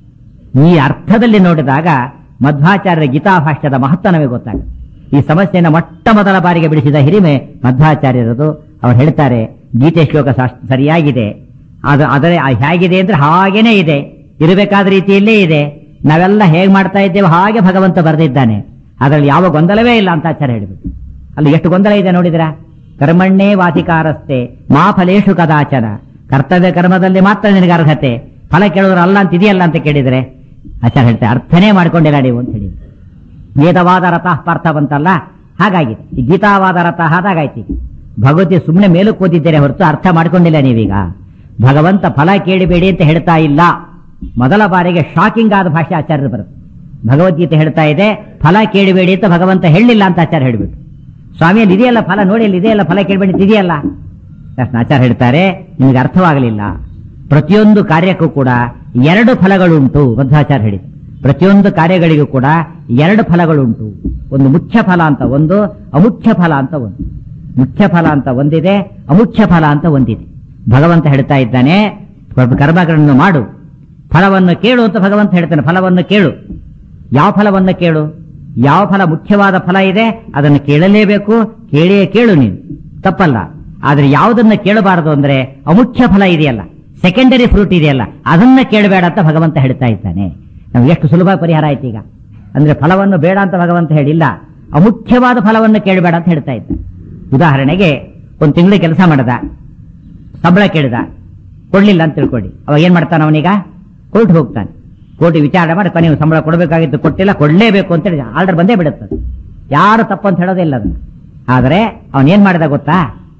Speaker 1: ಈ ಅರ್ಥದಲ್ಲಿ ನೋಡಿದಾಗ ಮಧ್ವಾಚಾರ್ಯರ ಗೀತಾಭಾಷ್ಯದ ಮಹತ್ವ ನಮಗೆ ಗೊತ್ತಾಗುತ್ತೆ ಈ ಸಮಸ್ಯೆಯನ್ನು ಮೊಟ್ಟ ಮೊದಲ ಬಾರಿಗೆ ಬಿಡಿಸಿದ ಹಿರಿಮೆ ಮಧ್ವಾಚಾರ್ಯರದು ಅವ್ರು ಹೇಳ್ತಾರೆ ಗೀತೆ ಶ್ಲೋಕ ಶಾಸ್- ಸರಿಯಾಗಿದೆ ಅದು ಅದರ ಹೇಗಿದೆ ಅಂದ್ರೆ ಹಾಗೇನೇ ಇದೆ ಇರಬೇಕಾದ ರೀತಿಯಲ್ಲೇ ಇದೆ ನಾವೆಲ್ಲ ಹೇಗೆ ಮಾಡ್ತಾ ಇದ್ದೇವೆ ಹಾಗೆ ಭಗವಂತ ಬರೆದಿದ್ದಾನೆ ಅದರಲ್ಲಿ ಯಾವ ಗೊಂದಲವೇ ಇಲ್ಲ ಅಂತ ಆಚಾರ್ಯ ಹೇಳಿಬಿಟ್ಟು ಅಲ್ಲಿ ಎಷ್ಟು ಗೊಂದಲ ಇದೆ ನೋಡಿದಿರಾ ಕರ್ಮಣ್ಣೇ ವಾತಿಕಾರಸ್ತೆ ಮಾ ಫಲೇಶು ಕದಾಚನ ಕರ್ತವ್ಯ ಕರ್ಮದಲ್ಲಿ ಮಾತ್ರ ನಿನಗೆ ಅರ್ಹತೆ ಫಲ ಕೇಳೋರು ಅಲ್ಲ ಅಂತ ಇದೆಯಲ್ಲ ಅಂತ ಕೇಳಿದ್ರೆ ಆಚಾರ್ಯ ಹೇಳ್ತಾರೆ ಅರ್ಥನೇ ಮಾಡ್ಕೊಂಡಿಲ್ಲ ನೀವು ಅಂತ ಹೇಳಿ ವೇದವಾದ ರಥ ಪಾರ್ಥ ಬಂತಲ್ಲ ಹಾಗಾಗಿದೆ ಈ ಗೀತಾವಾದ ರಥ ಹಾಗಾಯ್ತು ಈಗ. ಭಗವತಿ ಸುಮ್ಮನೆ ಮೇಲಕ್ಕೆ ಓದಿದ್ದೇನೆ ಹೊರತು ಅರ್ಥ ಮಾಡ್ಕೊಂಡಿಲ್ಲ ನೀವೀಗ ಭಗವಂತ ಫಲ ಕೇಳಿಬೇಡಿ ಅಂತ ಹೇಳ್ತಾ ಇಲ್ಲ ಮೊದಲ ಬಾರಿಗೆ ಶಾಕಿಂಗ್ ಆದ ಭಾಷೆ ಆಚಾರ್ಯರು ಬರುತ್ತೆ ಭಗವದ್ಗೀತೆ ಹೇಳ್ತಾ ಇದೆ ಫಲ ಕೇಳಬೇಡಿ ಅಂತ ಭಗವಂತ ಹೇಳಿಲ್ಲ ಅಂತ ಆಚಾರ್ಯ ಹೇಳ್ಬಿಟ್ಟು ಸ್ವಾಮಿಯಲ್ಲಿ ಇದೆಯಲ್ಲ ಫಲ ನೋಡಿ ಅಲ್ಲಿ ಇದೆಯಲ್ಲ ಫಲ ಕೇಳಬೇಡಿ ಅಂತ ಇದೆಯಲ್ಲ ತಕ್ಷಣ ಆಚಾರ್ಯ ಹೇಳ್ತಾರೆ ನಿಮಗೆ ಅರ್ಥವಾಗಲಿಲ್ಲ ಪ್ರತಿಯೊಂದು ಕಾರ್ಯಕ್ಕೂ ಕೂಡ ಎರಡು ಫಲಗಳುಂಟು ಮಧ್ವಾಚಾರ್ಯ ಹೇಳಿದ್ರು ಪ್ರತಿಯೊಂದು ಕಾರ್ಯಗಳಿಗೂ ಕೂಡ ಎರಡು ಫಲಗಳುಂಟು ಒಂದು ಮುಖ್ಯ ಫಲ ಅಂತ ಒಂದು ಅಮುಖ್ಯ ಫಲ ಅಂತ ಒಂದು ಮುಖ್ಯ ಫಲ ಅಂತ ಒಂದಿದೆ ಅಮುಖ್ಯ ಫಲ ಅಂತ ಒಂದಿದೆ ಭಗವಂತ ಹೇಳ್ತಾ ಇದ್ದಾನೆ ಕರ್ಮಗಳನ್ನು ಮಾಡು ಫಲವನ್ನು ಕೇಳು ಅಂತ ಭಗವಂತ ಹೇಳ್ತಾನೆ ಫಲವನ್ನು ಕೇಳು ಯಾವ ಫಲವನ್ನು ಕೇಳು ಯಾವ ಫಲ ಮುಖ್ಯವಾದ ಫಲ ಇದೆ ಅದನ್ನು ಕೇಳಲೇಬೇಕು ಕೇಳಿಯೇ ಕೇಳು ನೀನು ತಪ್ಪಲ್ಲ ಆದ್ರೆ ಯಾವುದನ್ನ ಕೇಳಬಾರದು ಅಂದ್ರೆ ಅಮುಖ್ಯ ಫಲ ಇದೆಯಲ್ಲ ಸೆಕೆಂಡರಿ ಫ್ರೂಟ್ ಇದೆಯಲ್ಲ ಅದನ್ನ ಕೇಳಬೇಡ ಅಂತ ಭಗವಂತ ಹೇಳ್ತಾ ಇದ್ದಾನೆ ನಮ್ಗೆ ಎಷ್ಟು ಸುಲಭ ಪರಿಹಾರ ಆಯ್ತು ಈಗ ಅಂದ್ರೆ ಫಲವನ್ನು ಬೇಡ ಅಂತ ಭಗವಂತ ಹೇಳಿಲ್ಲ ಅಮುಖ್ಯವಾದ ಫಲವನ್ನು ಕೇಳಬೇಡ ಅಂತ ಹೇಳ್ತಾ ಇದ್ದ ಉದಾಹರಣೆಗೆ ಒಂದು ತಿಂಗಳು ಕೆಲಸ ಮಾಡದ ಸಂಬಳ ಕೇಳಿದ ಕೊಡ್ಲಿಲ್ಲ ಅಂತ ತಿಳ್ಕೊಳ್ಳಿ ಅವಾಗ ಏನ್ ಮಾಡ್ತಾನ ಅವನೀಗ ಕೋರ್ಟ್ ಹೋಗ್ತಾನೆ ಕೋರ್ಟ್ ವಿಚಾರಣೆ ಮಾಡಿ ಕೊನೆಗೆ ಸಂಬಳ ಕೊಡಬೇಕಾಗಿತ್ತು ಕೊಟ್ಟಿಲ್ಲ ಕೊಡ್ಲೇಬೇಕು ಅಂತ ಹೇಳಿ ಆರ್ಡರ್ ಬಂದೇ ಬಿಡುತ್ತದೆ ಯಾರು ತಪ್ಪು ಅಂತ ಹೇಳೋದೇ ಇಲ್ಲ ಅದನ್ನ ಆದರೆ ಅವನ್ ಏನ್ ಮಾಡಿದ ಗೊತ್ತಾ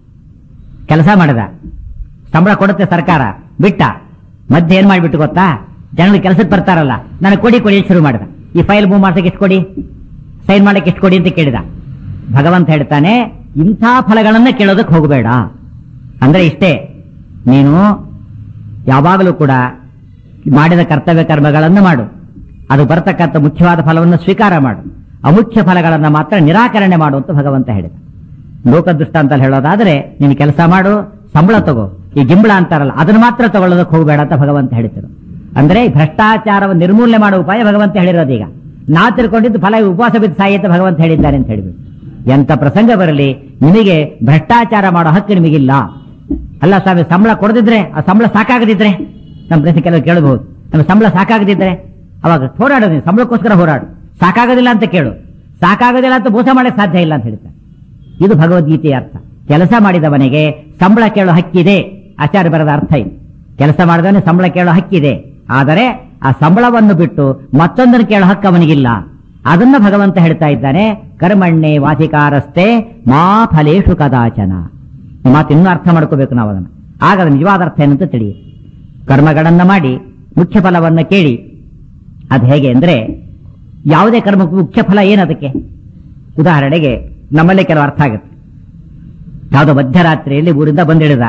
Speaker 1: ಕೆಲಸ ಮಾಡಿದ ಸಂಬಳ ಕೊಡುತ್ತೆ ಸರ್ಕಾರ ಬಿಟ್ಟ ಮಧ್ಯೆ ಏನ್ ಮಾಡ್ಬಿಟ್ಟು ಗೊತ್ತಾ ಜನಗಳು ಕೆಲಸಕ್ಕೆ ಬರ್ತಾರಲ್ಲ ನನಗೆ ಕೊಡಿ ಕೊಡಿ ಅಂತ ಶುರು ಮಾಡಿದ ಈ ಫೈಲ್ ಮೂವ್ ಮಾಡ್ಸಕ್ಕೆ ಎಷ್ಟು ಕೊಡಿ ಸೈನ್ ಮಾಡಕ್ಕೆ ಎಷ್ಟು ಕೊಡಿ ಅಂತ ಕೇಳಿದ ಭಗವಂತ ಹೇಳ್ತಾನೆ ಇಂಥ ಫಲಗಳನ್ನ ಕೇಳೋದಕ್ಕೆ ಹೋಗಬೇಡ ಅಂದ್ರೆ ಇಷ್ಟೇ ನೀನು ಯಾವಾಗಲೂ ಕೂಡ ಮಾಡಿದ ಕರ್ತವ್ಯ ಕರ್ಮಗಳನ್ನು ಮಾಡು ಅದು ಬರತಕ್ಕಂಥ ಮುಖ್ಯವಾದ ಫಲವನ್ನು ಸ್ವೀಕಾರ ಮಾಡು ಅಮುಖ್ಯ ಫಲಗಳನ್ನು ಮಾತ್ರ ನಿರಾಕರಣೆ ಮಾಡು ಅಂತ ಭಗವಂತ ಹೇಳಿದ ಲೋಕದೃಷ್ಟ ಅಂತ ಹೇಳೋದಾದ್ರೆ ನೀನು ಕೆಲಸ ಮಾಡು ಸಂಬಳ ತಗೋ ಈ ಗಿಂಬಳ ಅಂತಾರಲ್ಲ ಅದನ್ನ ಮಾತ್ರ ತಗೊಳ್ಳೋದಕ್ಕೆ ಹೋಗಬೇಡ ಅಂತ ಭಗವಂತ ಹೇಳಿದ್ರು ಅಂದ್ರೆ ಈ ಭ್ರಷ್ಟಾಚಾರವನ್ನು ನಿರ್ಮೂಲನೆ ಮಾಡುವ ಉಪಾಯ ಭಗವಂತ ಹೇಳಿರೋದು ಈಗ ನಾ ತಿಳ್ಕೊಂಡಿದ್ದು ಫಲ ಈ ಉಪವಾಸ ಬಿದ್ದು ಸಾಯಿ ಅಂತ ಭಗವಂತ ಹೇಳಿದ್ದಾನೆ ಅಂತ ಹೇಳಿಬಿಟ್ಟು ಎಂತ ಪ್ರಸಂಗ ಬರಲಿ ನಿಮಗೆ ಭ್ರಷ್ಟಾಚಾರ ಮಾಡೋ ಹಕ್ಕು ನಿಮಗಿಲ್ಲ ಅಲ್ಲ ಸ್ವಾಮಿ ಸಂಬಳ ಕೊಡದಿದ್ರೆ ಆ ಸಂಬಳ ಸಾಕಾಗದಿದ್ರೆ ನಮ್ಮ ಪ್ರಶ್ನೆ ಕೆಲವು ಕೇಳಬಹುದು ನಮ್ಮ ಸಂಬಳ ಸಾಕಾಗದಿದ್ರೆ ಅವಾಗ ಹೋರಾಡು ನೀನು ಸಂಬಳಕ್ಕೋಸ್ಕರ ಹೋರಾಡು ಸಾಕಾಗೋದಿಲ್ಲ ಅಂತ ಕೇಳು ಸಾಕಾಗೋದಿಲ್ಲ ಅಂತ ಮೋಸ ಮಾಡಕ್ಕೆ ಸಾಧ್ಯ ಇಲ್ಲ ಅಂತ ಹೇಳ್ತಾರೆ ಇದು ಭಗವದ್ಗೀತೆಯ ಅರ್ಥ ಕೆಲಸ ಮಾಡಿದವನಿಗೆ ಸಂಬಳ ಕೇಳೋ ಹಕ್ಕಿದೆ ಆಚಾರ್ಯ ಬರದ ಅರ್ಥ ಇದು ಕೆಲಸ ಮಾಡಿದವನಿಗೆ ಸಂಬಳ ಕೇಳೋ ಹಕ್ಕಿದೆ ಆದರೆ ಆ ಸಂಬಳವನ್ನು ಬಿಟ್ಟು ಮತ್ತೊಂದನ್ನು ಕೇಳೋ ಹಕ್ಕು ಅವನಿಗಿಲ್ಲ ಅದನ್ನ ಭಗವಂತ ಹೇಳ್ತಾ ಇದ್ದಾನೆ ಕರ್ಮಣ್ಣೆ ವಾಧಿಕಾರಸ್ಥೆ ಮಾ ಫಲೇಶು ಕದಾಚನ ಈ ಮಾತು ಇನ್ನೂ ಅರ್ಥ ಮಾಡ್ಕೋಬೇಕು ನಾವು ಅದನ್ನು ಆಗ ಅದು ನಿಜವಾದ ಅರ್ಥ ಏನಂತ ತಿಳಿ ಕರ್ಮಗಳನ್ನ ಮಾಡಿ ಮುಖ್ಯ ಫಲವನ್ನ ಕೇಳಿ ಅದು ಹೇಗೆ ಅಂದ್ರೆ ಯಾವುದೇ ಕರ್ಮಕ್ಕೂ ಮುಖ್ಯ ಫಲ ಏನದಕ್ಕೆ ಉದಾಹರಣೆಗೆ ನಮ್ಮಲ್ಲೇ ಕೆಲವು ಅರ್ಥ ಆಗುತ್ತೆ ಯಾವುದೋ ಮಧ್ಯರಾತ್ರಿಯಲ್ಲಿ ಊರಿಂದ ಬಂದಿಳಿದ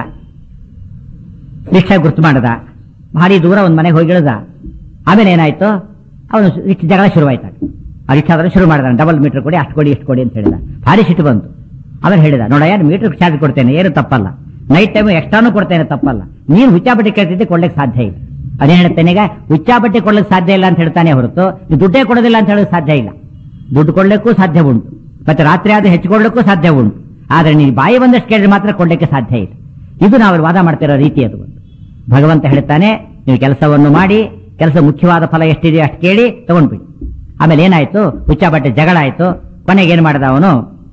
Speaker 1: ರಿಕ್ಷಾ ಗುರ್ತು ಮಾಡದ ಭಾರಿ ದೂರ ಒಂದು ಮನೆಗೆ ಹೋಗಿ ಇಳಿದ ಆಮೇಲೆ ಏನಾಯ್ತು ಅವನು ರಿಕ್ಷಾ ಜಗಳ ಶುರುವಾಯ್ತು ಆ ರಿಕ್ಷಾದ್ರೆ ಶುರು ಮಾಡಿದ ಡಬಲ್ ಮೀಟರ್ ಕೊಡಿ ಅಷ್ಟು ಕೊಡಿ ಇಷ್ಟು ಕೊಡಿ ಅಂತ ಹೇಳಿದ ಭಾರಿ ಸಿಟ್ಟು ಬಂತು ಆಮೇಲೆ ಹೇಳಿದ ನೋಡಯ್ಯ ಮೀಟರ್ ಚಾರ್ಜ್ ಕೊಡ್ತೇನೆ ಏನು ತಪ್ಪಲ್ಲ ನೈಟ್ ಟೈಮ್ ಎಕ್ಸ್ಟ್ರಾನು ಕೊಡ್ತೇನೆ ತಪ್ಪಲ್ಲ ನೀನು ಹುಚ್ಚಾಬಟ್ಟಿ ಕೇಳ್ತಿದ್ದೆ ಕೊಡ್ಲಿಕ್ಕೆ ಸಾಧ್ಯ ಇಲ್ಲ ಅದೇ ಹೇಳ್ತೇನೆ ಈಗ ಹುಚ್ಚಾಬಟ್ಟಿ ಕೊಡ್ಲಿಕ್ಕೆ ಸಾಧ್ಯ ಇಲ್ಲ ಅಂತ ಹೇಳ್ತಾನೆ ಹೊರತು ನೀವು ದುಡ್ಡೇ ಕೊಡೋದಿಲ್ಲ ಅಂತ ಹೇಳೋದು ಸಾಧ್ಯ ಇಲ್ಲ ದುಡ್ಡು ಕೊಡ್ಲಿಕ್ಕೂ ಸಾಧ್ಯ ಉಂಟು ಮತ್ತೆ ರಾತ್ರಿ ಆದ್ರೆ ಹೆಚ್ಚಿಕೊಳ್ಳಕ್ಕೂ ಸಾಧ್ಯ ಉಂಟು ಆದ್ರೆ ನೀವು ಬಾಯಿ ಬಂದಷ್ಟು ಕೇಳಿದ್ರೆ ಮಾತ್ರ ಕೊಡ್ಲಿಕ್ಕೆ ಸಾಧ್ಯ ಇಲ್ಲ ಇದು ನಾವು ವಾದ ಮಾಡ್ತಿರೋ ರೀತಿ ಅದು ಒಂದು ಭಗವಂತ ಹೇಳ್ತಾನೆ ನೀವು ಕೆಲಸವನ್ನು ಮಾಡಿ ಕೆಲಸ ಮುಖ್ಯವಾದ ಫಲ ಎಷ್ಟಿದೆ ಅಷ್ಟು ಕೇಳಿ ತಗೊಂಡ್ಬಿಡಿ ಆಮೇಲೆ ಏನಾಯ್ತು ಹುಚ್ಚಾಬಟ್ಟೆ ಜಗಳ ಆಯ್ತು ಕೊನೆಗೆ ಏನ್ ಮಾಡಿದ ಅವನು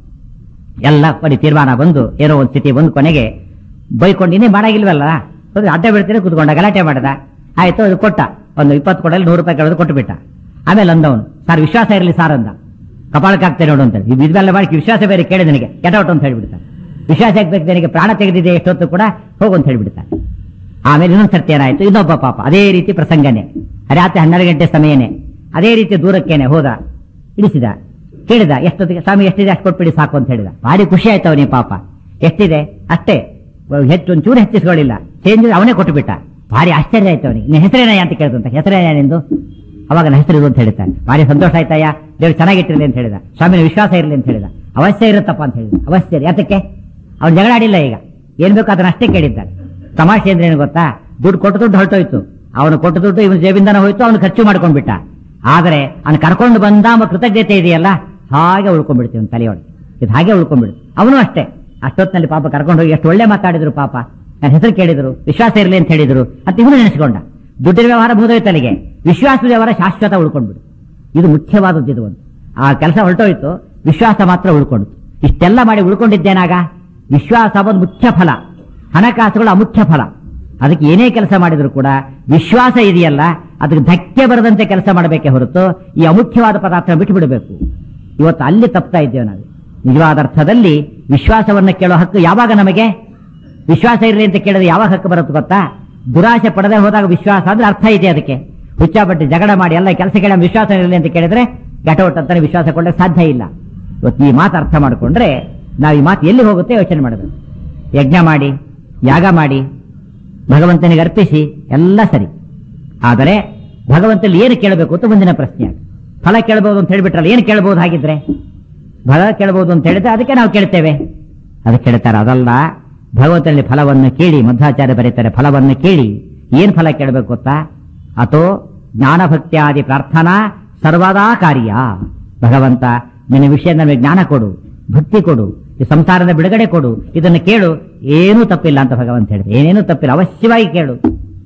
Speaker 1: ಎಲ್ಲ ಕೊಡಿ ತೀರ್ಮಾನ ಬಂದು ಏನೋ ಒಂದು ಸ್ಥಿತಿ ಬಂದು ಕೊನೆಗೆ ಬೈಕೊಂಡು ಇನ್ನೇ ಮಾಡಾಗಿಲ್ವಲ್ಲ ಹೌದು, ಅಡ್ಡ ಬೀಳ್ತೀನಿ ಕುತ್ಕೊಂಡ ಗಲಾಟೆ ಮಾಡದ ಆಯ್ತು ಅದು ಕೊಟ್ಟ ಒಂದು ಇಪ್ಪತ್ತು ಕೊಡಲ್ಲಿ ನೂರು ರೂಪಾಯಿ ಕೇಳೋದು ಕೊಟ್ಟು ಬಿಟ್ಟ ಆಮೇಲೆ ಅಂದವನು ಸರ್ ವಿಶ್ವಾಸ ಇರಲಿ ಸರ್ ಅಂದ ಕಪಾಳಕ್ಕೆ ಹಾಕ್ತೇನೆ ನೋಡು ಅಂತ ಈ ಇದ್ಮೇಲೆ ಮಾಡಿ ವಿಶ್ವಾಸ ಬೇರೆ ಕೇಳಿ ನನಗೆ ಕೆಟೌಟ್ ಅಂತ ಹೇಳ್ಬಿಡ್ತಾನೆ ವಿಶ್ವಾಸ ಹಾಕ್ಬೇಕು ನನಗೆ ಪ್ರಾಣ ತೆಗೆದಿದೆ ಎಷ್ಟೊತ್ತು ಕೂಡ ಹೋಗು ಅಂತ ಹೇಳ್ಬಿಡ್ತಾನೆ ಆಮೇಲೆ ಇನ್ನೊಂದು ಸರ್ತಿ ಏನಾಯ್ತು ಇನ್ನೊಬ್ಬ ಪಾಪ ಅದೇ ರೀತಿ ಪ್ರಸಂಗನೇ ರಾತ್ರಿ ಹನ್ನೆರಡು ಗಂಟೆ ಸಮಯನೇ ಅದೇ ರೀತಿ ದೂರಕ್ಕೇನೆ ಹೋದ ಇಳಿಸಿದ ಕೇಳಿದ ಎಷ್ಟೊತ್ತಿಗೆ ಸ್ವಾಮಿ ಎಷ್ಟಿದೆ ಅಷ್ಟು ಕೊಟ್ಬಿಡಿ ಸಾಕು ಅಂತ ಹೇಳಿದ ಭಾರಿ ಖುಷಿ ಆಯ್ತು ಅವನಿಗೆ ಪಾಪ ಎಷ್ಟಿದೆ ಅಷ್ಟೇ ಹೆಚ್ಚು ಒಂಚೂರು ಹೆಚ್ಚಿಸ್ಕೊಳ್ಳಿಲ್ಲ ಚೇಂಜ್ ಅವನೇ ಕೊಟ್ಟುಬಿಟ್ಟ ಭಾರಿ ಆಶ್ಚರ್ಯ ಆಯ್ತು ಅವನಿಗೆ ನಿನ್ನ ಹೆಸರೇನಯ್ಯ ಅಂತ ಕೇಳಿದಂತ ಹೆಸರೇನ ನಿಂದು ಅವಾಗ ನನ್ನ ಹೆಸರು ಇದು ಅಂತ ಹೇಳ್ತಾನೆ ಭಾರಿ ಸಂತೋಷ ಆಯ್ತಾಯ ದೇವ್ರು ಚೆನ್ನಾಗಿಟ್ಟಿರಲಿ ಅಂತ ಹೇಳಿದ ಸ್ವಾಮಿನ ವಿಶ್ವಾಸ ಇರಲಿ ಅಂತ ಹೇಳಿದ ಅವಶ್ಯ ಇರುತ್ತಪ್ಪ ಅಂತ ಹೇಳಿದ ಅವಶ್ಯ ಯಾತಕ್ಕೆ ಅವ್ನು ಜಗಳ ಆಡಿಲ್ಲ ಈಗ ಏನ್ ಬೇಕು ಅದನ್ನ ಅಷ್ಟೇ ಕೇಳಿದ್ದಾನೆ ತಮಾಷೆ ಅಂದ್ರೆ ಏನು ಗೊತ್ತಾ ದುಡ್ಡು ಕೊಟ್ಟು ದುಡ್ಡು ಹೊರಟೋಯ್ತು ಅವನು ಕೊಟ್ಟು ದುಡ್ಡು ಇವನು ಜೇಬಿಂದನ ಹೋಯ್ತು ಅವನು ಖರ್ಚು ಮಾಡ್ಕೊಂಡ್ಬಿಟ್ಟ ಆದ್ರೆ ಅವನು ಕರ್ಕೊಂಡು ಬಂದ ಎಂಬ ಕೃತಜ್ಞತೆ ಇದೆಯಲ್ಲ ಹಾಗೆ ಉಳ್ಕೊಂಡ್ಬಿಡ್ತೀವಿ ಅವ್ನ ತಲೆಯೊಳಗೆ ಇದು ಹಾಗೆ ಉಳ್ಕೊಂಡ್ಬಿಡ್ತು ಅವನು ಅಷ್ಟೇ ಅಷ್ಟೊತ್ತಿನಲ್ಲಿ ಪಾಪ ಕರ್ಕೊಂಡು ಹೋಗಿ ಎಷ್ಟು ಒಳ್ಳೆ ಮಾತಾಡಿದ್ರು ಪಾಪ ನನ್ನ ಹೆಸರು ಕೇಳಿದ್ರು ವಿಶ್ವಾಸ ಇರಲಿ ಅಂತ ಹೇಳಿದ್ರು ಅಂತ ಇವನು ನೆನೆಸ್ಕೊಂಡ ದುಡ್ಡಿನ ವ್ಯವಹಾರ ಮುಗಿದೋಯ್ತು ಅಲ್ಲಿಗೆ ವಿಶ್ವಾಸದ ವ್ಯವಹಾರ ಶಾಶ್ವತ ಉಳ್ಕೊಂಡ್ಬಿಡು ಇದು ಮುಖ್ಯವಾದದ್ದು ಇದು ಒಂದು ಆ ಕೆಲಸ ಹೊರಟೋಯ್ತು ವಿಶ್ವಾಸ ಮಾತ್ರ ಉಳ್ಕೊಂಡು ಇಷ್ಟೆಲ್ಲ ಮಾಡಿ ಉಳ್ಕೊಂಡಿದ್ದೇನಾಗ ವಿಶ್ವಾಸ ಒಂದು ಮುಖ್ಯ ಫಲ ಹಣಕಾಸುಗಳು ಅಮುಖ್ಯ ಫಲ ಅದಕ್ಕೆ ಏನೇ ಕೆಲಸ ಮಾಡಿದ್ರು ಕೂಡ ವಿಶ್ವಾಸ ಇದೆಯಲ್ಲ ಅದಕ್ಕೆ ಧಕ್ಕೆ ಬರದಂತೆ ಕೆಲಸ ಮಾಡಬೇಕೇ ಹೊರತು ಈ ಅಮುಖ್ಯವಾದ ಪದಾರ್ಥ ಬಿಟ್ಟು ಬಿಡಬೇಕು ಇವತ್ತು ಅಲ್ಲಿ ತಪ್ತಾ ಇದ್ದೇವೆ ನಾವು ನಿಜವಾದ ಅರ್ಥದಲ್ಲಿ ವಿಶ್ವಾಸವನ್ನ ಕೇಳೋ ಹಕ್ಕು ಯಾವಾಗ ನಮಗೆ ವಿಶ್ವಾಸ ಇರಲಿ ಅಂತ ಕೇಳಿದ್ರೆ ಯಾವಾಗ ಹಕ್ಕು ಬರುತ್ತೆ ಗೊತ್ತಾ ದುರಾಶೆ ಪಡದೆ ಹೋದಾಗ ವಿಶ್ವಾಸ ಅಂದ್ರೆ ಅರ್ಥ ಇದೆ ಅದಕ್ಕೆ ಹುಚ್ಚಾಪಟ್ಟು ಜಗಳ ಮಾಡಿ ಎಲ್ಲ ಕೆಲಸ ಕೇಳ ವಿಶ್ವಾಸ ಇರಲಿ ಅಂತ ಕೇಳಿದ್ರೆ ಘಟವಟ್ ಅಂತಾನೆ ವಿಶ್ವಾಸ ಕೊಡಲಿಕ್ಕೆ ಸಾಧ್ಯ ಇಲ್ಲ ಇವತ್ತು ಈ ಮಾತು ಅರ್ಥ ಮಾಡಿಕೊಂಡ್ರೆ ನಾವು ಈ ಮಾತು ಎಲ್ಲಿ ಹೋಗುತ್ತೆ ಯೋಚನೆ ಮಾಡಬೇಕು ಯಜ್ಞ ಮಾಡಿ ಯಾಗ ಮಾಡಿ ಭಗವಂತನಿಗೆ ಅರ್ಪಿಸಿ ಎಲ್ಲ ಸರಿ ಆದರೆ ಭಗವಂತನಲ್ಲಿ ಏನು ಕೇಳಬೇಕು ಅಂತ ಮುಂದಿನ ಪ್ರಶ್ನೆ ಆಗ ಫಲ ಕೇಳಬಹುದು ಅಂತ ಹೇಳ್ಬಿಟ್ರಲ್ಲ ಏನು ಕೇಳಬಹುದು ಹಾಗಿದ್ರೆ ಫಲ ಕೇಳಬಹುದು ಅಂತ ಹೇಳಿದ್ರೆ ಅದಕ್ಕೆ ನಾವು ಕೇಳ್ತೇವೆ ಅದಕ್ಕೆ ಹೇಳ್ತಾರೆ ಅದಲ್ಲ ಭಗವಂತನಲ್ಲಿ ಫಲವನ್ನು ಕೇಳಿ ಮಧ್ವಾಚಾರ್ಯ ಬರೀತಾರೆ ಫಲವನ್ನು ಕೇಳಿ ಏನ್ ಫಲ ಕೇಳಬೇಕು ಗೊತ್ತಾ ಅಥೋ ಜ್ಞಾನಭಕ್ತ್ಯಾದಿ ಪ್ರಾರ್ಥನಾ ಸರ್ವದಾ ಕಾರ್ಯ ಭಗವಂತ ನಿನ್ನ ವಿಷಯ ನಮಗೆ ಜ್ಞಾನ ಕೊಡು ಭಕ್ತಿ ಕೊಡು ಈ ಸಂಸಾರದ ಬಿಡುಗಡೆ ಕೊಡು ಇದನ್ನು ಕೇಳು ಏನೂ ತಪ್ಪಿಲ್ಲ ಅಂತ ಭಗವಂತ ಹೇಳಿದೆ ಏನೇನೂ ತಪ್ಪಿಲ್ಲ ಅವಶ್ಯವಾಗಿ ಕೇಳು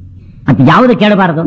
Speaker 1: ಅಂತ ಯಾವುದು ಕೇಳಬಾರದು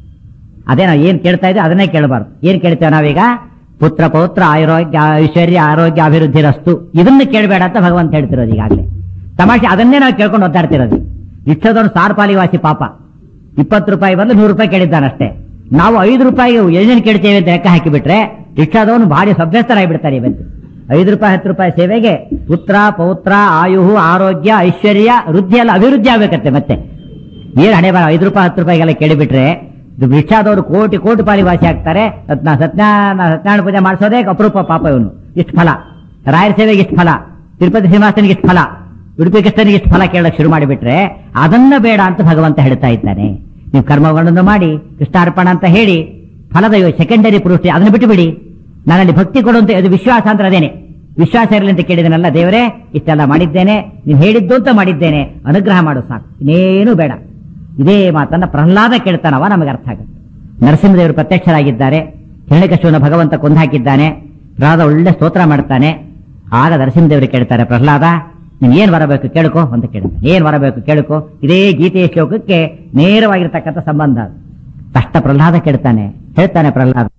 Speaker 1: ಅದೇ ನಾವು ಏನ್ ಕೇಳ್ತಾ ಇದ್ದೀವಿ ಅದನ್ನೇ ಕೇಳಬಾರ್ದು ಏನ್ ಕೇಳ್ತೇವೆ ನಾವೀಗ ಪುತ್ರ ಪೌತ್ರ ಆರೋಗ್ಯ ಐಶ್ವರ್ಯ ಆರೋಗ್ಯ ಅಭಿವೃದ್ಧಿ ರಸ್ತು ಇದನ್ನ ಕೇಳಬೇಡ ಅಂತ ಭಗವಂತ ಹೇಳ್ತಿರೋದು ಈಗಾಗಲೇ ತಮಾಷೆ ಅದನ್ನೇ ನಾವು ಕೇಳ್ಕೊಂಡು ಒದ್ದಾಡ್ತಿರೋದು ಇಷ್ಟದವನು ಸಾರ್ ಪಾಲಿವಾಸಿ ಪಾಪ ಇಪ್ಪತ್ತು ರೂಪಾಯಿ ಬದಲು ನೂರು ರೂಪಾಯಿ ಕೇಳಿದ್ದಾನಷ್ಟೇ ನಾವು ಐದು ರೂಪಾಯಿಗೆ ಏನೇನು ಕೇಳ್ತೇವೆ ಅಂತ ಲೆಕ್ಕ ಹಾಕಿಬಿಟ್ರೆ ರಿಕ್ಷಾದವನು ಭಾರಿ ಸಭ್ಯಸ್ಥರಾಗಿಬಿಡ್ತಾರೆ ಇವತ್ತು ಐದು ರೂಪಾಯಿ ಹತ್ತು ರೂಪಾಯಿ ಸೇವೆಗೆ ಪುತ್ರ ಪೌತ್ರ ಆಯುಹು ಆರೋಗ್ಯ ಐಶ್ವರ್ಯ ವೃದ್ಧಿ ಎಲ್ಲ ಅಭಿವೃದ್ಧಿ ಆಗ್ಬೇಕಂತೆ ಮತ್ತೆ ಏನ್ ಹಣೆ ಬರ ಐದು ರೂಪಾಯಿ ಹತ್ತು ರೂಪಾಯಿಗೆಲ್ಲ ಕೇಳಿಬಿಟ್ರೆ ಇದು ರಿಕ್ಷಾದವರು ಕೋಟಿ ಕೋಟಿ ಪಾಲಿ ವಾಸಿ ಆಗ್ತಾರೆ ಸತ್ನ ಸತ್ಯನಾರಾಯಣ ಸತ್ಯನಾರಾಯಣ ಪೂಜೆ ಮಾಡಿಸೋದೇ ಅಪರೂಪ ಪಾಪ ಇವನು ಇಷ್ಟು ಫಲ ರಾಯರ ಸೇವೆಗೆ ಇಷ್ಟು ಫಲ ತಿರುಪತಿ ಶ್ರೀನಿವಾಸನಿಗೆ ಇಷ್ಟು ಫಲ ಉಡುಪಿ ಕೃಷ್ಣನಿಗೆ ಇಷ್ಟು ಫಲ ಕೇಳಕ್ ಶುರು ಮಾಡಿಬಿಟ್ರೆ ಅದನ್ನ ಬೇಡ ಅಂತ ಭಗವಂತ ಹೇಳ್ತಾ ಇದ್ದಾನೆ ನೀವು ಕರ್ಮಗಳನ್ನು ಮಾಡಿ ಕೃಷ್ಣಾರ್ಪಣ ಅಂತ ಹೇಳಿ ಫಲದ ಸೆಕೆಂಡರಿ ಪುರುಷ ಅದನ್ನು ಬಿಟ್ಟು ಬಿಡಿ ನನ್ನಲ್ಲಿ ಭಕ್ತಿ ಕೊಡುವಂತ ಅದು ವಿಶ್ವಾಸ ಅಂದ್ರೆ ಅದೇನೆ ವಿಶ್ವಾಸ ಇರಲಿ ಅಂತ ಕೇಳಿದನಲ್ಲ ದೇವರೇ ಇಷ್ಟೆಲ್ಲ ಮಾಡಿದ್ದೇನೆ ನೀನು ಹೇಳಿದ್ದು ಅಂತ ಮಾಡಿದ್ದೇನೆ ಅನುಗ್ರಹ ಮಾಡು ಸಾಕು ಇನ್ನೇನು ಬೇಡ ಇದೇ ಮಾತನ್ನ ಪ್ರಹ್ಲಾದ ಕೇಳ್ತಾನವ ನಮಗೆ ಅರ್ಥ ಆಗುತ್ತೆ ನರಸಿಂಹದೇವರು ಪ್ರತ್ಯಕ್ಷರಾಗಿದ್ದಾರೆ ಹಿರಣ್ಯಕಶಿವನ ಭಗವಂತ ಕೊಂದಾಕಿದ್ದಾನೆ ಪ್ರಹ್ಲಾದ ಒಳ್ಳೆ ಸ್ತೋತ್ರ ಮಾಡ್ತಾನೆ ಆಗ ನರಸಿಂಹದೇವರು ಕೇಳ್ತಾರೆ ಪ್ರಹ್ಲಾದ ನೀನ್ ಏನ್ ಬರಬೇಕು ಕೇಳ್ಕೊ ಅಂತ ಕೇಳ್ತಾನೆ ಏನ್ ಬರಬೇಕು ಕೇಳ್ಕೊ ಇದೇ ಗೀತೆಯ ಶ್ಲೋಕಕ್ಕೆ ನೇರವಾಗಿರ್ತಕ್ಕಂಥ ಸಂಬಂಧ ಅದು. ತಕ್ಷಣ ಪ್ರಹ್ಲಾದ ಕೇಳ್ತಾನೆ ಹೇಳ್ತಾನೆ ಪ್ರಹ್ಲಾದ